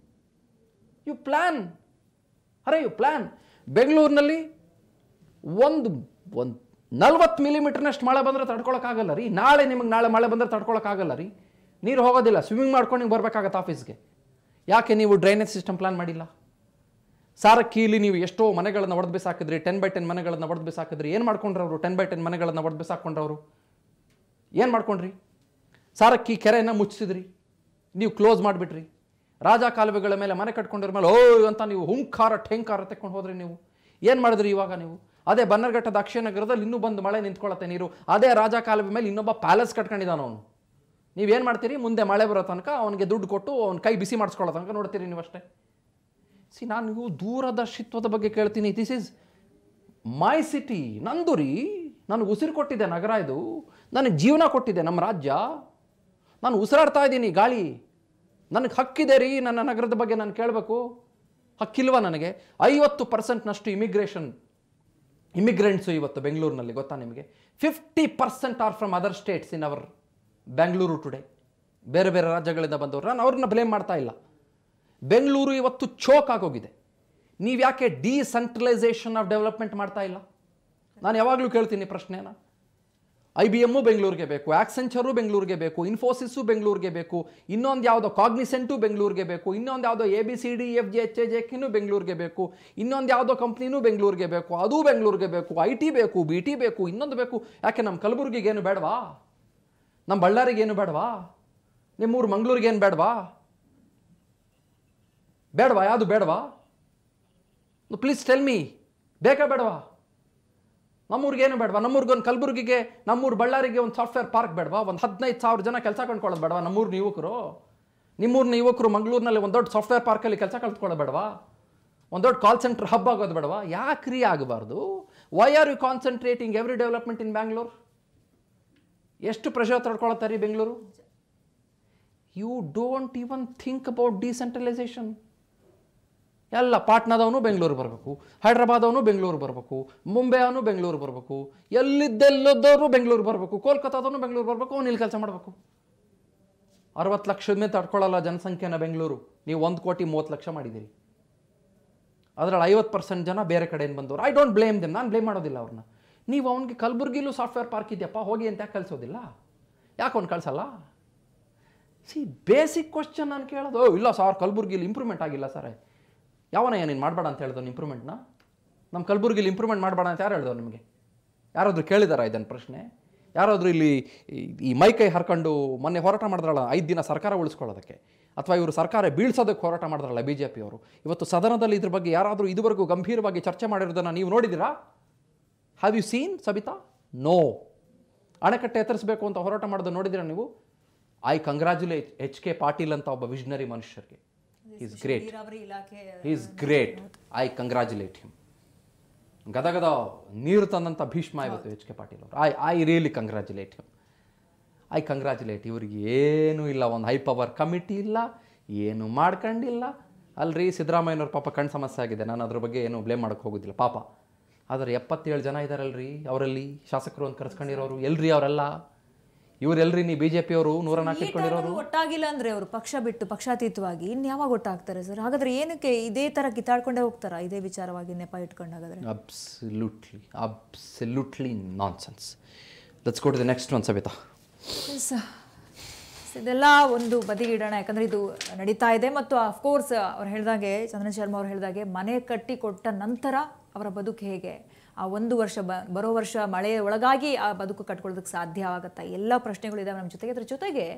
you plan are you plan ಬೆಂಗಳೂರಿನಲ್ಲಿ ಒಂದು ಒಂದು ನಲ್ವತ್ತು ಮಿಲಿಮೀಟರ್ನಷ್ಟು ಮಳೆ ಬಂದರೆ ತಡ್ಕೊಳಕ್ಕಾಗಲ್ಲ ರೀ ನಾಳೆ ನಿಮಗೆ ನಾಳೆ ಮಳೆ ಬಂದರೆ ತಡ್ಕೊಳಕ್ಕಾಗಲ್ಲ ರೀ ನೀರು ಹೋಗೋದಿಲ್ಲ ಸ್ವಿಮ್ಮಿಂಗ್ ಮಾಡ್ಕೊಂಡು ನೀವು ಬರಬೇಕಾಗತ್ತೆ ಆಫೀಸ್ಗೆ ಯಾಕೆ ನೀವು ಡ್ರೈನೇಜ್ ಸಿಸ್ಟಮ್ ಪ್ಲಾನ್ ಮಾಡಿಲ್ಲ ಸಾರಕ್ಕೀಲಿ ನೀವು ಎಷ್ಟೋ ಮನೆಗಳನ್ನು ಒಡೆದು ಬಿಸಾಕಿದ್ರಿ ಟೆನ್ ಬೈ ಟೆನ್ ಮನೆಗಳನ್ನು ಒಡೆದು ಬಿಸಾಕಿದ್ರಿ ಏನು ಮಾಡ್ಕೊಂಡ್ರು ಅವರು ಟೆನ್ ಬೈ ಟೆನ್ ಮನೆಗಳನ್ನು ಒಡೆದು ಬಿಸಾಕೊಂಡ್ರವರು ಏನು ಮಾಡ್ಕೊಂಡ್ರಿ ಸಾರಕ್ಕಿ ಕೆರೆಯನ್ನು ಮುಚ್ಚಿಸಿದ್ರಿ ನೀವು ಕ್ಲೋಸ್ ಮಾಡಿಬಿಟ್ರಿ ರಾಜ ಕಾಲುವೆಗಳ ಮೇಲೆ ಮನೆ ಕಟ್ಕೊಂಡಿರ ಮೇಲೆ ಓ ಅಂತ ನೀವು ಹುಂಕಾರ ಠೇಂಕಾರ ತೆಕ್ಕೊಂಡು ಹೋದ್ರಿ ನೀವು ಏನು ಮಾಡಿದ್ರಿ ಇವಾಗ ನೀವು ಅದೇ ಬನ್ನರ್ಘಟ್ಟದ ಅಕ್ಷಯನಗರದಲ್ಲಿ ಇನ್ನೂ ಬಂದು ಮಳೆ ನಿಂತ್ಕೊಳ್ಳುತ್ತೆ ನೀರು ಅದೇ ರಾಜ ಕಾಲುವೆ ಮೇಲೆ ಇನ್ನೊಬ್ಬ ಪ್ಯಾಲೇಸ್ ಕಟ್ಕೊಂಡಿದ್ದಾನ ಅವನು ನೀವೇನು ಮಾಡ್ತೀರಿ ಮುಂದೆ ಮಳೆ ಬರೋ ತನಕ ಅವನಿಗೆ ದುಡ್ಡು ಕೊಟ್ಟು ಅವ್ನ ಕೈ ಬಿಸಿ ಮಾಡಿಸ್ಕೊಳ್ಳೋ ತನಕ ನೋಡ್ತೀರಿ ನೀವು ಅಷ್ಟೇ ಸಿ ನಾನು ಇವು ದೂರದರ್ಶಿತ್ವದ ಬಗ್ಗೆ ಕೇಳ್ತೀನಿ ದಿಸ್ ಈಸ್ ಮೈ ಸಿಟಿ ನಂದು ರೀ ನನಗೆ ಉಸಿರು ಕೊಟ್ಟಿದೆ ನಗರ ಇದು ನನಗೆ ಜೀವನ ಕೊಟ್ಟಿದೆ ನಮ್ಮ ರಾಜ್ಯ ನಾನು ಉಸಿರಾಡ್ತಾ ಇದ್ದೀನಿ ಗಾಳಿ ನನಗೆ ಹಕ್ಕಿದೆ ರೀ ನನ್ನ ನಗರದ ಬಗ್ಗೆ ನಾನು ಕೇಳಬೇಕು ಹಕ್ಕಿಲ್ವಾ ನನಗೆ ಐವತ್ತು ಪರ್ಸೆಂಟ್ನಷ್ಟು ಇಮಿಗ್ರೇಷನ್ ಇಮಿಗ್ರೆಂಟ್ಸು ಇವತ್ತು ಬೆಂಗಳೂರಿನಲ್ಲಿ ಗೊತ್ತಾ ನಿಮಗೆ fifty percent are from other states in our Bengaluru today ಬೇರೆ ಬೇರೆ ರಾಜ್ಯಗಳಿಂದ ಬಂದವರು ನಾನು ಅವ್ರನ್ನ ಬ್ಲೇಮ್ ಮಾಡ್ತಾ ಇಲ್ಲ ಬೆಂಗಳೂರು ಇವತ್ತು ಚೋಕ್ ಆಗೋಗಿದೆ ನೀವು ಯಾಕೆ ಡಿಸೆಂಟ್ರಲೈಸೇಷನ್ ಆಫ್ ಡೆವಲಪ್ಮೆಂಟ್ ಮಾಡ್ತಾ ಇಲ್ಲ ನಾನು ಯಾವಾಗಲೂ ಕೇಳ್ತೀನಿ ಪ್ರಶ್ನೆನ ಐ ಬಿ ಎಮ್ಮು ಬೆಂಗಳೂರಿಗೆ ಬೇಕು ಆಕ್ಸೆಂಚರು ಬೆಂಗಳೂರಿಗೆ ಬೇಕು ಇನ್ಫೋಸಿಸ್ಸು ಬೆಂಗಳೂರಿಗೆ ಬೇಕು ಇನ್ನೊಂದು ಯಾವುದೋ ಕಾಗ್ನಿಸೆಂಟು ಬೆಂಗಳೂರಿಗೆ ಬೇಕು ಇನ್ನೊಂದು ಯಾವುದೋ A B C D F G H A ಜೆಕ್ಕಿನೂ ಬೆಂಗಳೂರಿಗೆ ಬೇಕು ಇನ್ನೊಂದು ಯಾವುದೋ ಕಂಪ್ನಿನೂ ಬೆಂಗಳೂರಿಗೆ ಬೇಕು ಅದೂ ಬೆಂಗಳೂರಿಗೆ ಬೇಕು ಐ ಟಿ ಬೇಕು ಬಿ ಟಿ ಬೇಕು ಇನ್ನೊಂದು ಬೇಕು ಯಾಕೆ ನಮ್ಮ ಕಲಬುರಗಿಗೆ ಏನು ಬೇಡವಾ ನಮ್ಮ ಬಳ್ಳಾರಿಗೆ ಏನು ಬೇಡವಾ ನಿಮ್ಮೂರು ಮಂಗಳೂರಿಗೆ ಏನು ಬೇಡವಾ ಬೇಡವಾ ಯಾವುದು ಬೇಡವಾ ಪ್ಲೀಸ್ ಟೆಲ್ ಮೀ ಬೇಕಾ ಬೇಡವಾ ನಮ್ಮೂರಿಗೆ ಏನು ಬೇಡವಾ ನಮ್ಮೂರಿಗೆ ಒಂದು ಕಲಬುರಗಿಗೆ ನಮ್ಮೂರು ಬಳ್ಳಾರಿಗೆ ಒಂದು ಸಾಫ್ಟ್ವೇರ್ ಪಾರ್ಕ್ ಬೇಡವಾ ಒಂದು ಹದಿನೈದು ಸಾವಿರ ಜನ ಕೆಲಸ ಕಂಡ್ಕೊಳ್ಳೋದು ಬೇಡವಾ ನಮ್ಮೂರಿನ ಯುವಕರು ನಿಮ್ಮೂರಿನ ಯುವಕರು ಮಂಗಳೂರಿನಲ್ಲಿ ಒಂದು ದೊಡ್ಡ ಸಾಫ್ಟ್ವೇರ್ ಪಾರ್ಕಲ್ಲಿ ಕೆಲಸ ಕಲ್ತ್ಕೊಳ್ಳೋದು ಬೇಡವಾ ಒಂದು ದೊಡ್ಡ ಕಾಲ್ ಸೆಂಟರ್ ಹಬ್ ಆಗೋದು ಬೇಡವಾ ಯಾಕ್ರಿ ಆಗಬಾರ್ದು why are you concentrating every development in Bangalore ಎಷ್ಟು ಪ್ರೆಷರ್ ತಡ್ಕೊಳತ್ತಾರೆ ರೀ Bengaluru you don't even think about decentralisation ಎಲ್ಲ ಪಾಟ್ನಾದವನು ಬೆಂಗಳೂರು ಬರಬೇಕು ಹೈದ್ರಾಬಾದವನು ಬೆಂಗಳೂರು ಬರಬೇಕು ಮುಂಬೈ ಅವನು ಬೆಂಗಳೂರು ಬರಬೇಕು ಎಲ್ಲಿದ್ದೆಲ್ಲದವರು ಬೆಂಗಳೂರು ಬರಬೇಕು ಕೋಲ್ಕತ್ತಾದವನು ಬೆಂಗಳೂರು ಬರಬೇಕು ಅವ್ನು ಇಲ್ಲಿ ಕೆಲಸ ಮಾಡಬೇಕು ಅರವತ್ತು ಲಕ್ಷದ ಮೇಲೆ ತಡ್ಕೊಳ್ಳಲ್ಲ ಜನಸಂಖ್ಯೆನ ಬೆಂಗಳೂರು ನೀವು ಒಂದು ಕೋಟಿ ಮೂವತ್ತು ಲಕ್ಷ ಮಾಡಿದ್ದೀರಿ ಅದರಲ್ಲಿ ಐವತ್ತು ಪರ್ಸೆಂಟ್ ಜನ ಬೇರೆ ಕಡೆಯಿಂದ ಬಂದವರು ಐ ಡೋಂಟ್ ಬ್ಲೇಮ್ ದೆಮ್ ನಾನು ಬ್ಲೇಮ್ ಮಾಡೋದಿಲ್ಲ ಅವ್ರನ್ನ ನೀವು ಅವನಿಗೆ ಕಲಬುರ್ಗಿಲೂ ಸಾಫ್ಟ್ವೇರ್ ಪಾರ್ಕ್ ಇದೆಯಪ್ಪ ಹೋಗಿ ಅಂತ ಯಾಕೆ ಕಳಿಸೋದಿಲ್ಲ ಯಾಕೆ ಅವ್ನು ಕಳಿಸಲ್ಲ ಸಿ ಬೇಸಿಕ್ ಕ್ವಶನ್ ನಾನು ಕೇಳೋದು "ಓ, ಇಲ್ಲ ಸರ್ ಕಲಬುರ್ಗಿಲಿ ಇಂಪ್ರೂವ್ಮೆಂಟ್ ಆಗಿಲ್ಲ ಸರ್ ಯಾವನ ನೀನು ಮಾಡಬೇಡ ಅಂತ ಹೇಳ್ದವ್ನು ಇಂಪ್ರೂವ್ಮೆಂಟ್ನ ನಮ್ಮ ಕಲಬುರ್ಗಿಲಿ ಇಂಪ್ರೂವ್ಮೆಂಟ್ ಮಾಡಬೇಡ ಅಂತ ಯಾರು ಹೇಳ್ದವ್ರು ನಿಮಗೆ ಯಾರಾದರೂ ಕೇಳಿದಾರ ಇದನ್ನು ಪ್ರಶ್ನೆ ಯಾರಾದರೂ ಇಲ್ಲಿ ಈ- ಈ ಮೈ ಕೈ ಹರ್ಕೊಂಡು ಮೊನ್ನೆ ಹೋರಾಟ ಮಾಡಿದ್ರಲ್ಲ ಐದು ದಿನ ಸರ್ಕಾರ ಉಳಿಸ್ಕೊಳ್ಳೋದಕ್ಕೆ ಅಥವಾ ಇವರು ಸರ್ಕಾರ ಬೀಳ್ಸೋದಕ್ಕೆ ಹೋರಾಟ ಮಾಡಿದ್ರಲ್ಲ ಬಿ ಜೆ ಪಿಯವರು ಇವತ್ತು ಸದನದಲ್ಲಿ ಇದ್ರ ಬಗ್ಗೆ ಯಾರಾದರೂ ಇದುವರೆಗೂ ಗಂಭೀರವಾಗಿ ಚರ್ಚೆ ಮಾಡಿರೋದನ್ನು ನೀವು ನೋಡಿದ್ದೀರಾ have you seen Sabitha no ಅಣೆಕಟ್ಟೆ ಎತ್ತರಿಸಬೇಕು ಅಂತ ಹೋರಾಟ ಮಾಡೋದು ನೋಡಿದ್ದೀರಾ ನೀವು I congratulate H K Patil ಅಂತ ಒಬ್ಬ ವಿಷನರಿ ಮನುಷ್ಯರಿಗೆ ಈಸ್ ಗ್ರೇಟ್ ನೀರಾವರಿ ಇಲಾಖೆ is great I congratulate him ಗದಗದ ನೀರು ತಂದಂಥ ಭೀಷ್ಮ ಇವತ್ತು ಎಚ್ ಕೆ ಪಾಟೀಲ್ ಅವರು I I really congratulate him I congratulate ಇವ್ರಿಗೆ ಏನೂ ಇಲ್ಲ ಒಂದು ಹೈ ಪವರ್ ಕಮಿಟಿ ಇಲ್ಲ ಏನು ಮಾಡ್ಕೊಂಡಿಲ್ಲ ಅಲ್ರಿ ಸಿದ್ದರಾಮಯ್ಯನವ್ರ ಪಾಪ ಕಣ್ಣು ಸಮಸ್ಯೆ ಆಗಿದೆ ನಾನು ಅದ್ರ ಬಗ್ಗೆ ಏನು ಬ್ಲೇಮ್ ಮಾಡೋಕ್ಕೆ ಹೋಗೋದಿಲ್ಲ ಪಾಪ ಆದರೆ ಎಪ್ಪತ್ತೇಳು ಜನ ಇದ್ದಾರಲ್ರಿ ಅವರಲ್ಲಿ ಶಾಸಕರು ಅಂತ ಕರೆಸ್ಕೊಂಡಿರೋರು ಎಲ್ರಿ ಅವರೆಲ್ಲ ಇವರೆಲ್ರಿ ನೀ ಬಿ ಜೆ ಪಿಯವರು ನೂರ ನಾಲ್ಕು ಇಟ್ಕೊಂಡಿರೋರು ಒಟ್ಟಾಗಿಲ್ಲ ಅಂದ್ರೆ ಅವರು ಪಕ್ಷ ಬಿಟ್ಟು ಪಕ್ಷಾತೀತವಾಗಿ ಇನ್ ಯಾವಾಗ ಒಟ್ಟಾಗ್ತಾರೆ ಸರ್ ಹಾಗಾದ್ರೆ ಏನಕ್ಕೆ ಇದೇ ತರ ಕಿತ್ತಾಡ್ಕೊಂಡೇ ಹೋಗ್ತಾರಾ ಇದೇ ವಿಚಾರವಾಗಿ ನೆಪ ಇಟ್ಕೊಂಡು ಹಾಗಾದ್ರೆ absolutely absolutely nonsense let's go to the next one Sabitha yes. ಇದೆಲ್ಲ ಒಂದು ಬದಿಗಿಡೋಣ ಯಾಕಂದ್ರೆ ಇದು ನಡೀತಾ ಇದೆ ಮತ್ತು ಅಫ್ಕೋರ್ಸ್ ಅವ್ರು ಹೇಳ್ದಾಗೆ ಚಂದ್ರನ್ ಶರ್ಮಾ ಅವ್ರು ಹೇಳ್ದಾಗೆ ಮನೆ ಕಟ್ಟಿ ಕೊಟ್ಟ ನಂತರ ಅವರ ಬದುಕು ಹೇಗೆ ಆ ಒಂದು ವರ್ಷ ಬ ಬರೋ ವರ್ಷ ಮಳೆ ಒಳಗಾಗಿ ಆ ಬದುಕು ಕಟ್ಕೊಳ್ಳೋದಕ್ಕೆ ಸಾಧ್ಯ ಆಗುತ್ತಾ ಎಲ್ಲ ಪ್ರಶ್ನೆಗಳು ಇದಾವೆ ನಮ್ಮ ಜೊತೆಗೆ ಅದ್ರ ಜೊತೆಗೆ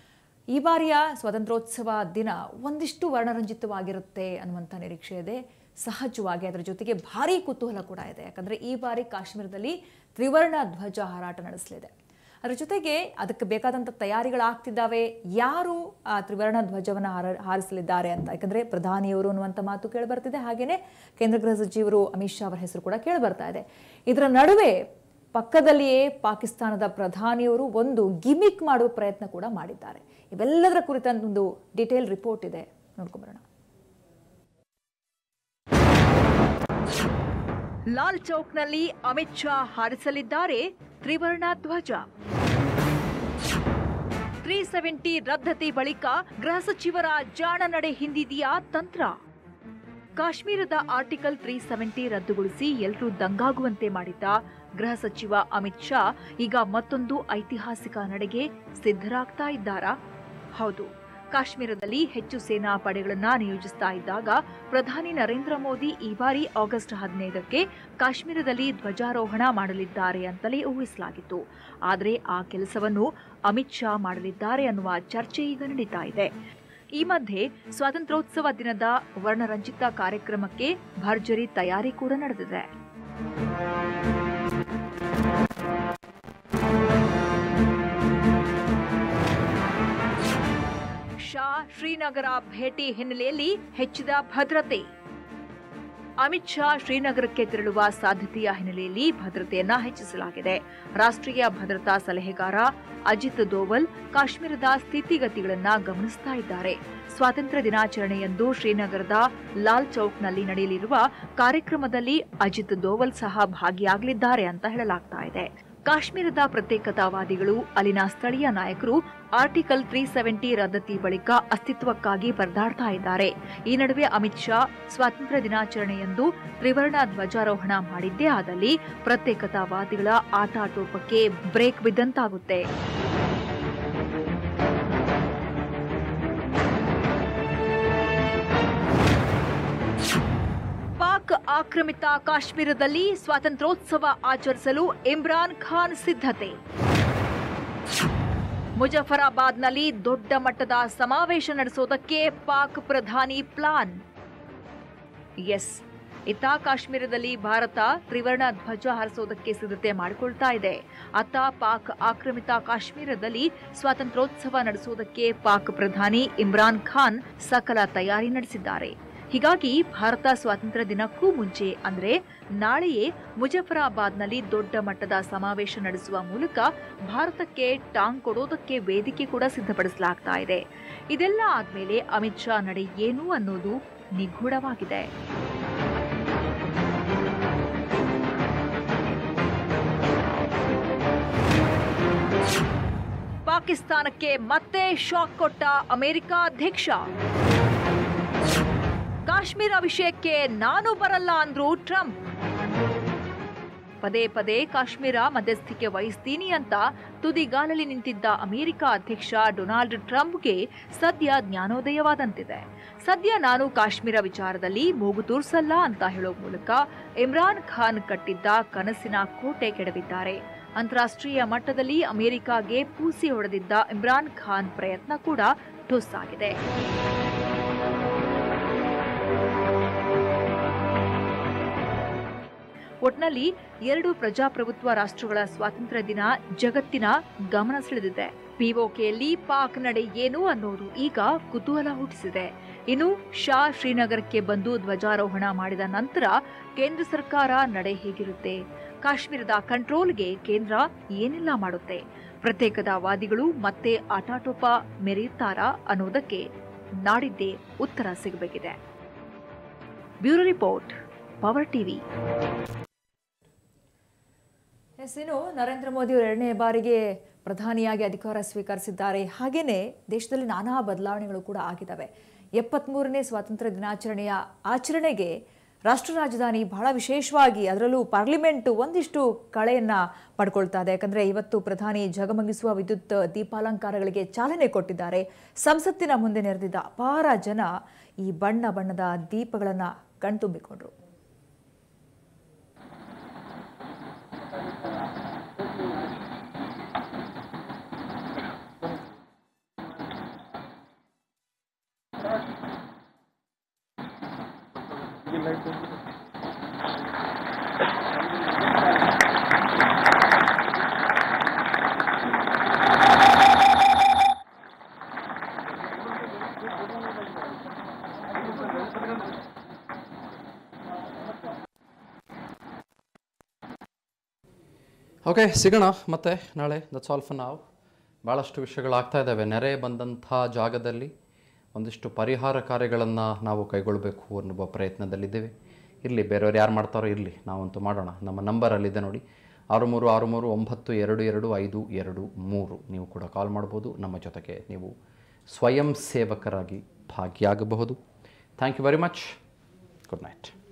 ಈ ಬಾರಿಯ ಸ್ವಾತಂತ್ರ್ಯೋತ್ಸವ ದಿನ ಒಂದಿಷ್ಟು ವರ್ಣರಂಜಿತವಾಗಿರುತ್ತೆ ಅನ್ನುವಂಥ ನಿರೀಕ್ಷೆ ಇದೆ ಸಹಜವಾಗಿ ಅದರ ಜೊತೆಗೆ ಭಾರಿ ಕುತೂಹಲ ಕೂಡ ಇದೆ ಯಾಕಂದರೆ ಈ ಬಾರಿ ಕಾಶ್ಮೀರದಲ್ಲಿ ತ್ರಿವರ್ಣ ಧ್ವಜ ಹಾರಾಟ ನಡೆಸಲಿದೆ ಅದರ ಜೊತೆಗೆ ಅದಕ್ಕೆ ಬೇಕಾದಂಥ ತಯಾರಿಗಳಾಗ್ತಿದ್ದಾವೆ ಯಾರು ಆ ತ್ರಿವರ್ಣ ಧ್ವಜವನ್ನು ಹಾರ ಹಾರಿಸಲಿದ್ದಾರೆ ಅಂತ ಯಾಕಂದರೆ ಪ್ರಧಾನಿಯವರು ಅನ್ನುವಂಥ ಮಾತು ಕೇಳಿ ಬರ್ತಿದೆ ಹಾಗೆಯೇ ಕೇಂದ್ರ ಗೃಹ ಸಚಿವರು ಅಮಿತ್ ಶಾ ಅವರ ಹೆಸರು ಕೂಡ ಕೇಳಿ ಬರ್ತಾ ಇದೆ ಇದರ ನಡುವೆ ಪಕ್ಕದಲ್ಲಿಯೇ ಪಾಕಿಸ್ತಾನದ ಪ್ರಧಾನಿಯವರು ಒಂದು ಗಿಮಿಕ್ ಮಾಡುವ ಪ್ರಯತ್ನ ಕೂಡ ಮಾಡಿದ್ದಾರೆ ಇವೆಲ್ಲದರ ಕುರಿತಂತ ಒಂದು ಡಿಟೇಲ್ ರಿಪೋರ್ಟ್ ಇದೆ ನೋಡ್ಕೊಂಬರೋಣ ಲಾಲ್ ಚೌಕ್ನಲ್ಲಿ ಅಮಿತ್ ಶಾ ಹಾರಿಸಲಿದ್ದಾರೆ ತ್ರಿವರ್ಣ ಧ್ವಜ ತ್ರೀ ಸೆವೆಂಟಿ ರದ್ದತಿ ಬಳಿಕ ಗೃಹ ಸಚಿವರ ಜಾಣ ನಡೆ ಹಿಂದಿದೆಯಾ ತಂತ್ರ ಕಾಶ್ಮೀರದ ಆರ್ಟಿಕಲ್ ತ್ರೀ ಸೆವೆಂಟಿ ರದ್ದುಗೊಳಿಸಿ ಎಲ್ಲರೂ ದಂಗಾಗುವಂತೆ ಮಾಡಿದ್ದ ಗೃಹ ಸಚಿವ ಅಮಿತ್ ಶಾ ಈಗ ಮತ್ತೊಂದು ಐತಿಹಾಸಿಕ ನಡೆಗೆ ಸಿದ್ಧರಾಗ್ತಾ ಇದ್ದಾರಾ ಹೌದು ಕಾಶ್ಮೀರದಲ್ಲಿ ಹೆಚ್ಚು ಸೇನಾ ಪಡೆಗಳನ್ನ ನಿಯೋಜಿಸ್ತಾ ಇದ್ದಾಗ ಪ್ರಧಾನಿ ನರೇಂದ್ರ ಮೋದಿ ಈ ಬಾರಿ ಆಗಸ್ಟ್ ಹದಿನೈದಕ್ಕೆ ಕಾಶ್ಮೀರದಲ್ಲಿ ಧ್ವಜಾರೋಹಣ ಮಾಡಲಿದ್ದಾರೆ ಅಂತಲೇ ಊಹಿಸಲಾಗಿತ್ತು ಆದರೆ ಆ ಕೆಲಸವನ್ನು ಅಮಿತ್ ಶಾ ಮಾಡಲಿದ್ದಾರೆ ಅನ್ನುವ ಚರ್ಚೆ ಈಗ ನಡೀತಾ ಇದೆ ಈ ಮಧ್ಯೆ ಸ್ವಾತಂತ್ರ್ಯೋತ್ಸವ ದಿನದ ವರ್ಣರಂಜಿತ ಕಾರ್ಯಕ್ರಮಕ್ಕೆ ಭರ್ಜರಿ ತಯಾರಿ ಕೂಡ ನಡೆದಿದೆ ಶಾ ಶ್ರೀನಗರ ಭೇಟಿ ಹಿನ್ನೆಲೆಯಲ್ಲಿ ಹೆಚ್ಚಿದ ಭದ್ರತೆ ಅಮಿತ್ ಶಾ ಶ್ರೀನಗರಕ್ಕೆ ತೆರಳುವ ಸಾಧ್ಯತೆಯ ಹಿನ್ನೆಲೆಯಲ್ಲಿ ಭದ್ರತೆಯನ್ನ ಹೆಚ್ಚಿಸಲಾಗಿದೆ ರಾಷ್ಟ್ರೀಯ ಭದ್ರತಾ ಸಲಹೆಗಾರ ಅಜಿತ್ ದೋವಲ್ ಕಾಶ್ಮೀರದ ಸ್ಥಿತಿಗತಿಗಳನ್ನ ಗಮನಿಸ್ತಾ ಇದ್ದಾರೆ ಸ್ವಾತಂತ್ರ್ಯ ದಿನಾಚರಣೆಯಂದು ಶ್ರೀನಗರದ ಲಾಲ್ ಚೌಕ್ನಲ್ಲಿ ನಡೆಯಲಿರುವ ಕಾರ್ಯಕ್ರಮದಲ್ಲಿ ಅಜಿತ್ ದೋವಲ್ ಸಹ ಭಾಗಿಯಾಗಲಿದ್ದಾರೆ ಅಂತ ಹೇಳಲಾಗ್ತಾ ಇದೆ ಕಾಶ್ಮೀರದ ಪ್ರತ್ಯೇಕತಾವಾದಿಗಳು ಅಲ್ಲಿನ ಸ್ಥಳೀಯ ನಾಯಕರು ಆರ್ಟಿಕಲ್ ತ್ರೀ ಸೆವೆಂಟಿ ರದ್ದತಿ ಬಳಿಕ ಅಸ್ತಿತ್ವಕ್ಕಾಗಿ ಪರದಾಡ್ತಾ ಇದ್ದಾರೆ ಈ ನಡುವೆ ಅಮಿತ್ ಶಾ ಸ್ವಾತಂತ್ರ್ಯ ದಿನಾಚರಣೆಯಂದು ತ್ರಿವರ್ಣ ಧ್ವಜಾರೋಹಣ ಮಾಡಿದ್ದೇ ಆದಲ್ಲಿ ಪ್ರತ್ಯೇಕತಾವಾದಿಗಳ ಆಟಾಟೋಪಕ್ಕೆ ಬ್ರೇಕ್ ಬಿದ್ದಂತಾಗುತ್ತೆ ಪಾಕ್ ಆಕ್ರಮಿತ ಕಾಶ್ಮೀರದಲ್ಲಿ ಸ್ವಾತಂತ್ರ್ಯೋತ್ಸವ ಆಚರಿಸಲು ಇಮ್ರಾನ್ ಖಾನ್ ಸಿದ್ಧತೆ ಮುಜಫರಾಬಾದ್ನಲ್ಲಿ ದೊಡ್ಡ ಮಟ್ಟದ ಸಮಾವೇಶ ನಡೆಸೋದಕ್ಕೆ ಪಾಕ್ ಪ್ರಧಾನಿ ಪ್ಲಾನ್ ಎಸ್ ಇತ್ತ ಕಾಶ್ಮೀರದಲ್ಲಿ ಭಾರತ ತ್ರಿವರ್ಣ ಧ್ವಜ ಹಾರಿಸೋದಕ್ಕೆ ಸಿದ್ಧತೆ ಮಾಡಿಕೊಳ್ತಾ ಇದೆ ಅತ್ತ ಪಾಕ್ ಆಕ್ರಮಿತ ಕಾಶ್ಮೀರದಲ್ಲಿ ಸ್ವಾತಂತ್ರ್ಯೋತ್ಸವ ನಡೆಸೋದಕ್ಕೆ ಪಾಕ್ ಪ್ರಧಾನಿ ಇಮ್ರಾನ್ ಖಾನ್ ಸಕಲ ತಯಾರಿ ನಡೆಸಿದ್ದಾರೆ ಹೀಗಾಗಿ ಭಾರತ ಸ್ವಾತಂತ್ರ್ಯ ದಿನಕ್ಕೂ ಮುಂಚೆ ಅಂದ್ರೆ ನಾಳೆಯೇ ಮುಜಫರಾಬಾದ್ನಲ್ಲಿ ದೊಡ್ಡ ಮಟ್ಟದ ಸಮಾವೇಶ ನಡೆಸುವ ಮೂಲಕ ಭಾರತಕ್ಕೆ ಟಾಂಗ್ ಕೊಡೋದಕ್ಕೆ ವೇದಿಕೆ ಕೂಡ ಸಿದ್ಧಪಡಿಸಲಾಗ್ತಾ ಇದೆ ಇದೆಲ್ಲ ಆದ್ಮೇಲೆ ಅಮಿತ್ ಶಾ ನಡೆ ಏನು ಅನ್ನೋದು ನಿಗೂಢವಾಗಿದೆ ಪಾಕಿಸ್ತಾನಕ್ಕೆ ಮತ್ತೆ ಶಾಕ್ ಕೊಟ್ಟ ಅಮೆರಿಕ ಅಧ್ಯಕ್ಷ ಕಾಶ್ಮೀರ ವಿಷಯಕ್ಕೆ ನಾನು ಬರಲ್ಲ ಅಂದ್ರು ಟ್ರಂಪ್ ಪದೇ ಪದೇ ಕಾಶ್ಮೀರ ಮಧ್ಯಸ್ಥಿಕೆ ವಹಿಸ್ತೀನಿ ಅಂತ ತುದಿಗಾಲಲ್ಲಿ ನಿಂತಿದ್ದ ಅಮೆರಿಕ ಅಧ್ಯಕ್ಷ ಡೊನಾಲ್ಡ್ ಟ್ರಂಪ್ಗೆ ಸದ್ಯ ಜ್ಞಾನೋದಯವಾದಂತಿದೆ ಸದ್ಯ ನಾನು ಕಾಶ್ಮೀರ ವಿಚಾರದಲ್ಲಿ ಮೂಗು ತೂರ್ಸಲ್ಲ ಅಂತ ಹೇಳೋ ಮೂಲಕ ಇಮ್ರಾನ್ ಖಾನ್ ಕಟ್ಟಿದ್ದ ಕನಸಿನ ಕೋಟೆ ಕೆಡವಿದ್ದಾರೆ ಅಂತಾರಾಷ್ಟ್ರೀಯ ಮಟ್ಟದಲ್ಲಿ ಅಮೆರಿಕಾಗೆ ಪೂಸಿ ಹೊಡೆದಿದ್ದ ಇಮ್ರಾನ್ ಖಾನ್ ಪ್ರಯತ್ನ ಕೂಡ ಠುಸ್ ಆಗಿದೆ ಒಟ್ನಲ್ಲಿ ಎರಡು ಪ್ರಜಾಪ್ರಭುತ್ವ ರಾಷ್ಟ್ರಗಳ ಸ್ವಾತಂತ್ರ್ಯ ದಿನ ಜಗತ್ತಿನ ಗಮನ ಸೆಳೆದಿದೆ ಪಿಒಕೆಯಲ್ಲಿ ಪಾಕ್ ನಡೆ ಏನು ಅನ್ನೋದು ಈಗ ಕುತೂಹಲ ಹುಟ್ಟಿಸಿದೆ ಇನ್ನು ಶಾ ಶ್ರೀನಗರಕ್ಕೆ ಬಂದು ಧ್ವಜಾರೋಹಣ ಮಾಡಿದ ನಂತರ ಕೇಂದ್ರ ಸರ್ಕಾರ ನಡೆ ಹೇಗಿರುತ್ತೆ ಕಾಶ್ಮೀರದ ಕಂಟ್ರೋಲ್ಗೆ ಕೇಂದ್ರ ಏನೆಲ್ಲ ಮಾಡುತ್ತೆ ಪ್ರತ್ಯೇಕದ ವಾದಿಗಳು ಮತ್ತೆ ಆಟಾಟೋಪ ಮೆರೆಯುತ್ತಾರಾ ಅನ್ನೋದಕ್ಕೆ ನಾಡಿದ್ದೇ ಉತ್ತರ ಸಿಗಬೇಕಿದೆ ಬ್ಯೂರೋ ರಿಪೋರ್ಟ್ ಪವರ್ ಟಿವಿ ಎಸ್ ಇನ್ನು ನರೇಂದ್ರ ಮೋದಿ ಅವರು ಎರಡನೇ ಬಾರಿಗೆ ಪ್ರಧಾನಿಯಾಗಿ ಅಧಿಕಾರ ಸ್ವೀಕರಿಸಿದ್ದಾರೆ ಹಾಗೆಯೇ ದೇಶದಲ್ಲಿ ನಾನಾ ಬದಲಾವಣೆಗಳು ಕೂಡ ಆಗಿದ್ದಾವೆ ಎಪ್ಪತ್ತ್ಮೂರನೇ ಸ್ವಾತಂತ್ರ್ಯ ದಿನಾಚರಣೆಯ ಆಚರಣೆಗೆ ರಾಷ್ಟ್ರ ರಾಜಧಾನಿ ಬಹಳ ವಿಶೇಷವಾಗಿ ಅದರಲ್ಲೂ ಪಾರ್ಲಿಮೆಂಟ್ ಒಂದಿಷ್ಟು ಕಳೆಯನ್ನು ಪಡ್ಕೊಳ್ತಾ ಇದೆ ಯಾಕಂದರೆ ಇವತ್ತು ಪ್ರಧಾನಿ ಜಗಮಗಿಸುವ ವಿದ್ಯುತ್ ದೀಪಾಲಂಕಾರಗಳಿಗೆ ಚಾಲನೆ ಕೊಟ್ಟಿದ್ದಾರೆ ಸಂಸತ್ತಿನ ಮುಂದೆ ನೆರೆದಿದ್ದ ಅಪಾರ ಜನ ಈ ಬಣ್ಣ ಬಣ್ಣದ ದೀಪಗಳನ್ನು ಕಣ್ತುಂಬಿಕೊಂಡ್ರು ಓಕೆ ಸಿಗೋಣ ಮತ್ತೆ ನಾಳೆ ದಟ್ಸ್ ಆಲ್ ಫಾರ್ ನಾವು ಭಾಳಷ್ಟು ವಿಷಯಗಳಾಗ್ತಾ ಇದ್ದಾವೆ ನೆರೆ ಬಂದಂಥ ಜಾಗದಲ್ಲಿ ಒಂದಿಷ್ಟು ಪರಿಹಾರ ಕಾರ್ಯಗಳನ್ನು ನಾವು ಕೈಗೊಳ್ಳಬೇಕು ಅನ್ನುವ ಪ್ರಯತ್ನದಲ್ಲಿದ್ದೇವೆ ಇರಲಿ ಬೇರೆಯವ್ರು ಯಾರು ಮಾಡ್ತಾರೋ ಇರಲಿ ನಾವಂತೂ ಮಾಡೋಣ ನಮ್ಮ ನಂಬರ್ ಅಲ್ಲಿದೆ ನೋಡಿ ಆರು ಮೂರು ಆರು ಮೂರು ಒಂಬತ್ತು ಎರಡು ಎರಡು ಐದು ಎರಡು ಮೂರು ನೀವು ಕೂಡ ಕಾಲ್ ಮಾಡ್ಬೋದು ನಮ್ಮ ಜೊತೆಗೆ ನೀವು ಸ್ವಯಂ ಸೇವಕರಾಗಿ ಭಾಗಿಯಾಗಬಹುದು thank you very much good night